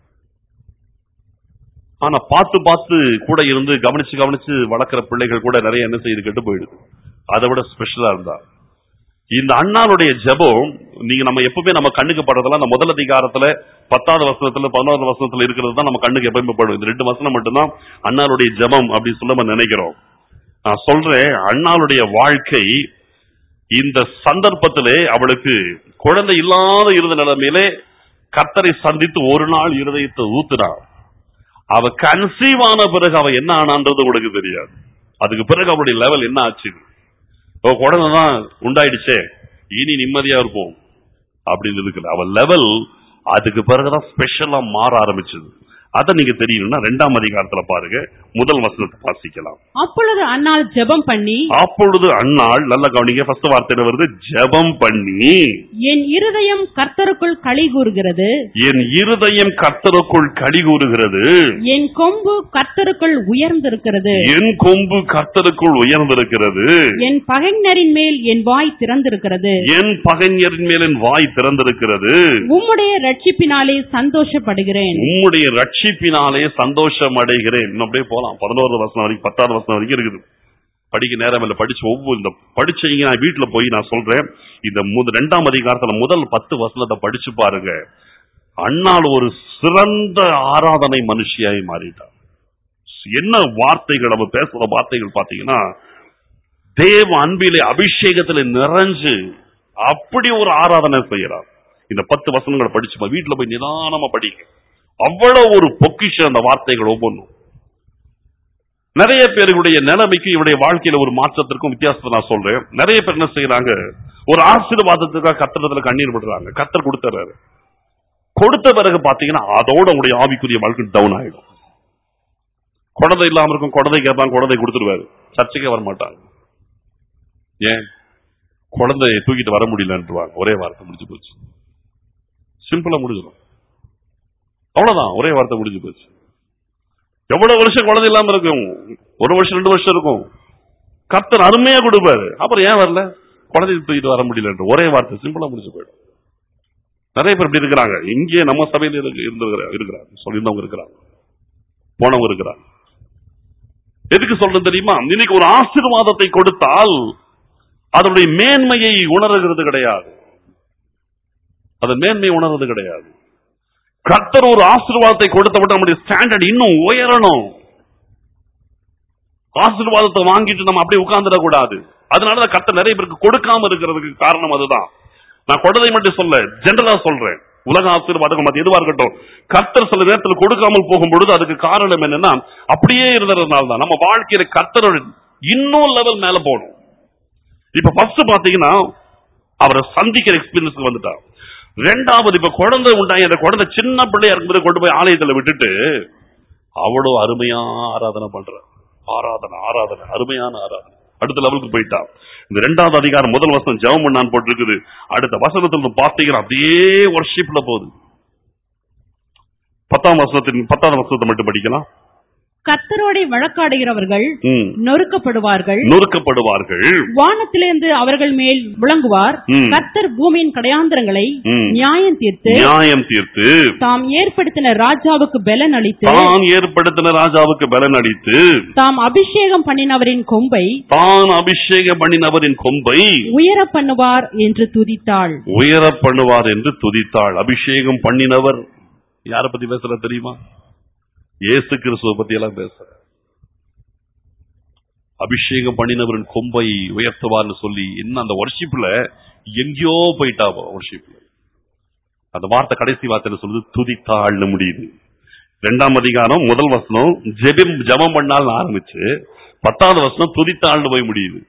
ஆனா பார்த்து பார்த்து கூட இருந்து கவனிச்சு கவனிச்சு வளர்க்கிற பிள்ளைகள் கூட நிறைய என்ன செய்யுது கெட்டு போயிடுது அதை விட ஸ்பெஷலா இருந்தா இந்த அண்ணாளுடைய ஜெபம் நீங்க நம்ம எப்பவுமே நம்ம கண்ணுக்கு படுறதெல்லாம் அந்த முதல் அதிகாரத்துல பத்தாவது வசனத்துல பதினோரு வசனத்துல இருக்கிறது தான் நம்ம கண்ணுக்கு எப்பவுமே படும் இந்த ரெண்டு வசனம் மட்டும்தான் அண்ணாளுடைய ஜெபம் அப்படின்னு சொல்ல நம்ம நினைக்கிறோம் நான் சொல்றேன் அண்ணாளுடைய வாழ்க்கை இந்த சந்தர்ப்பத்திலே அவளுக்கு குழந்தை இல்லாத இருந்த நிலைமையிலே கர்த்தரை சந்தித்து ஒரு நாள் இருதயத்தை ஊத்துனாள் அவ கன்சீவ் ஆன பிறகு அவ என்ன ஆனான்றது உங்களுக்கு தெரியாது அதுக்கு பிறகு அவளுடைய லெவல் என்ன ஆச்சு ஓ குழந்தை தான் உண்டாயிடுச்சே இனி நிம்மதியா இருப்போம் அப்படின்னு இருக்குது அவ லெவல் அதுக்கு பிறகுதான் ஸ்பெஷலா மாற ஆரம்பிச்சது அதை நீங்க தெரியணும்னா ரெண்டாம் அதிகாரத்துல பாருங்க முதல் வசனத்தை வாசிக்கலாம்
அப்பொழுது அன்னாள் ஜெபம் பண்ணி
அப்பொழுது அன்னாள் நல்ல கவனிங்க ஃபர்ஸ்ட் வார்த்தையில வருது ஜெபம் பண்ணி
என் இருதயம் கர்த்தருக்குள் களி கூறுகிறது
என் இருதயம் கர்த்தருக்குள் களி கூறுகிறது
என் கொம்பு கர்த்தருக்குள் உயர்ந்திருக்கிறது
என் கொம்பு கர்த்தருக்குள் உயர்ந்திருக்கிறது
என் பகைஞரின் மேல் என் வாய் திறந்திருக்கிறது
என் பகைஞரின் மேல் என் வாய் திறந்திருக்கிறது
உம்முடைய ரட்சிப்பினாலே சந்தோஷப்படுகிறேன்
உம்முடைய ரட்சிப்பினாலே சந்தோஷம் அடைகிறேன் இன்னும் அப்படியே போலாம் பதினோரு வருஷம் வரைக்கும் பத்தாவது வருஷம் வரைக்கும் இருக்குது படிக்க நேரம் இல்ல படிச்சு ஒவ்வொரு இந்த படிச்சீங்க நான் வீட்டுல போய் நான் சொல்றேன் இந்த முத- ரெண்டாம் அதிகாரத்துல முதல் பத்து வசனத்தை படிச்சு பாருங்க அண்ணாள் ஒரு சிறந்த ஆராதனை மனுஷியாய் மாறிட்டார் என்ன வார்த்தைகள் அவ பேசுற வார்த்தைகள் பாத்தீங்கன்னா தேவ அன்பிலே அபிஷேகத்துல நிறைஞ்சு அப்படி ஒரு ஆராதனை செய்யறார் இந்த பத்து வசனங்களை படிச்சு பா- வீட்டுல போய் நிதானமா படிங்க அவ்வளவு ஒரு பொக்கிஷம் அந்த வார்த்தைகள் ஒவ்வொன்றும் நிறைய பேருடைய நிலைமைக்கு இவருடைய வாழ்க்கையில ஒரு மாற்றத்திற்கும் வித்தியாசத்தை நான் சொல்றேன் நிறைய பேர் என்ன செய்யறாங்க ஒரு ஆசீர்வாதத்துக்காக கத்திரத்துல கண்ணீர் விடுறாங்க கத்தர் கொடுத்துறாரு கொடுத்த பிறகு பாத்தீங்கன்னா அதோட உங்களுடைய ஆவிக்குரிய வாழ்க்கை டவுன் ஆயிடும் குழந்தை இல்லாம இருக்கும் குழந்தை கேட்பாங்க குழந்தை கொடுத்துருவாரு சர்ச்சைக்கே வர மாட்டாங்க ஏன் குழந்தையை தூக்கிட்டு வர முடியலன்றுவாங்க ஒரே வார்த்தை முடிஞ்சு போச்சு சிம்பிளா முடிஞ்சிடும் அவ்வளவுதான் ஒரே வார்த்தை முடிஞ்சு போச்சு எவ்வளவு வருஷம் குழந்தை இல்லாம இருக்கும் ஒரு வருஷம் ரெண்டு வருஷம் இருக்கும் கர்த்தர் அருமையா கொடுப்பாரு அப்புறம் ஏன் வரல குழந்தைய தூக்கிட்டு வர முடியலன்ற ஒரே வார்த்தை சிம்பிளா முடிஞ்சு போயிடும் நிறைய பேர் இப்படி இருக்கிறாங்க இங்கே நம்ம சபையில இருக்கு- இருந்திருக்கிற இருக்கிறாங்க சொல்லியிருந்தவங்க இருக்கிறாங்க போனவங்க இருக்கிறாங்க எதுக்கு சொல்றது தெரியுமா இன்னைக்கு ஒரு ஆசீர்வாதத்தை கொடுத்தால் அதனுடைய மேன்மையை உணர்கிறது கிடையாது அதன் மேன்மையை உணர்றது கிடையாது கர்த்தர் ஒரு ஆசீர்வாதத்தை கொடுத்த விட்டு நம்முடைய ஸ்டாண்டர்ட் இன்னும் உயரணும் ஆசீர்வாதத்தை வாங்கிட்டு நம்ம அப்படியே உட்கார்ந்துட கூடாது அதனாலதான் கர்த்தர் நிறைய பேருக்கு கொடுக்காம இருக்கிறதுக்கு காரணம் அதுதான் நான் கொடுதை மட்டும் சொல்ல ஜெனரலா சொல்றேன் உலக ஆசீர்வாதங்கள் மத்த எதுவா இருக்கட்டும் கர்த்தர் சில நேரத்தில் கொடுக்காமல் போகும் பொழுது அதுக்கு காரணம் என்னன்னா அப்படியே இருந்ததுனால தான் நம்ம வாழ்க்கையில கர்த்தர் இன்னும் லெவல் மேல போகணும் இப்ப ஃபர்ஸ்ட் பாத்தீங்கன்னா அவரை சந்திக்கிற எக்ஸ்பீரியன்ஸ்க்கு வந்துட்டார் ரெண்டாவது இப்ப குழந்தை உண்டாகி அந்த குழந்தை சின்ன பிள்ளையா இருக்கும்போது கொண்டு போய் ஆலயத்துல விட்டுட்டு அவ்வளவு அருமையா ஆராதனை பண்ற ஆராதனை ஆராதனை அருமையான ஆராதனை அடுத்த லெவலுக்கு போயிட்டா இந்த ரெண்டாவது அதிகாரம் முதல் வசனம் ஜெபம் பண்ணான்னு போட்டிருக்குது அடுத்த வசனத்துல இருந்து பார்த்தீங்கன்னா அப்படியே ஒர்ஷிப்ல போகுது பத்தாம் வசனத்தின் பத்தாவது வசனத்தை மட்டும் படிக்கலாம்
கர்த்தரோட வழக்காடுகிறவர்கள்
ம்.
நொறுக்கப்படுவார்கள்
நொறுக்கப்படுவார்கள்
வானத்திலிருந்து அவர்கள் மேல் விளங்குவார்
ம்.
கர்த்தர் பூமியின் கடையாந்திரங்களை
ம்.
நியாயம் தீர்த்து
நியாயம் தீர்த்து
தாம் ஏற்படுத்தின ராஜாவுக்கு பலன் அளித்து
தான் ஏற்படுத்தின ராஜாவுக்கு பலன் அளித்து
தாம் அபிஷேகம் பண்ணினவரின் கொம்பை
தான் அபிஷேகம் பண்ணினவரின் கொம்பை
உயர பண்ணுவார் என்று துதித்தாள்
உயர பண்ணுவார் என்று துதித்தாள் அபிஷேகம் பண்ணினவர் யார பத்தி பேசுற தெரியுமா இயேசு கிறிஸ்துவ பத்தி எல்லாம் பேசுற அபிஷேகம் பண்ணினவரின் கொம்பை உயர்த்துவார்னு சொல்லி என்ன அந்த வர்ஷிப்ல எங்கேயோ போயிட்டா வர்ஷிப்ல அந்த வார்த்தை கடைசி வார்த்தையில சொல்லுது துதித்தாள்னு முடியுது ரெண்டாம் அதிகாரம் முதல் வசனம் ஜெபம் ஜெபம் பண்ணால்னு ஆரம்பிச்சு பத்தாவது வசனம் துதித்தாள்னு போய் முடியுது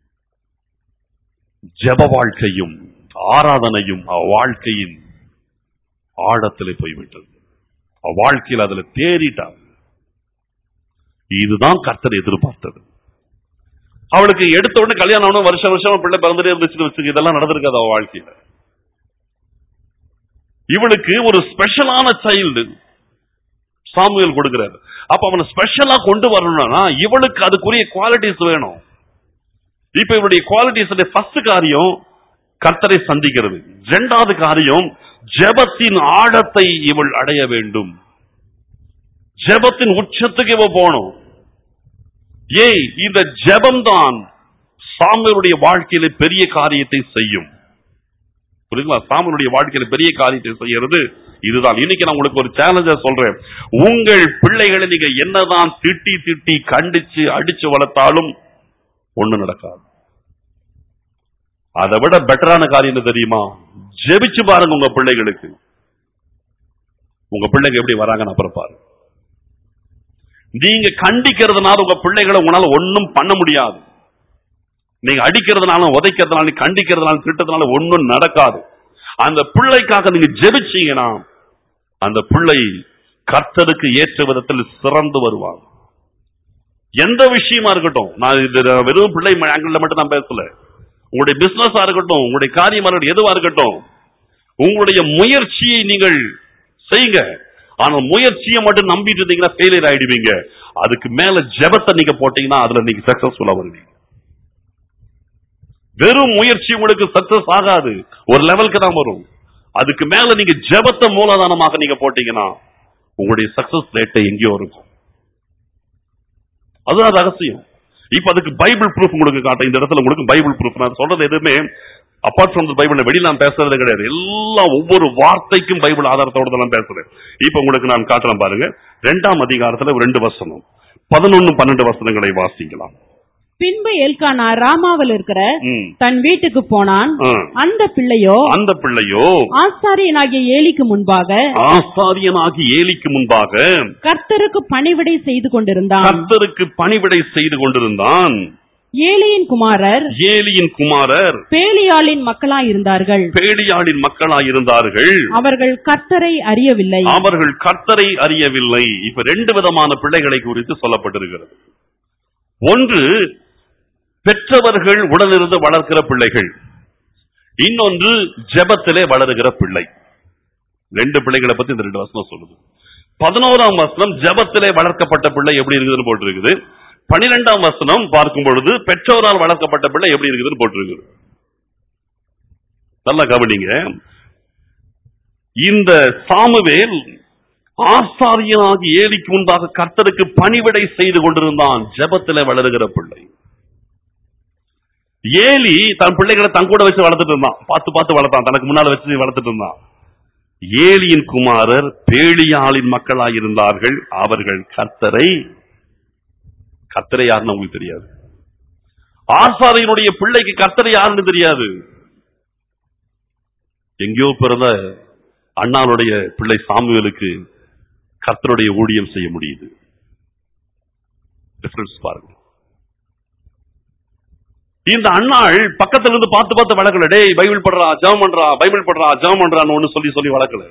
ஜெப வாழ்க்கையும் ஆராதனையும் அவ வாழ்க்கையின் ஆழத்திலே போய்விட்டது அவ வாழ்க்கையில் அதுல தேறிட்டான் இதுதான் கர்த்தர் எதிர்பார்த்தது அவளுக்கு எடுத்த உடனே கல்யாணம் ஆகணும் வருஷம் வருஷம் பிள்ளை பிறந்துட்டே இருந்துச்சுன்னு வச்சுக்க இதெல்லாம் நடந்திருக்காது அவ வாழ்க்கையில இவளுக்கு ஒரு ஸ்பெஷலான சைல்டு சாமுவேல் கொடுக்கிறார் அப்ப அவனை ஸ்பெஷலா கொண்டு வரணும்னா இவளுக்கு அதுக்குரிய குவாலிட்டிஸ் வேணும் இப்ப இவருடைய குவாலிட்டிஸ் ஃபர்ஸ்ட் காரியம் கர்த்தரை சந்திக்கிறது இரண்டாவது காரியம் ஜெபத்தின் ஆழத்தை இவள் அடைய வேண்டும் ஜெபத்தின் உச்சத்துக்கு இவ போகணும் ஏய் இந்த ஜெபம்தான் சாமுவேலுடைய வாழ்க்கையில பெரிய காரியத்தை செய்யும் புரியுங்களா சாமுவேலுடைய வாழ்க்கையில பெரிய காரியத்தை செய்யறது இதுதான் இன்னைக்கு நான் உங்களுக்கு ஒரு சேலஞ்ச சொல்றேன் உங்கள் பிள்ளைகளை நீங்க என்னதான் திட்டி திட்டி கண்டிச்சு அடிச்சு வளர்த்தாலும் ஒண்ணு நடக்காது அதை விட பெட்டரான காரியம் என்ன தெரியுமா ஜெபிச்சு பாருங்க உங்க பிள்ளைகளுக்கு உங்க பிள்ளைங்க எப்படி வராங்கன்னு அப்புறம் பாருங்க நீங்க கண்டிக்கிறதுனால உங்க பிள்ளைகளை உங்களால ஒண்ணும் பண்ண முடியாது நீங்க அடிக்கிறதுனால உதைக்கிறதுனால கண்டிக்கிறதுனால திட்டத்தினால ஒண்ணும் நடக்காது அந்த பிள்ளைக்காக நீங்க ஜெபிச்சீங்கன்னா அந்த பிள்ளை கர்த்தருக்கு ஏற்ற விதத்தில் சிறந்து வருவாங்க எந்த விஷயமா இருக்கட்டும் நான் இது வெறும் பிள்ளை ஆங்கிள் மட்டும் நான் பேசல உங்களுடைய பிசினஸா இருக்கட்டும் உங்களுடைய காரியமா இருக்கட்டும் எதுவா இருக்கட்டும் உங்களுடைய முயற்சியை நீங்கள் செய்யுங்க ஆனா முயற்சியை மட்டும் நம்பிட்டு இருந்தீங்கன்னா ஃபெயிலியர் ஆயிடுவீங்க அதுக்கு மேல ஜெபத்தை நீங்க போட்டீங்கன்னா அதுல நீங்க சக்சஸ்ஃபுல்லா வருவீங்க வெறும் முயற்சி உங்களுக்கு சக்சஸ் ஆகாது ஒரு லெவலுக்கு தான் வரும் அதுக்கு மேல நீங்க ஜெபத்தை மூலதானமாக நீங்க போட்டீங்கன்னா உங்களுடைய சக்சஸ் ரேட்டை எங்கேயோ இருக்கும் அதுதான் ரகசியம் இப்ப அதுக்கு பைபிள் ப்ரூஃப் உங்களுக்கு காட்ட இந்த இடத்துல உங்களுக்கு பைபிள் ப்ரூஃப் நான் சொல்றது எதுவுமே அப்பார்ட் ஃப்ரம் பைபிள் வெளியில நான் பேசுறது கிடையாது எல்லாம் ஒவ்வொரு வார்த்தைக்கும் பைபிள் ஆதாரத்தோட தான் நான் பேசுறேன் இப்ப உங்களுக்கு நான் காட்டுறேன் பாருங்க ரெண்டாம் அதிகாரத்துல ரெண்டு வசனம் பதினொன்னு பன்னெண்டு வசனங்களை வாசிக்கலாம்
பின்பு எல்கானா ராமாவில் இருக்கிற
ம்.
தன் வீட்டுக்கு போனான்
ஆ.
அந்த பிள்ளையோ
அந்த பிள்ளையோ
ஆசாரியனாகிய ஏலிக்கு முன்பாக
ஆசாரியனாகி ஏலிக்கு முன்பாக
கர்த்தருக்கு பணிவிடை செய்து கொண்டிருந்தான்
கர்த்தருக்கு பணிவிடை செய்து கொண்டிருந்தான்
ஏலியின் குமாரர்
ஏலியின் குமாரர்
பேலியாளின் மக்களாயிருந்தார்கள்
பேடியாளின் மக்களாயிருந்தார்கள்
அவர்கள் கர்த்தரை அறியவில்லை
அவர்கள் கர்த்தரை அறியவில்லை இப்ப ரெண்டு விதமான பிள்ளைகளை குறித்து சொல்லப்பட்டிருக்கிறது ஒன்று பெற்றவர்கள் உடனிருந்து வளர்க்கிற பிள்ளைகள் இன்னொன்று ஜெபத்திலே வளருகிற பிள்ளை ரெண்டு பிள்ளைகளை பத்தி இந்த ரெண்டு வசனம் சொல்லுது பதினோராம் வசனம் ஜெபத்திலே வளர்க்கப்பட்ட பிள்ளை எப்படி இருக்குதுன்னு போட்டிருக்குது பனிரெண்டாம் வசனம் பார்க்கும் பொழுது பெற்றோரால் வளர்க்கப்பட்ட பிள்ளை எப்படி இருக்குதுன்னு போட்டிருக்குது நல்லா கவனிங்க இந்த சாமுவேல் ஆசாரியனாகி ஏலிக்கு முன்பாக கர்த்தருக்கு பணிவிடை செய்து கொண்டிருந்தான் ஜெபத்திலே வளருகிற பிள்ளை ஏலி தன் பிள்ளைகளை தன் கூட வச்சு வளர்த்துட்டு இருந்தான் பார்த்து பார்த்து வளர்த்தான் தனக்கு முன்னால வச்சு வளர்த்துட்டு இருந்தான் ஏலியின் குமாரர் பேலியாளின் மக்களாயிருந்தார்கள் அவர்கள் கர்த்தரை கர்த்தரை யாருன்னு உங்களுக்கு தெரியாது ஆசாரியனுடைய பிள்ளைக்கு கர்த்தரை யாருன்னு தெரியாது எங்கேயோ பிறந்த அண்ணாளுடைய பிள்ளை சாமுவேலுக்கு கர்த்தருடைய ஊழியம் செய்ய முடியுது டிஃபரன்ஸ் பாருங்க இந்த அண்ணாள் பக்கத்துல இருந்து பார்த்து பார்த்து வளர்க்கல டேய் பைபிள் படுறா ஜெபம் பண்றா பைபிள் படுறா ஜெபம் பண்றான்னு ஒண்ணு சொல்லி சொல்லி வளர்க்கல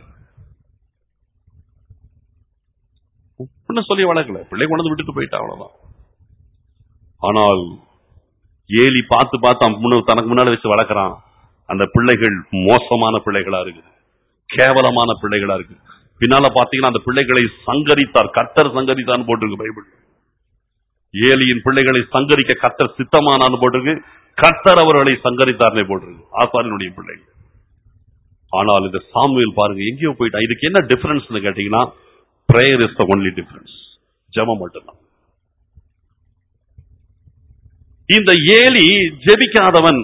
ஒண்ணு சொல்லி வளர்க்கல பிள்ளை கொண்டு வந்து விட்டுட்டு போயிட்டா அவ்வளவுதான் ஆனால் ஏலி பார்த்து பார்த்து அவன் முன்ன- தனக்கு முன்னாடி வச்சு வளர்க்கறான் அந்த பிள்ளைகள் மோசமான பிள்ளைகளா இருக்கு கேவலமான பிள்ளைகளா இருக்கு பின்னால பாத்தீங்கன்னா அந்த பிள்ளைகளை சங்கரித்தார் கர்த்தர் சங்கரித்தான்னு போட்டிருக்கு பைபிள் ஏலியின் பிள்ளைகளை சங்கரிக்க கர்த்தர் சித்தமானான்னு போட்டிருக்கு கர்த்தர் அவர்களை சங்கரித்தார்னே போட்டிருக்கு ஆசாரியனுடைய பிள்ளைகள் ஆனால் இந்த சாமுவேல் பாருங்க எங்கேயோ போயிட்டா இதுக்கு என்ன டிஃபரன்ஸ்னு கேட்டீங்கன்னா prayer is the only difference ஜெபம் மட்டும்தான் இந்த ஏலி ஜெபிக்காதவன்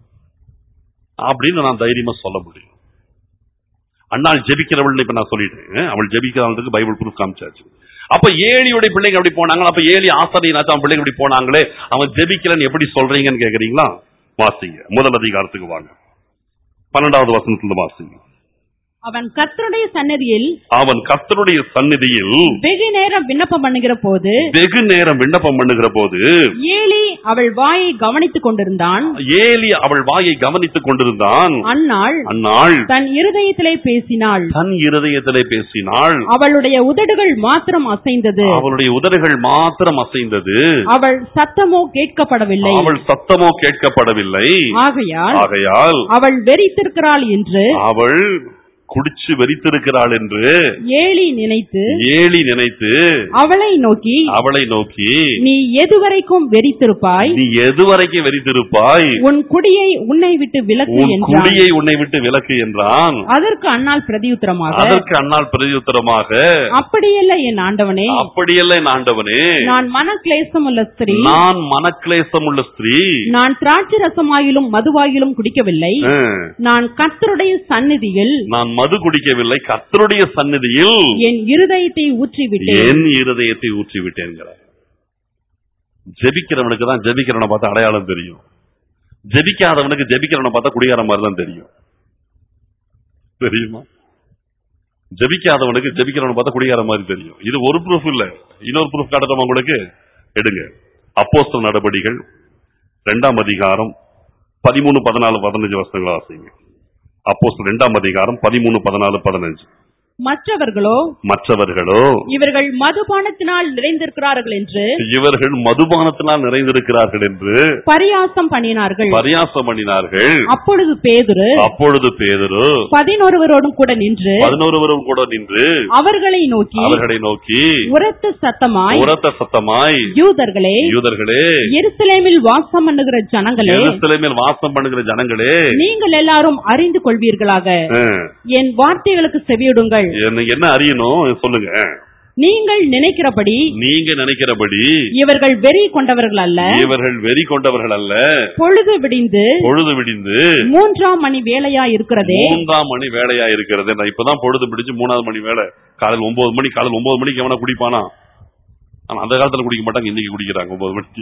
அப்படின்னு நான் தைரியமா சொல்ல முடியும் அண்ணாள் ஜெபிக்கிறவள் இப்ப நான் சொல்லிட்டேன் அவள் ஜெபிக்கிறவளுக்கு பைபிள் ப்ரூஃப் காமிச்சாச்சு அப்ப ஏலியுடைய பிள்ளைங்க அப்படி போனாங்க அப்ப ஏலி ஆசாரியனாச்சும் அவன் பிள்ளைங்க அப்படி போனாங்களே அவன் ஜெபிக்கலன்னு எப்படி சொல்றீங்கன்னு கேக்குறீங்களா வாசிங்க முதல் அதிகாரத்துக்கு வாங்க பன்னெண்டாவது வசனத்துல வாசிங்க
அவன் கர்த்தருடைய சன்னதியில்
அவன் கர்த்தருடைய சந்நிதியில்
வெகு நேரம் விண்ணப்பம் பண்ணுகிற போது
வெகு நேரம் விண்ணப்பம் பண்ணுகிற போது
ஏலி அவள் வாயை கவனித்துக் கொண்டிருந்தான்
ஏலி அவள் வாயை கவனித்துக் கொண்டிருந்தான்
அன்னாள்
அந்நாள்
தன் இருதயத்திலே பேசினாள்
தன் இருதயத்திலே பேசினாள்
அவளுடைய உதடுகள் மாத்திரம் அசைந்தது
அவளுடைய உதடுகள் மாத்திரம் அசைந்தது
அவள் சத்தமோ கேட்கப்படவில்லை
அவள் சத்தமோ கேட்கப்படவில்லை
ஆகையால்
ஆகையால்
அவள் வெறித்திருக்கிறாள் என்று
அவள் குடிச்சு வெறித்திருக்கிறாள் என்று
ஏலி நினைத்து
ஏலி நினைத்து
அவளை நோக்கி
அவளை நோக்கி
நீ எதுவரைக்கும் வெறித்திருப்பாய்
நீ எதுவரைக்கும் வெறித்திருப்பாய்
உன் குடியை உன்னை விட்டு விலக்கு
உன்
என்றான்
குடியை உன்னை விட்டு விலக்கு என்றான்
அதற்கு அண்ணாள் பிரதியுத்தரமாக
அதற்கு அண்ணால் பிரதியுத்தரமாக
அப்படியல்ல என் ஆண்டவனே
அப்படியல்ல என் ஆண்டவனே
நான் மனக்லேசம் உள்ள ஸ்திரீ
நான் மனக்லேசம் உள்ள ஸ்திரீ
நான் திராட்சை ரசமாயிலும் மதுவாயிலும் குடிக்கவில்லை
ம்.
நான் கர்த்தருடைய சந்நிதியில்
நான் மது குடிக்கவில்லை கர்த்தருடைய சந்நிதியில்
என் இருதயத்தை ஊற்றிவிட்டேன்
என் இருதயத்தை ஊற்றி விட்டேன்கிறார் ஜெபிக்கிறவனுக்கு தான் ஜெபிக்கிறவனை பார்த்தா அடையாளம் தெரியும் ஜெபிக்காதவனுக்கு ஜெபிக்கிறவனை பார்த்தா குடிகார மாதிரி தான் தெரியும் தெரியுமா ஜெபிக்காதவனுக்கு ஜெபிக்கிறவனை பார்த்தா குடிகார மாதிரி தெரியும் இது ஒரு ப்ரூஃப் இல்ல இன்னொரு ப்ரூஃப் காட்டமா உங்களுக்கு எடுங்க அப்போஸ்தல நடபடிகள் ரெண்டாம் அதிகாரம் பதிமூணு பதினாலு பதினஞ்சு வருஷங்கள் ஆசைங்க அப்போஸ்தலர் ரெண்டாம் அதிகாரம் பதிமூணு பதினாலு பதினஞ்சு
மற்றவர்களோ
மற்றவர்களோ
இவர்கள் மதுபானத்தினால் நிறைந்திருக்கிறார்கள் என்று
இவர்கள் மதுபானத்தினால் நிறைந்திருக்கிறார்கள் என்று
பரியாசம் பண்ணினார்கள்
பரியாசம் பண்ணினார்கள்
அப்பொழுது பேதுரு
அப்பொழுது பேதுரு
பதினொருவரோடும் கூட நின்று
பதினோருவரும் கூட நின்று
அவர்களை நோக்கி
அவர்களை நோக்கி
உரத்த சத்தமாய்
உரத்த சத்தமாய்
யூதர்களே
யூதர்களே
எருசலேமில் வாசம் பண்ணுகிற ஜனங்களே
எருசலேமில் வாசம் பண்ணுகிற ஜனங்களே
நீங்கள் எல்லாரும் அறிந்து கொள்வீர்களாக
அஹ்,
என் வார்த்தைகளுக்கு செவியிடுங்கள்
என்ன என்ன அறியணும் சொல்லுங்க
நீங்கள் நினைக்கிறபடி
நீங்க நினைக்கிறபடி
இவர்கள் வெறி கொண்டவர்கள் அல்ல
இவர்கள் வெறி கொண்டவர்கள் அல்ல
பொழுது விடிந்து
பொழுது விடிந்து
மூன்றாம் மணி வேலையா இருக்கிறதே
மூன்றாம் மணி வேலையா இருக்கிறது நான் இப்பதான் பொழுது பிடிச்சு மூணாவது மணி வேலை காலையில் ஒன்பது மணி காலையில் ஒன்பது மணிக்கு எவனா குடிப்பானா ஆனா அந்த காலத்துல குடிக்க மாட்டாங்க இன்னைக்கு குடிக்கிறாங்க ஒன்பது மணிக்கு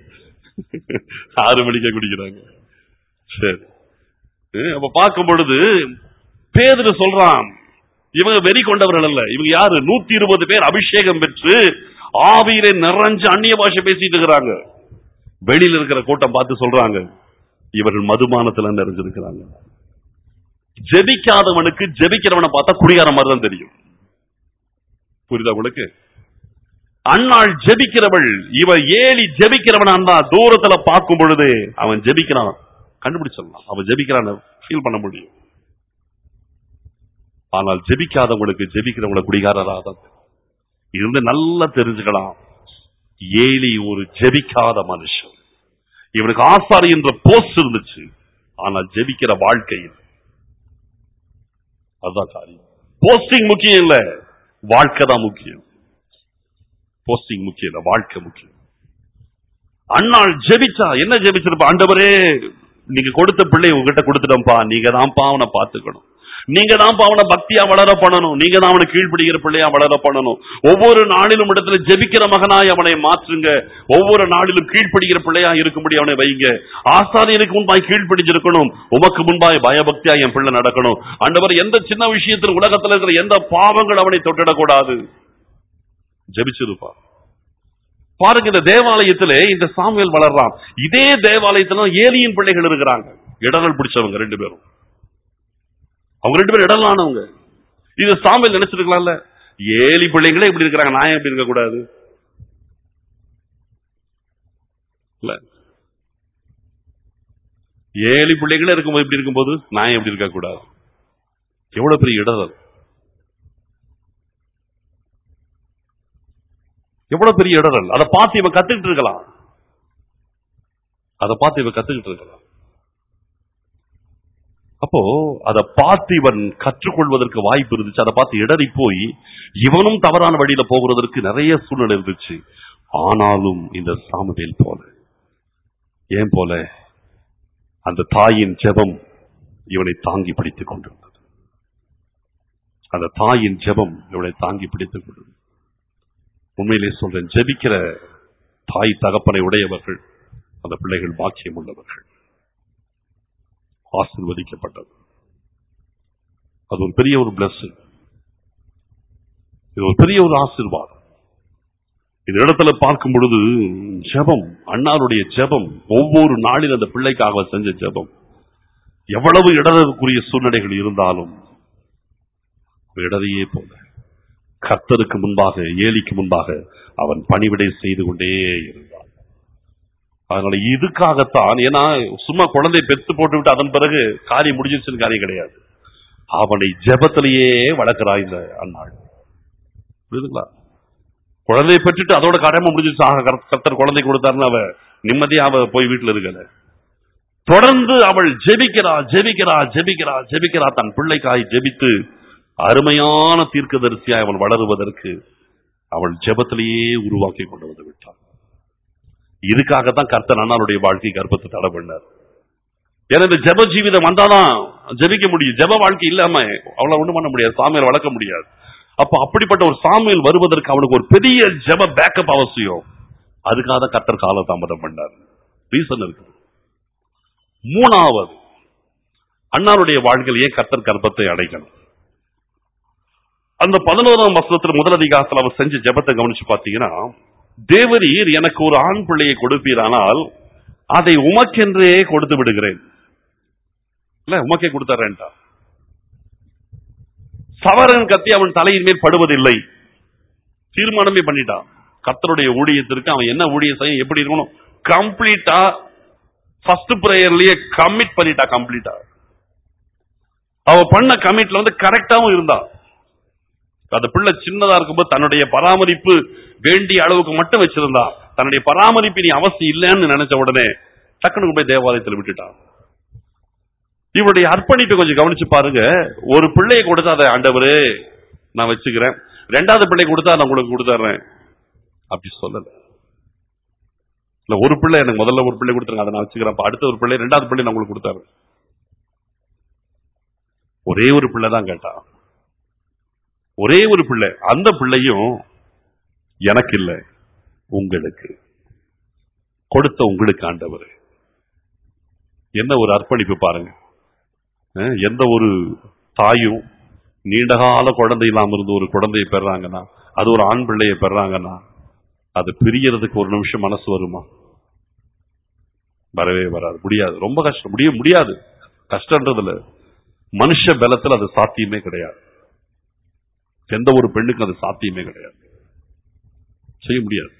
ஆறு மணிக்கே குடிக்கிறாங்க சரி அஹ் அப்ப பார்க்கும் பொழுது பேதுரு சொல்றான் இவங்க வெறி கொண்டவர்கள் அல்ல இவங்க யாரு நூத்தி இருபது பேர் அபிஷேகம் பெற்று ஆவியிலே நிறைஞ்சு அந்நிய பாஷை பேசிட்டு இருக்கிறாங்க வெளியில இருக்கிற கூட்டம் பார்த்து சொல்றாங்க இவர்கள் மதுபானத்துல நிறைஞ்சிருக்கிறாங்க ஜெபிக்காதவனுக்கு ஜெபிக்கிறவனை பார்த்தா குடிகார மாதிரி தான் தெரியும் புரியுதா உங்களுக்கு அன்னாள் ஜெபிக்கிறவள் இவ ஏலி ஜெபிக்கிறவனா இருந்தா தூரத்துல பார்க்கும் பொழுது அவன் ஜெபிக்கிறான் கண்டுபிடிச்சிடலாம் அவன் ஜெபிக்கிறான் ஃபீல் பண்ண முடியும் ஆனால் ஜெபிக்காதவங்களுக்கு ஜெபிக்கிறவங்களை குடிகாரரா தான் தெரியும். இருந்து நல்லா தெரிஞ்சுக்கலாம் ஏலி ஒரு ஜெபிக்காத மனுஷன் இவனுக்கு ஆசாரி என்ற போஸ்ட் இருந்துச்சு ஆனால் ஜெபிக்கிற வாழ்க்கையில் அதுதான் காரியம் போஸ்டிங் முக்கியம் இல்ல வாழ்க்கை தான் முக்கியம் போஸ்டிங் முக்கியம் இல்ல வாழ்க்கை முக்கியம் அண்ணாள் ஜெபிச்சா என்ன ஜெபிச்சிருப்பா ஆண்டவரே நீங்க கொடுத்த பிள்ளை உங்ககிட்ட கொடுத்துட்டோம்ப்பா நீங்க தான்ப்பா அவனை பார்த்துக்கணும் நீங்க தான்ப்பா அவனை பக்தியா வளர பண்ணணும் நீங்க தான் அவனை கீழ்ப்பிடிக்கிற பிள்ளையா வளர பண்ணணும் ஒவ்வொரு நாளிலும் இடத்துல ஜெபிக்கிற மகனாய் அவனை மாற்றுங்க ஒவ்வொரு நாளிலும் கீழ்ப்பிடிக்கிற பிள்ளையா இருக்கும்படி அவனை வைங்க ஆசாரியனுக்கு முன்பாய் கீழ்ப்பிடிச்சிருக்கணும் உமக்கு முன்பாய் பயபக்தியா என் பிள்ளை நடக்கணும் ஆண்டவர் எந்த சின்ன விஷயத்தில் உலகத்துல இருக்கிற எந்த பாவங்கள் அவனை தொட்டிடக்கூடாது ஜெபிச்சிருப்பா பாருங்க இந்த தேவாலயத்திலே இந்த சாமுவேல் வளர்றான் இதே தேவாலயத்துல ஏலியின் பிள்ளைகள் இருக்கிறாங்க இடரல் பிடிச்சவங்க ரெண்டு பேரும் அவங்க ரெண்டு பேரும் இடலானவங்க இது சாமுவேல் நினைச்சிருக்கலாம்ல ஏலி பிள்ளைங்களே இப்படி இருக்கிறாங்க நான் ஏன் இப்படி இருக்க கூடாது இல்ல ஏலி பிள்ளைகளே இருக்கும்போது இப்படி இருக்கும்போது நான் ஏன் இப்படி இருக்க கூடாது எவ்வளவு பெரிய இடரல் எவ்வளவு பெரிய இடரல் அதை பார்த்து இவன் கத்துக்கிட்டு இருக்கலாம் அதை பார்த்து இவன் கத்துக்கிட்டு இருக்கலாம் அப்போ அதை பார்த்து இவன் கற்றுக்கொள்வதற்கு வாய்ப்பு இருந்துச்சு அதை பார்த்து இடறி போய் இவனும் தவறான வழியில போகிறதற்கு நிறைய சூழ்நிலை இருந்துச்சு ஆனாலும் இந்த சாமுவேல் போல ஏன் போல அந்த தாயின் ஜெபம் இவனை தாங்கி பிடித்துக் கொண்டிருந்தது அந்த தாயின் ஜெபம் இவனை தாங்கி பிடித்துக் கொண்டிருந்தது உண்மையிலே சொல்றேன் ஜெபிக்கிற தாய் தகப்பனை உடையவர்கள் அந்த பிள்ளைகள் பாக்கியம் உள்ளவர்கள் ஆசிர்வதிக்கப்பட்டது அது ஒரு பெரிய ஒரு பிளஸிங் இது ஒரு பெரிய ஒரு ஆசீர்வாதம் இந்த இடத்துல பார்க்கும் பொழுது ஜெபம் அண்ணாருடைய ஜெபம் ஒவ்வொரு நாளில் அந்த பிள்ளைக்காக அவர் செஞ்ச ஜெபம் எவ்வளவு இடருக்குரிய சூழ்நிலைகள் இருந்தாலும் இடரையே போல கர்த்தருக்கு முன்பாக ஏலிக்கு முன்பாக அவன் பணிவிடை செய்து கொண்டே இருந்தான் அதனால இதுக்காகத்தான் ஏன்னா சும்மா குழந்தை பெத்து போட்டு விட்டு அதன் பிறகு காரியம் முடிஞ்சிருச்சுன்னு காரியம் கிடையாது அவனை ஜெபத்திலேயே வளர்க்கிறாய் இந்த அந்நாள் புரியுதுங்களா குழந்தையை பெற்றுட்டு அதோட கடமை முடிஞ்சிருச்சு ஆக கர்த்த- கர்த்தர் குழந்தை கொடுத்தாருன்னு அவ நிம்மதியா அவ போய் வீட்டுல இருக்கல தொடர்ந்து அவள் ஜெபிக்கிறா ஜெபிக்கிறா ஜெபிக்கிறா ஜெபிக்கிறா தன் பிள்ளைக்காய் ஜெபித்து அருமையான தீர்க்கதரிசியாய் அவள் வளருவதற்கு அவள் ஜெபத்திலேயே உருவாக்கி கொண்டு வந்து விட்டாள் இதுக்காகத்தான் கர்த்தன் அண்ணாருடைய வாழ்க்கை கர்ப்பத்தை தடை பண்ணார் ஏன்னா இந்த ஜெப ஜீவிதம் வந்தாதான் ஜெபிக்க முடியும் ஜெப வாழ்க்கை இல்லாம அவளை ஒண்ணும் பண்ண முடியாது சாமியால் வளர்க்க முடியாது அப்ப அப்படிப்பட்ட ஒரு சாமியல் வருவதற்கு அவனுக்கு ஒரு பெரிய ஜெப பேக்கப் அவசியம் அதுக்காக தான் கர்த்தர் காலதாமதம் பண்ணார் ரீசன் இருக்கு மூணாவது அண்ணாருடைய வாழ்க்கையிலேயே கர்த்தர் கர்ப்பத்தை அடைக்கணும் அந்த பதினோராம் வசனத்துல முதல் அதிகாரத்தில் அவர் செஞ்ச ஜெபத்தை கவனிச்சு பாத்தீங்கன்னா தேவரீர் எனக்கு ஒரு ஆண் பிள்ளையை கொடுப்பீரானால் அதை உமக்கென்றே கொடுத்து விடுகிறேன் இல்ல உமக்கே கொடுத்தாரேன்டா சவரன் கத்தி அவன் தலையின் மேல் படுவதில்லை தீர்மானமே பண்ணிட்டான் கர்த்தருடைய ஊழியத்திற்கு அவன் என்ன ஊழியம் செய்ய எப்படி இருக்கணும் கம்ப்ளீட்டா ஃபர்ஸ்ட் பிரேயர்லயே கமிட் பண்ணிட்டா கம்ப்ளீட்டா அவ பண்ண கமிட்ல வந்து கரெக்டாவும் இருந்தா அந்த பிள்ளை சின்னதா இருக்கும்போது தன்னுடைய பராமரிப்பு வேண்டிய அளவுக்கு மட்டும் வச்சிருந்தா தன்னுடைய பராமரிப்பு நீ அவசியம் இல்லைன்னு நினைச்ச உடனே டக்குனு போய் தேவாலயத்தில் விட்டுட்டான் இவருடைய அர்ப்பணிப்பை கொஞ்சம் கவனிச்சு பாருங்க ஒரு பிள்ளையை கொடுத்தா அதை ஆண்டவரே நான் வச்சுக்கிறேன் ரெண்டாவது பிள்ளை கொடுத்தா நான் உங்களுக்கு கொடுத்துட்றேன் அப்படி சொல்லல இல்ல ஒரு பிள்ளை எனக்கு முதல்ல ஒரு பிள்ளை கொடுத்துருங்க அதை நான் வச்சுக்கிறேன் அப்ப அடுத்த ஒரு பிள்ளை ரெண்டாவது பிள்ளை நான் உங்களுக்கு கொடுத்தாரு ஒரே ஒரு பிள்ளை தான் கேட்டான் ஒரே ஒரு பிள்ளை அந்த பிள்ளையும் எனக்கு இல்லை உங்களுக்கு கொடுத்த உங்களுக்கு ஆண்டவர் என்ன ஒரு அர்ப்பணிப்பு பாருங்க அஹ், எந்த ஒரு தாயும் நீண்டகால குழந்தை இல்லாம இருந்து ஒரு குழந்தையை பெறாங்கன்னா அது ஒரு ஆண் பிள்ளையை பெறாங்கன்னா அது பிரியறதுக்கு ஒரு நிமிஷம் மனசு வருமா வரவே வராது முடியாது ரொம்ப கஷ்டம் முடிய முடியாது கஷ்டன்றதுல மனுஷ பலத்துல அது சாத்தியமே கிடையாது எந்த ஒரு பெண்ணுக்கும் அது சாத்தியமே கிடையாது செய்ய முடியாது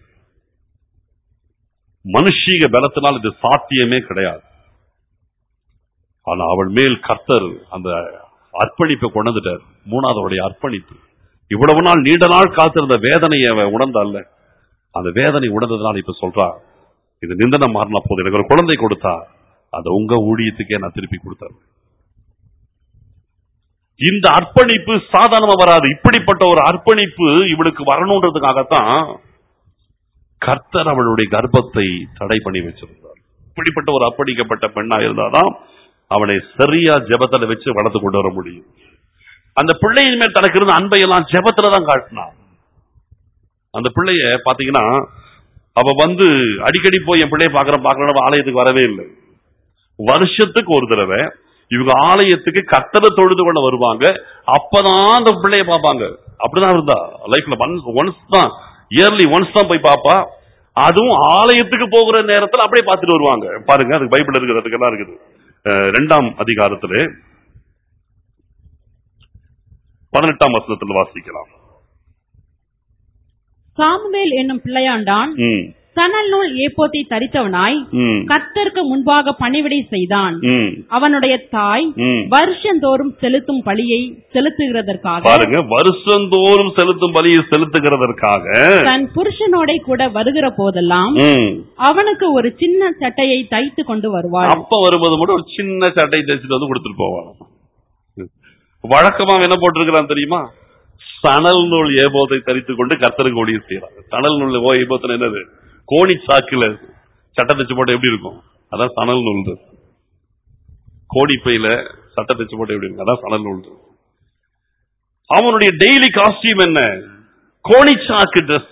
மனுஷீக பலத்தினால் இது சாத்தியமே கிடையாது ஆனா அவள் மேல் கர்த்தர் அந்த அர்ப்பணிப்பை கொண்டுட்டார் மூணாவது அவளுடைய அர்ப்பணிப்பு இவ்வளவு நாள் நீண்ட நாள் காத்திருந்த வேதனையை அவன் உணர்ந்தால்ல அந்த வேதனை உணர்ந்ததுனால இப்ப சொல்றா இது நிந்தனை மாறினா போது எனக்கு ஒரு குழந்தை கொடுத்தா அந்த உங்க ஊழியத்துக்கே நான் திருப்பி கொடுத்தேன் இந்த அர்ப்பணிப்பு சாதாரணமா வராது இப்படிப்பட்ட ஒரு அர்ப்பணிப்பு இவளுக்கு வரணுன்றதுக்காகத்தான் கர்த்தர் அவளுடைய கர்ப்பத்தை தடை பண்ணி வச்சிருந்தார் இப்படிப்பட்ட ஒரு அர்ப்பணிக்கப்பட்ட பெண்ணா இருந்தாதான் அவளை சரியா ஜெபத்துல வச்சு வளர்த்து கொண்டு வர முடியும் அந்த பிள்ளையின் மேல் தனக்கு இருந்த அன்பை எல்லாம் ஜெபத்துல தான் காட்டினான் அந்த பிள்ளைய பாத்தீங்கன்னா அவ வந்து அடிக்கடி போய் என் பிள்ளைய பாக்குறேன் பாக்குறேன் ஆலயத்துக்கு வரவே இல்லை வருஷத்துக்கு ஒரு தடவை இவங்க ஆலயத்துக்கு கத்தரை தொழுது கொள்ள வருவாங்க அப்பதான் அந்த பிள்ளைய பார்ப்பாங்க அப்படிதான் இருந்தா லைஃப்ல ஒன்ஸ் ஒன்ஸ் தான் இயர்லி ஒன்ஸ் தான் போய் பாப்பா அதுவும் ஆலயத்துக்கு போகிற நேரத்துல அப்படியே பார்த்துட்டு வருவாங்க பாருங்க அதுக்கு பைபிள் இருக்கிறதுக்கெல்லாம் இருக்குது அஹ் ரெண்டாம் அதிகாரத்துல பதினெட்டாம் வசனத்தில் வாசிக்கலாம்
சாமுவேல் என்னும் பிள்ளையாண்டான்
ம்,
சணல் நூல் ஏப்போத்தை தரித்தவனாய்
ம்,
கர்த்தருக்கு முன்பாக பணிவிடை செய்தான்
ம்,
அவனுடைய தாய்
ம்.
வருஷந்தோறும் செலுத்தும் பலியை செலுத்துகிறதற்காக
பாருங்க வருஷந்தோறும் செலுத்தும் பலியை செலுத்துகிறதற்காக
தன் புருஷனோட கூட வருகிற போதெல்லாம்
ம்,
அவனுக்கு ஒரு சின்ன சட்டையை தைத்து கொண்டு வருவாள்
அப்ப வரும்போது மட்டும் ஒரு சின்ன சட்டை தைச்சிட்டு வந்து கொடுத்துட்டு போவான் வழக்கமா அவன் என்ன போட்டிருக்கிறான் தெரியுமா சணல் நூல் ஏபோத்தை தரித்துக் கொண்டு கர்த்தருக்கு ஊழியம் செய்யறாங்க சணல் நூல் ஓ ஏபோத்துல என்னது கோணி சாக்குல சட்டை தைச்சு போட்டு எப்படி இருக்கும் அதான் சணல் நூல் dress. கோடி பையில சட்டை தைச்சு போட்டு எப்படி இருக்கும் அதான் சணல் நூல் dress. அவனுடைய டெய்லி காஸ்டியூம் என்ன கோணி சாக்கு Dress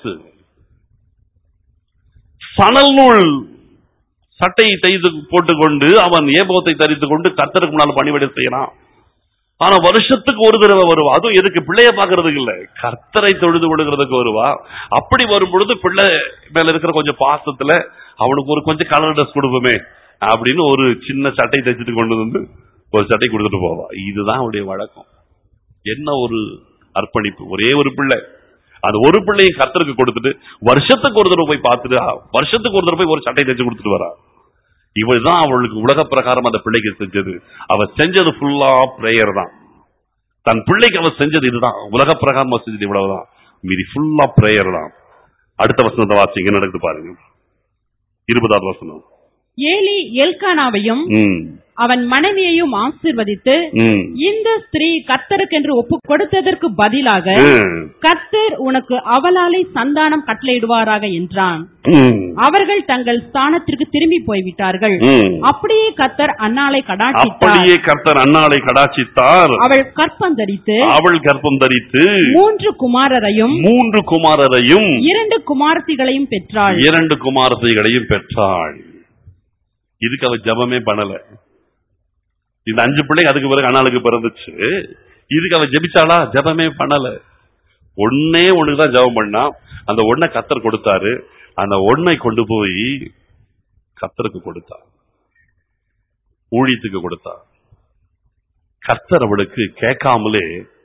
சணல் நூல் சட்டையை தைத்து போட்டுக்கொண்டு அவன் ஏபோத்தை தரித்துக் கொண்டு கர்த்தருக்கு முன்னால் பணிவிடை செய்யறான் ஆனா வருஷத்துக்கு ஒரு தடவை வருவா அதுவும் எதுக்கு பிள்ளைய பாக்குறதுக்கு இல்ல கர்த்தரை தொழுது விடுகிறதுக்கு வருவா அப்படி வரும் பொழுது பிள்ளை மேல இருக்கிற கொஞ்சம் பாசத்துல அவனுக்கு ஒரு கொஞ்சம் கலர் ட்ரெஸ் கொடுப்போமே அப்படின்னு ஒரு சின்ன சட்டை தைச்சிட்டு கொண்டு வந்து ஒரு சட்டை கொடுத்துட்டு போவா இதுதான் அவருடைய வழக்கம் என்ன ஒரு அர்ப்பணிப்பு ஒரே ஒரு பிள்ளை அந்த ஒரு பிள்ளையை கர்த்தருக்கு கொடுத்துட்டு வருஷத்துக்கு ஒரு தடவை போய் பார்த்துட்டு ஆ, வருஷத்துக்கு ஒரு தடவை போய் ஒரு சட்டை தைச்சு கொடுத்துட்டு வரா இவள் தான் அவளுக்கு உலக பிரகாரம் அந்த பிள்ளைக்கு செஞ்சது அவ செஞ்சது ஃபுல்லா பிரேயர் தான் தன் பிள்ளைக்கு அவ செஞ்சது இதுதான் உலக பிரகாரம் அவ செஞ்சது இவ்வளவுதான் மீதி ஃபுல்லா பிரேயர் தான் அடுத்த வசனத்தை வாசிங்க நடக்குது பாருங்க இருபதாவது வசனம்
ஏலி எல்கானாவையும்
ம்
அவன் மனைவியையும் ஆசீர்வதித்து
ம்
இந்த ஸ்திரீ கர்த்தருக்கென்று ஒப்பு கொடுத்ததற்கு பதிலாக
ம்,
கர்த்தர் உனக்கு அவளாலே சந்தானம் கட்டளையிடுவாராக என்றான்
ம்,
அவர்கள் தங்கள் ஸ்தானத்திற்கு திரும்பி போய்விட்டார்கள்
ம்.
அப்படியே கர்த்தர் அன்னாளை கடாட்சித்தார்
அப்படியே கர்த்தர் அன்னாளை கடாட்சித்தார்
அவள் கற்பம் தரித்து
அவள் கர்ப்பம் தரித்து
மூன்று குமாரரையும்
மூன்று குமாரரையும்
இரண்டு குமாரத்திகளையும் பெற்றாள்
இரண்டு குமாரத்தைகளையும் பெற்றாள் இதுக்கு அவ ஜெபமே பண்ணல இந்த அஞ்சு பிள்ளை அதுக்கு பிறகு அண்ணாளுக்கு பிறந்துச்சு இதுக்கு அவ ஜெபிச்சாளா ஜெபமே பண்ணல ஒன்னே ஒண்ணுதான் ஜெபம் பண்ணா அந்த ஒன்னை கத்தர் கொடுத்தாரு அந்த ஒன்னை கொண்டு போய் கத்தருக்கு கொடுத்தா ஊழியத்துக்கு கொடுத்தா கர்த்தர் அவளுக்கு கேட்காமலே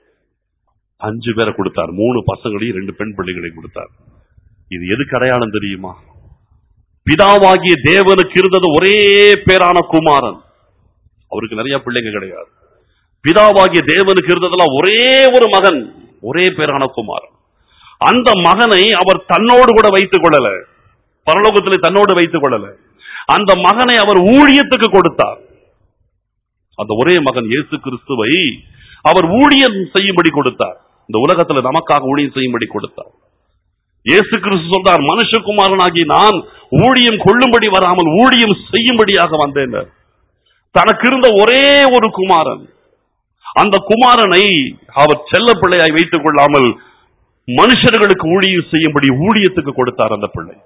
அஞ்சு பேரை கொடுத்தார் மூணு பசங்களையும் ரெண்டு பெண் பிள்ளைகளையும் கொடுத்தார் இது எதுக்கு அடையாளம் தெரியுமா பிதாவாகிய தேவனுக்கு இருந்தது ஒரே பேரான குமாரன் அவருக்கு நிறைய பிள்ளைங்க கிடையாது பிதாவாகிய தேவனுக்கு இருந்ததெல்லாம் ஒரே ஒரு மகன் ஒரே பேரான குமாரன் அந்த மகனை அவர் தன்னோடு கூட வைத்துக் கொள்ளல பரலோகத்தில் தன்னோடு வைத்துக் கொள்ளல அந்த மகனை அவர் ஊழியத்துக்கு கொடுத்தார் அந்த ஒரே மகன் இயேசு கிறிஸ்துவை அவர் ஊழியம் செய்யும்படி கொடுத்தார் இந்த உலகத்துல நமக்காக ஊழியம் செய்யும்படி கொடுத்தார் இயேசு கிறிஸ்து சொல்றார் மனுஷகுமாரனாகி நான் ஊழியம் கொள்ளும்படி வராமல் ஊழியம் செய்யும்படியாக வந்தேன் தனக்கு இருந்த ஒரே ஒரு குமாரன் அந்த குமாரனை அவர் செல்ல பிள்ளையாய் வைத்துக் கொள்ளாமல் மனுஷர்களுக்கு ஊழியம் செய்யும்படி ஊழியத்துக்கு கொடுத்தார் அந்த பிள்ளை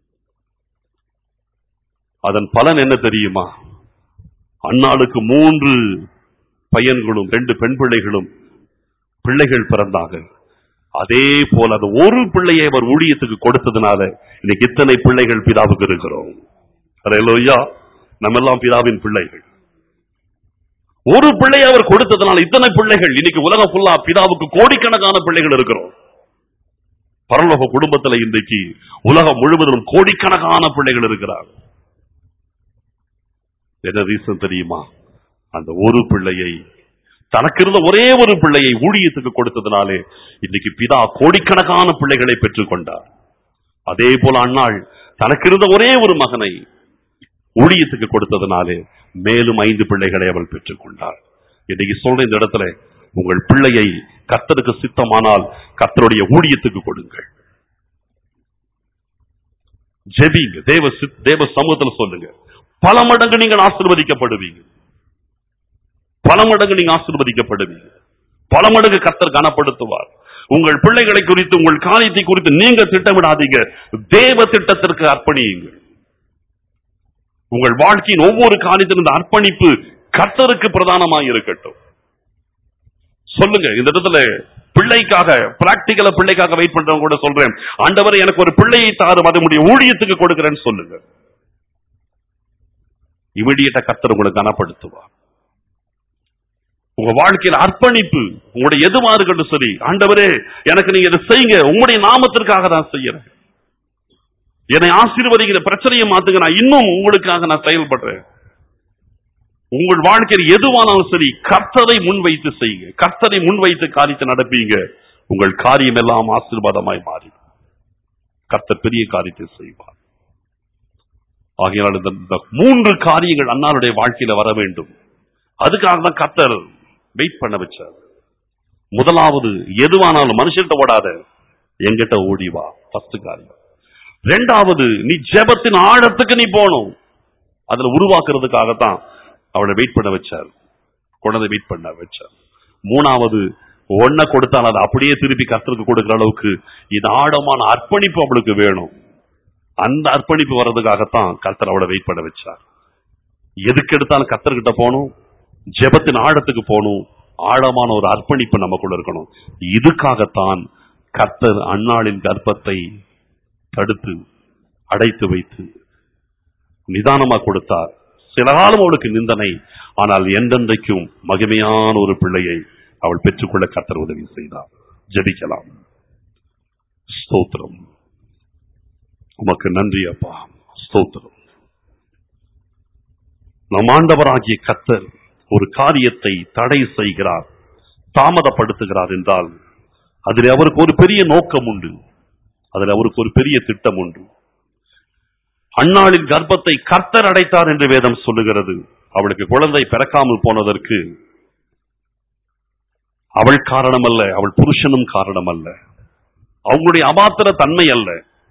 அதன் பலன் என்ன தெரியுமா அன்னாளுக்கு மூன்று பையன்களும் ரெண்டு பெண் பிள்ளைகளும் பிள்ளைகள் பிறந்தார்கள் அதே போல அந்த ஒரு பிள்ளையை அவர் ஊழியத்துக்கு கொடுத்ததுனால இன்னைக்கு இத்தனை பிள்ளைகள் பிதாவுக்கு இருக்கிறோம் அதையா நம்ம எல்லாம் பிதாவின் பிள்ளைகள் ஒரு பிள்ளையை அவர் கொடுத்ததுனால இத்தனை பிள்ளைகள் இன்னைக்கு உலகம் ஃபுல்லா பிதாவுக்கு கோடிக்கணக்கான பிள்ளைகள் இருக்கிறோம் பரலோக குடும்பத்துல இன்றைக்கு உலகம் முழுவதும் கோடிக்கணக்கான பிள்ளைகள் இருக்கிறார் என்ன ரீசன் தெரியுமா அந்த ஒரு பிள்ளையை தனக்கு இருந்த ஒரே ஒரு பிள்ளையை ஊழியத்துக்கு கொடுத்ததுனாலே இன்னைக்கு பிதா கோடிக்கணக்கான பிள்ளைகளை பெற்றுக் கொண்டார் அதே போல அண்ணாள் தனக்கு இருந்த ஒரே ஒரு மகனை ஊழியத்துக்கு கொடுத்ததுனாலே மேலும் ஐந்து பிள்ளைகளை அவள் பெற்றுக் கொண்டாள் இன்னைக்கு சொல்ற இந்த இடத்துல உங்கள் பிள்ளையை கர்த்தருக்கு சித்தமானால் கர்த்தருடைய ஊழியத்துக்கு கொடுங்கள் ஜெபிங்க தேவ சித்- தேவ சமூகத்துல சொல்லுங்க பல மடங்கு நீங்கள் ஆசீர்வதிக்கப்படுவீங்க பல மடங்கு நீங்க ஆசீர்வதிக்கப்படுவீங்க பல மடங்கு கர்த்தர் கனப்படுத்துவார் உங்கள் பிள்ளைகளை குறித்து உங்கள் காரியத்தை குறித்து நீங்க திட்டமிடாதீங்க தேவ திட்டத்திற்கு அர்ப்பணியுங்கள் உங்கள் வாழ்க்கையின் ஒவ்வொரு காரியத்திலும் இந்த அர்ப்பணிப்பு கர்த்தருக்கு பிரதானமாக இருக்கட்டும் சொல்லுங்க இந்த இடத்துல பிள்ளைக்காக பிராக்டிக்கலா பிள்ளைக்காக வெயிட் பண்றவங்க கூட சொல்றேன் ஆண்டவரை எனக்கு ஒரு பிள்ளையை தாரும் அதை உடைய ஊழியத்துக்கு கொடுக்கிறேன்னு சொல்லுங்க இமிடியேட்டா கர்த்தர் உங்களுக்கு கனப்படுத்துவார் உங்க வாழ்க்கையில அர்ப்பணிப்பு உங்களுடைய எதுவா இருக்கட்டும் சரி ஆண்டவரே எனக்கு நீங்க இதை செய்யுங்க உங்களுடைய நாமத்திற்காக தான் செய்யறேன் என்னை ஆசீர்வதிக்கிற பிரச்சனையை மாத்துங்க நான் இன்னும் உங்களுக்காக நான் செயல்படுறேன் உங்கள் வாழ்க்கையில் எதுவானாலும் சரி கர்த்தரை முன்வைத்து செய்யுங்க கர்த்தரை முன்வைத்து காரியத்தை நடப்பீங்க உங்கள் காரியம் எல்லாம் ஆசீர்வாதமாய் மாறி கர்த்தர் பெரிய காரியத்தை செய்வார் ஆகையால் இந்த இந்த மூன்று காரியங்கள் அன்னாருடைய வாழ்க்கையில வர வேண்டும் அதுக்காக தான் கர்த்தர் வெயிட் பண்ண வச்சார் முதலாவது எதுவானாலும் மனுஷன்ட்ட ஓடாத எங்கிட்ட ஓடி வா ஃபர்ஸ்ட் காரியம் ரெண்டாவது நீ ஜெபத்தின் ஆழத்துக்கு நீ போகணும் அதுல உருவாக்குறதுக்காகத்தான் அவளை வெயிட் பண்ண வச்சார் குழந்தை வெயிட் பண்ண வச்சார் மூணாவது ஒன்ன கொடுத்தால் அதை அப்படியே திருப்பி கர்த்தருக்கு கொடுக்கிற அளவுக்கு இது ஆழமான அர்ப்பணிப்பு அவளுக்கு வேணும் அந்த அர்ப்பணிப்பு வர்றதுக்காகத்தான் கர்த்தர் அவளை வெயிட் பண்ண வச்சார் எதுக்கு எடுத்தாலும் கர்த்தர்கிட்ட போகணும் ஜெபத்தின் ஆழத்துக்கு போகணும் ஆழமான ஒரு அர்ப்பணிப்பு நமக்குள்ள இருக்கணும் இதுக்காகத்தான் கர்த்தர் அன்னாளின் கர்ப்பத்தை தடுத்து அடைத்து வைத்து நிதானமா கொடுத்தார் சில காலம் அவளுக்கு நிந்தனை ஆனால் என்றென்றைக்கும் மகிமையான ஒரு பிள்ளையை அவள் பெற்றுக்கொள்ள கர்த்தர் உதவி செய்தார் ஜெபிக்கலாம் ஸ்தோத்திரம் உமக்கு நன்றி அப்பா ஸ்தோத்திரம் நம் ஆண்டவராகிய கர்த்தர் ஒரு காரியத்தை தடை செய்கிறார் தாமதப்படுத்துகிறார் என்றால் அதில் அவருக்கு ஒரு பெரிய நோக்கம் உண்டு அதில் அவருக்கு ஒரு பெரிய திட்டம் உண்டு அன்னாளின் கர்ப்பத்தை கர்த்தர் அடைத்தார் என்று வேதம் சொல்லுகிறது அவளுக்கு குழந்தை பிறக்காமல் போனதற்கு அவள் காரணம் அல்ல அவள் புருஷனும் காரணம் அல்ல அவங்களுடைய அபாத்திர தன்மை அல்ல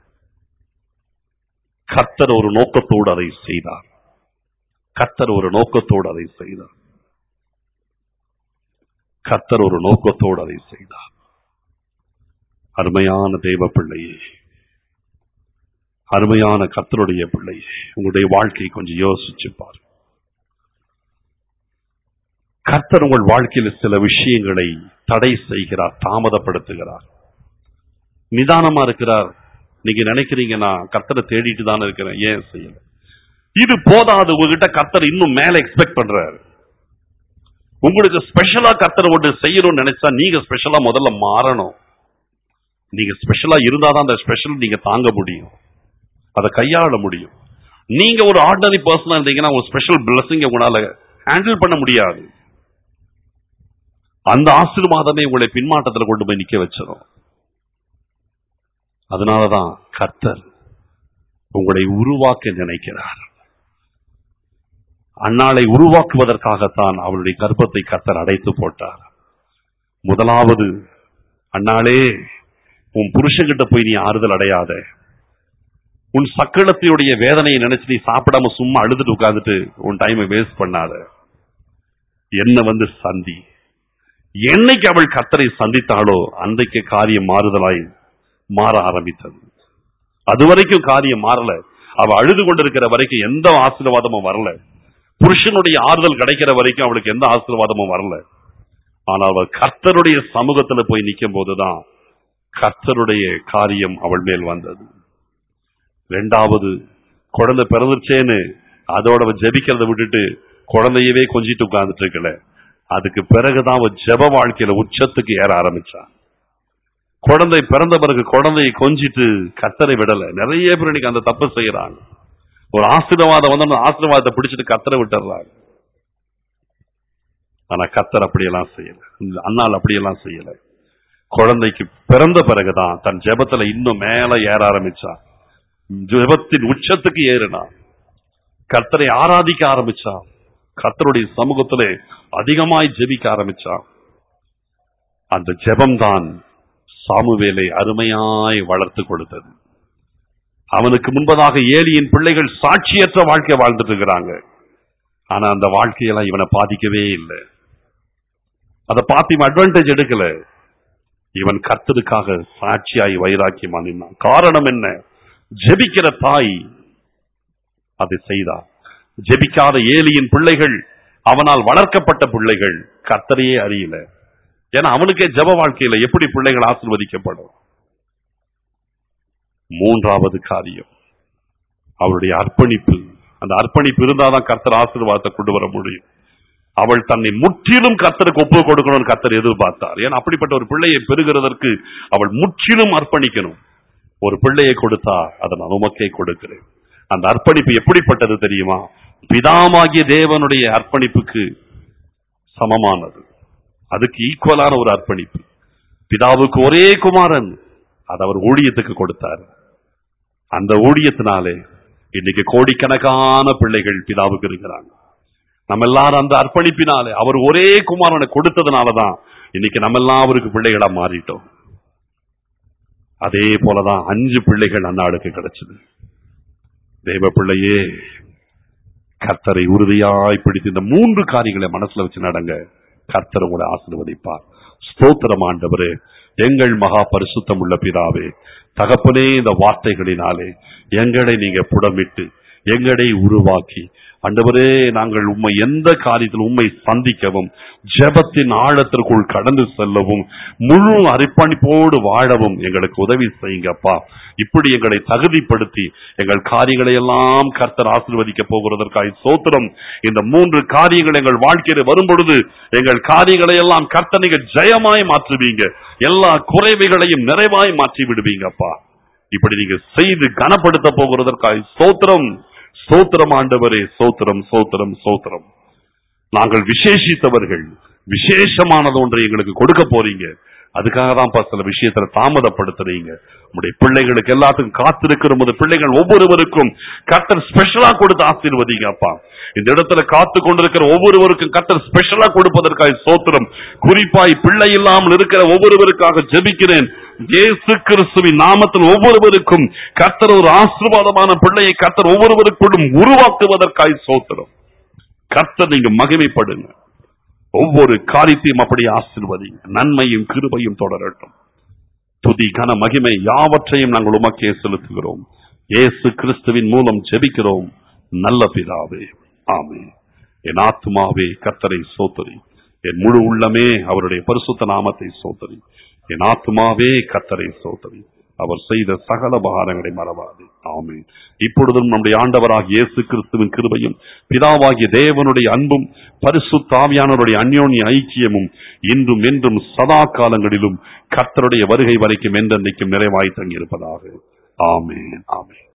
கர்த்தர் ஒரு நோக்கத்தோடு அதை செய்தார் கர்த்தர் ஒரு நோக்கத்தோடு அதை செய்தார் கர்த்தர் ஒரு நோக்கத்தோடு அதை செய்தார் அருமையான தேவ பிள்ளையே அருமையான கர்த்தருடைய பிள்ளையே உங்களுடைய வாழ்க்கையை கொஞ்சம் யோசிச்சு பாரு கர்த்தர் உங்கள் வாழ்க்கையில் சில விஷயங்களை தடை செய்கிறார் தாமதப்படுத்துகிறார் நிதானமா இருக்கிறார் நீங்க நினைக்கிறீங்க நான் கர்த்தரை தேடிட்டு தானே இருக்கிறேன் ஏன் செய்யல இது போதாது உங்ககிட்ட கர்த்தர் இன்னும் மேல எக்ஸ்பெக்ட் பண்றாரு உங்களுக்கு ஸ்பெஷலா கர்த்தர் ஒன்று செய்யணும்னு நினைச்சா நீங்க ஸ்பெஷலா முதல்ல மாறணும் நீங்க ஸ்பெஷலா இருந்தாதான் அந்த ஸ்பெஷல் நீங்க தாங்க முடியும் அதை கையாள முடியும் நீங்க ஒரு ஆர்டினரி பர்சனா இருந்தீங்கன்னா ஒரு ஸ்பெஷல் பிளஸிங் உங்களால ஹேண்டில் பண்ண முடியாது அந்த ஆசீர்வாதமே உங்களை பின்மாட்டத்துல கொண்டு போய் நிக்க வச்சிடும் அதனாலதான் கர்த்தர் உங்களை உருவாக்க நினைக்கிறார் அன்னாளை உருவாக்குவதற்காகத்தான் அவளுடைய கர்ப்பத்தை கர்த்தர் அடைத்து போட்டார் முதலாவது அன்னாளே உன் புருஷன்கிட்ட போய் நீ ஆறுதல் அடையாத உன் சக்களத்தினுடைய வேதனையை நினைச்சு நீ சாப்பிடாம சும்மா அழுதுட்டு உட்கார்ந்துட்டு உன் டைமை வேஸ்ட் பண்ணாத என்ன வந்து சந்தி என்னைக்கு அவள் கத்தரை சந்தித்தாளோ அன்றைக்கு காரியம் மாறுதலாய் மாற ஆரம்பித்தது அது வரைக்கும் காரியம் மாறல அவ அழுது கொண்டிருக்கிற வரைக்கும் எந்த ஆசீர்வாதமும் வரல புருஷனுடைய ஆறுதல் கிடைக்கிற வரைக்கும் அவளுக்கு எந்த ஆசீர்வாதமும் வரல ஆனா அவ கர்த்தருடைய சமூகத்துல போய் நிற்கும் போதுதான் கர்த்தருடைய காரியம் அவள் மேல் வந்தது ரெண்டாவது குழந்தை பிறந்துச்சேன்னு அதோட அவ ஜெபிக்கிறத விட்டுட்டு குழந்தையவே கொஞ்சிட்டு உட்கார்ந்துட்டு இருக்கல அதுக்கு பிறகுதான் அவ ஜெப வாழ்க்கையில உச்சத்துக்கு ஏற ஆரம்பிச்சா குழந்தை பிறந்த பிறகு குழந்தையை கொஞ்சிட்டு கத்தரை விடல நிறைய பேர் இன்னைக்கு அந்த தப்பு செய்யறாங்க ஒரு ஆசீர்வாதம் வந்து அந்த ஆசீர்வாதத்தை பிடிச்சிட்டு கத்தரை விட்டுறாங்க ஆனா கத்தர் அப்படியெல்லாம் செய்யல இந்த அண்ணால் அப்படியெல்லாம் செய்யல குழந்தைக்கு பிறந்த பிறகுதான் தன் ஜெபத்துல இன்னும் மேல ஏற ஆரம்பிச்சா ஜெபத்தின் உச்சத்துக்கு ஏறினா கர்த்தரை ஆராதிக்க ஆரம்பிச்சா கர்த்தருடைய சமூகத்திலே அதிகமாய் ஜெபிக்க ஆரம்பிச்சா அந்த ஜெபம்தான் சாமுவேலை அருமையாய் வளர்த்து கொடுத்தது அவனுக்கு முன்பதாக ஏலியின் பிள்ளைகள் சாட்சியற்ற வாழ்க்கை வாழ்ந்துட்டு இருக்கிறாங்க ஆனா அந்த வாழ்க்கையெல்லாம் இவனை பாதிக்கவே இல்லை அதை பார்த்து இவன் அட்வான்டேஜ் எடுக்கல இவன் கர்த்தருக்காக சாட்சியாய் வைராக்கியமா நின்னான் காரணம் என்ன ஜெபிக்கிற தாய் அதை செய்தார் ஜெபிக்காத ஏலியின் பிள்ளைகள் அவனால் வளர்க்கப்பட்ட பிள்ளைகள் கர்த்தரையே அறியல ஏன்னா அவனுக்கே ஜெப வாழ்க்கையில எப்படி பிள்ளைகள் ஆசிர்வதிக்கப்படும் மூன்றாவது காரியம் அவளுடைய அர்ப்பணிப்பு அந்த அர்ப்பணிப்பு இருந்தாதான் கர்த்தர் ஆசீர்வாதத்தை கொண்டு வர முடியும் அவள் தன்னை முற்றிலும் கர்த்தருக்கு ஒப்பு கொடுக்கணும்னு கர்த்தர் எதிர்பார்த்தார் ஏன்னா அப்படிப்பட்ட ஒரு பிள்ளையை பெறுகிறதற்கு அவள் முற்றிலும் அர்ப்பணிக்கணும் ஒரு பிள்ளையை கொடுத்தா அதை நான் உமக்கே கொடுக்கிறேன் அந்த அர்ப்பணிப்பு எப்படிப்பட்டது தெரியுமா பிதாமாகிய தேவனுடைய அர்ப்பணிப்புக்கு சமமானது அதுக்கு ஈக்குவலான ஒரு அர்ப்பணிப்பு பிதாவுக்கு ஒரே குமாரன் அதை அவர் ஊழியத்துக்கு கொடுத்தார் அந்த ஊழியத்தினாலே இன்னைக்கு கோடிக்கணக்கான பிள்ளைகள் பிதாவுக்கு இருக்கிறாங்க நம்ம எல்லாரும் அந்த அர்ப்பணிப்பினாலே அவர் ஒரே குமாரனை கொடுத்ததுனாலதான் இன்னைக்கு நம்ம எல்லாம் அவருக்கு பிள்ளைகளா மாறிட்டோம் அதே போலதான் அஞ்சு பிள்ளைகள் அந்நாடுக்கு கிடைச்சது தேவ பிள்ளையே கர்த்தரை உறுதியாய் பிடித்து இந்த மூன்று காரியங்களை மனசுல வச்சு நடங்க கர்த்தர் உங்களை ஆசீர்வதிப்பார் ஸ்தோத்திரம் ஆண்டவரே எங்கள் மகா பரிசுத்தம் உள்ள பிதாவே தகப்பனே இந்த வார்த்தைகளினாலே எங்களை நீங்க புடமிட்டு எங்களை உருவாக்கி ஆண்டவரே நாங்கள் உம்மை எந்த காரியத்தில் உம்மை சந்திக்கவும் ஜெபத்தின் ஆழத்திற்குள் கடந்து செல்லவும் முழு அர்ப்பணிப்போடு வாழவும் எங்களுக்கு உதவி செய்யுங்கப்பா இப்படி எங்களை தகுதிப்படுத்தி எங்கள் காரியங்களை எல்லாம் கர்த்தர் ஆசீர்வதிக்க போகிறதற்காக சோத்திரம் இந்த மூன்று காரியங்கள் எங்கள் வாழ்க்கையில வரும் பொழுது எங்கள் காரியங்களை எல்லாம் கர்த்தர் நீங்க ஜெயமாய் மாற்றுவீங்க எல்லா குறைவுகளையும் நிறைவாய் மாற்றி விடுவீங்கப்பா இப்படி நீங்க செய்து கனப்படுத்த போகிறதற்காக சோத்திரம் சோத்திரம் ஆண்டவரே சோத்திரம் சோத்திரம் சோத்திரம் நாங்கள் விசேஷித்தவர்கள் விசேஷமானது ஒன்றை எங்களுக்கு கொடுக்க போறீங்க அதுக்காக தான் சில விஷயத்துல தாமதப்படுத்துறீங்க உங்களுடைய பிள்ளைகளுக்கு எல்லாத்துக்கும் காத்திருக்கிற உமது பிள்ளைகள் ஒவ்வொருவருக்கும் கர்த்தர் ஸ்பெஷலா கொடுத்து ஆசீர்வதிங்க அப்பா இந்த இடத்துல காத்து கொண்டிருக்கிற ஒவ்வொருவருக்கும் கர்த்தர் ஸ்பெஷலா கொடுப்பதற்காக சோத்திரம் குறிப்பாய் பிள்ளை இல்லாமல் இருக்கிற ஒவ்வொருவருக்காக ஜெபிக்கிறேன் இயேசு கிறிஸ்துவின் நாமத்தில் ஒவ்வொருவருக்கும் கர்த்தர் ஒரு ஆசீர்வாதமான பிள்ளையை கர்த்தர் ஒவ்வொருவருக்குள்ளும் உருவாக்குவதற்காக சோத்திரம் கர்த்தர் நீங்க மகிமைப்படுங்க ஒவ்வொரு காரியத்தையும் அப்படி ஆசீர்வதிங்க நன்மையும் கிருபையும் தொடரட்டும் துதி கன மகிமை யாவற்றையும் நாங்கள் உமக்கே செலுத்துகிறோம் இயேசு கிறிஸ்துவின் மூலம் ஜெபிக்கிறோம் நல்ல பிதாவே ஆமே என் ஆத்துமாவே கர்த்தரை சோத்தரி என் முழு உள்ளமே அவருடைய பரிசுத்த நாமத்தை சோத்தரி என் ஆத்துமாவே கர்த்தரை சோத்தரி அவர் செய்த சகல உபகாரங்களை மறவாது ஆமென் இப்பொழுதும் நம்முடைய ஆண்டவராகிய இயேசு கிறிஸ்துவின் கிருபையும் பிதாவாகிய தேவனுடைய அன்பும் பரிசுத்தாவியானவருடைய அந்யோன்ய ஐக்கியமும் இன்றும் என்றும் சதா காலங்களிலும் கர்த்தருடைய வருகை வரைக்கும் என்றென்றைக்கும் நிறைவாய் தங்கியிருப்பதாக ஆமென் ஆமென்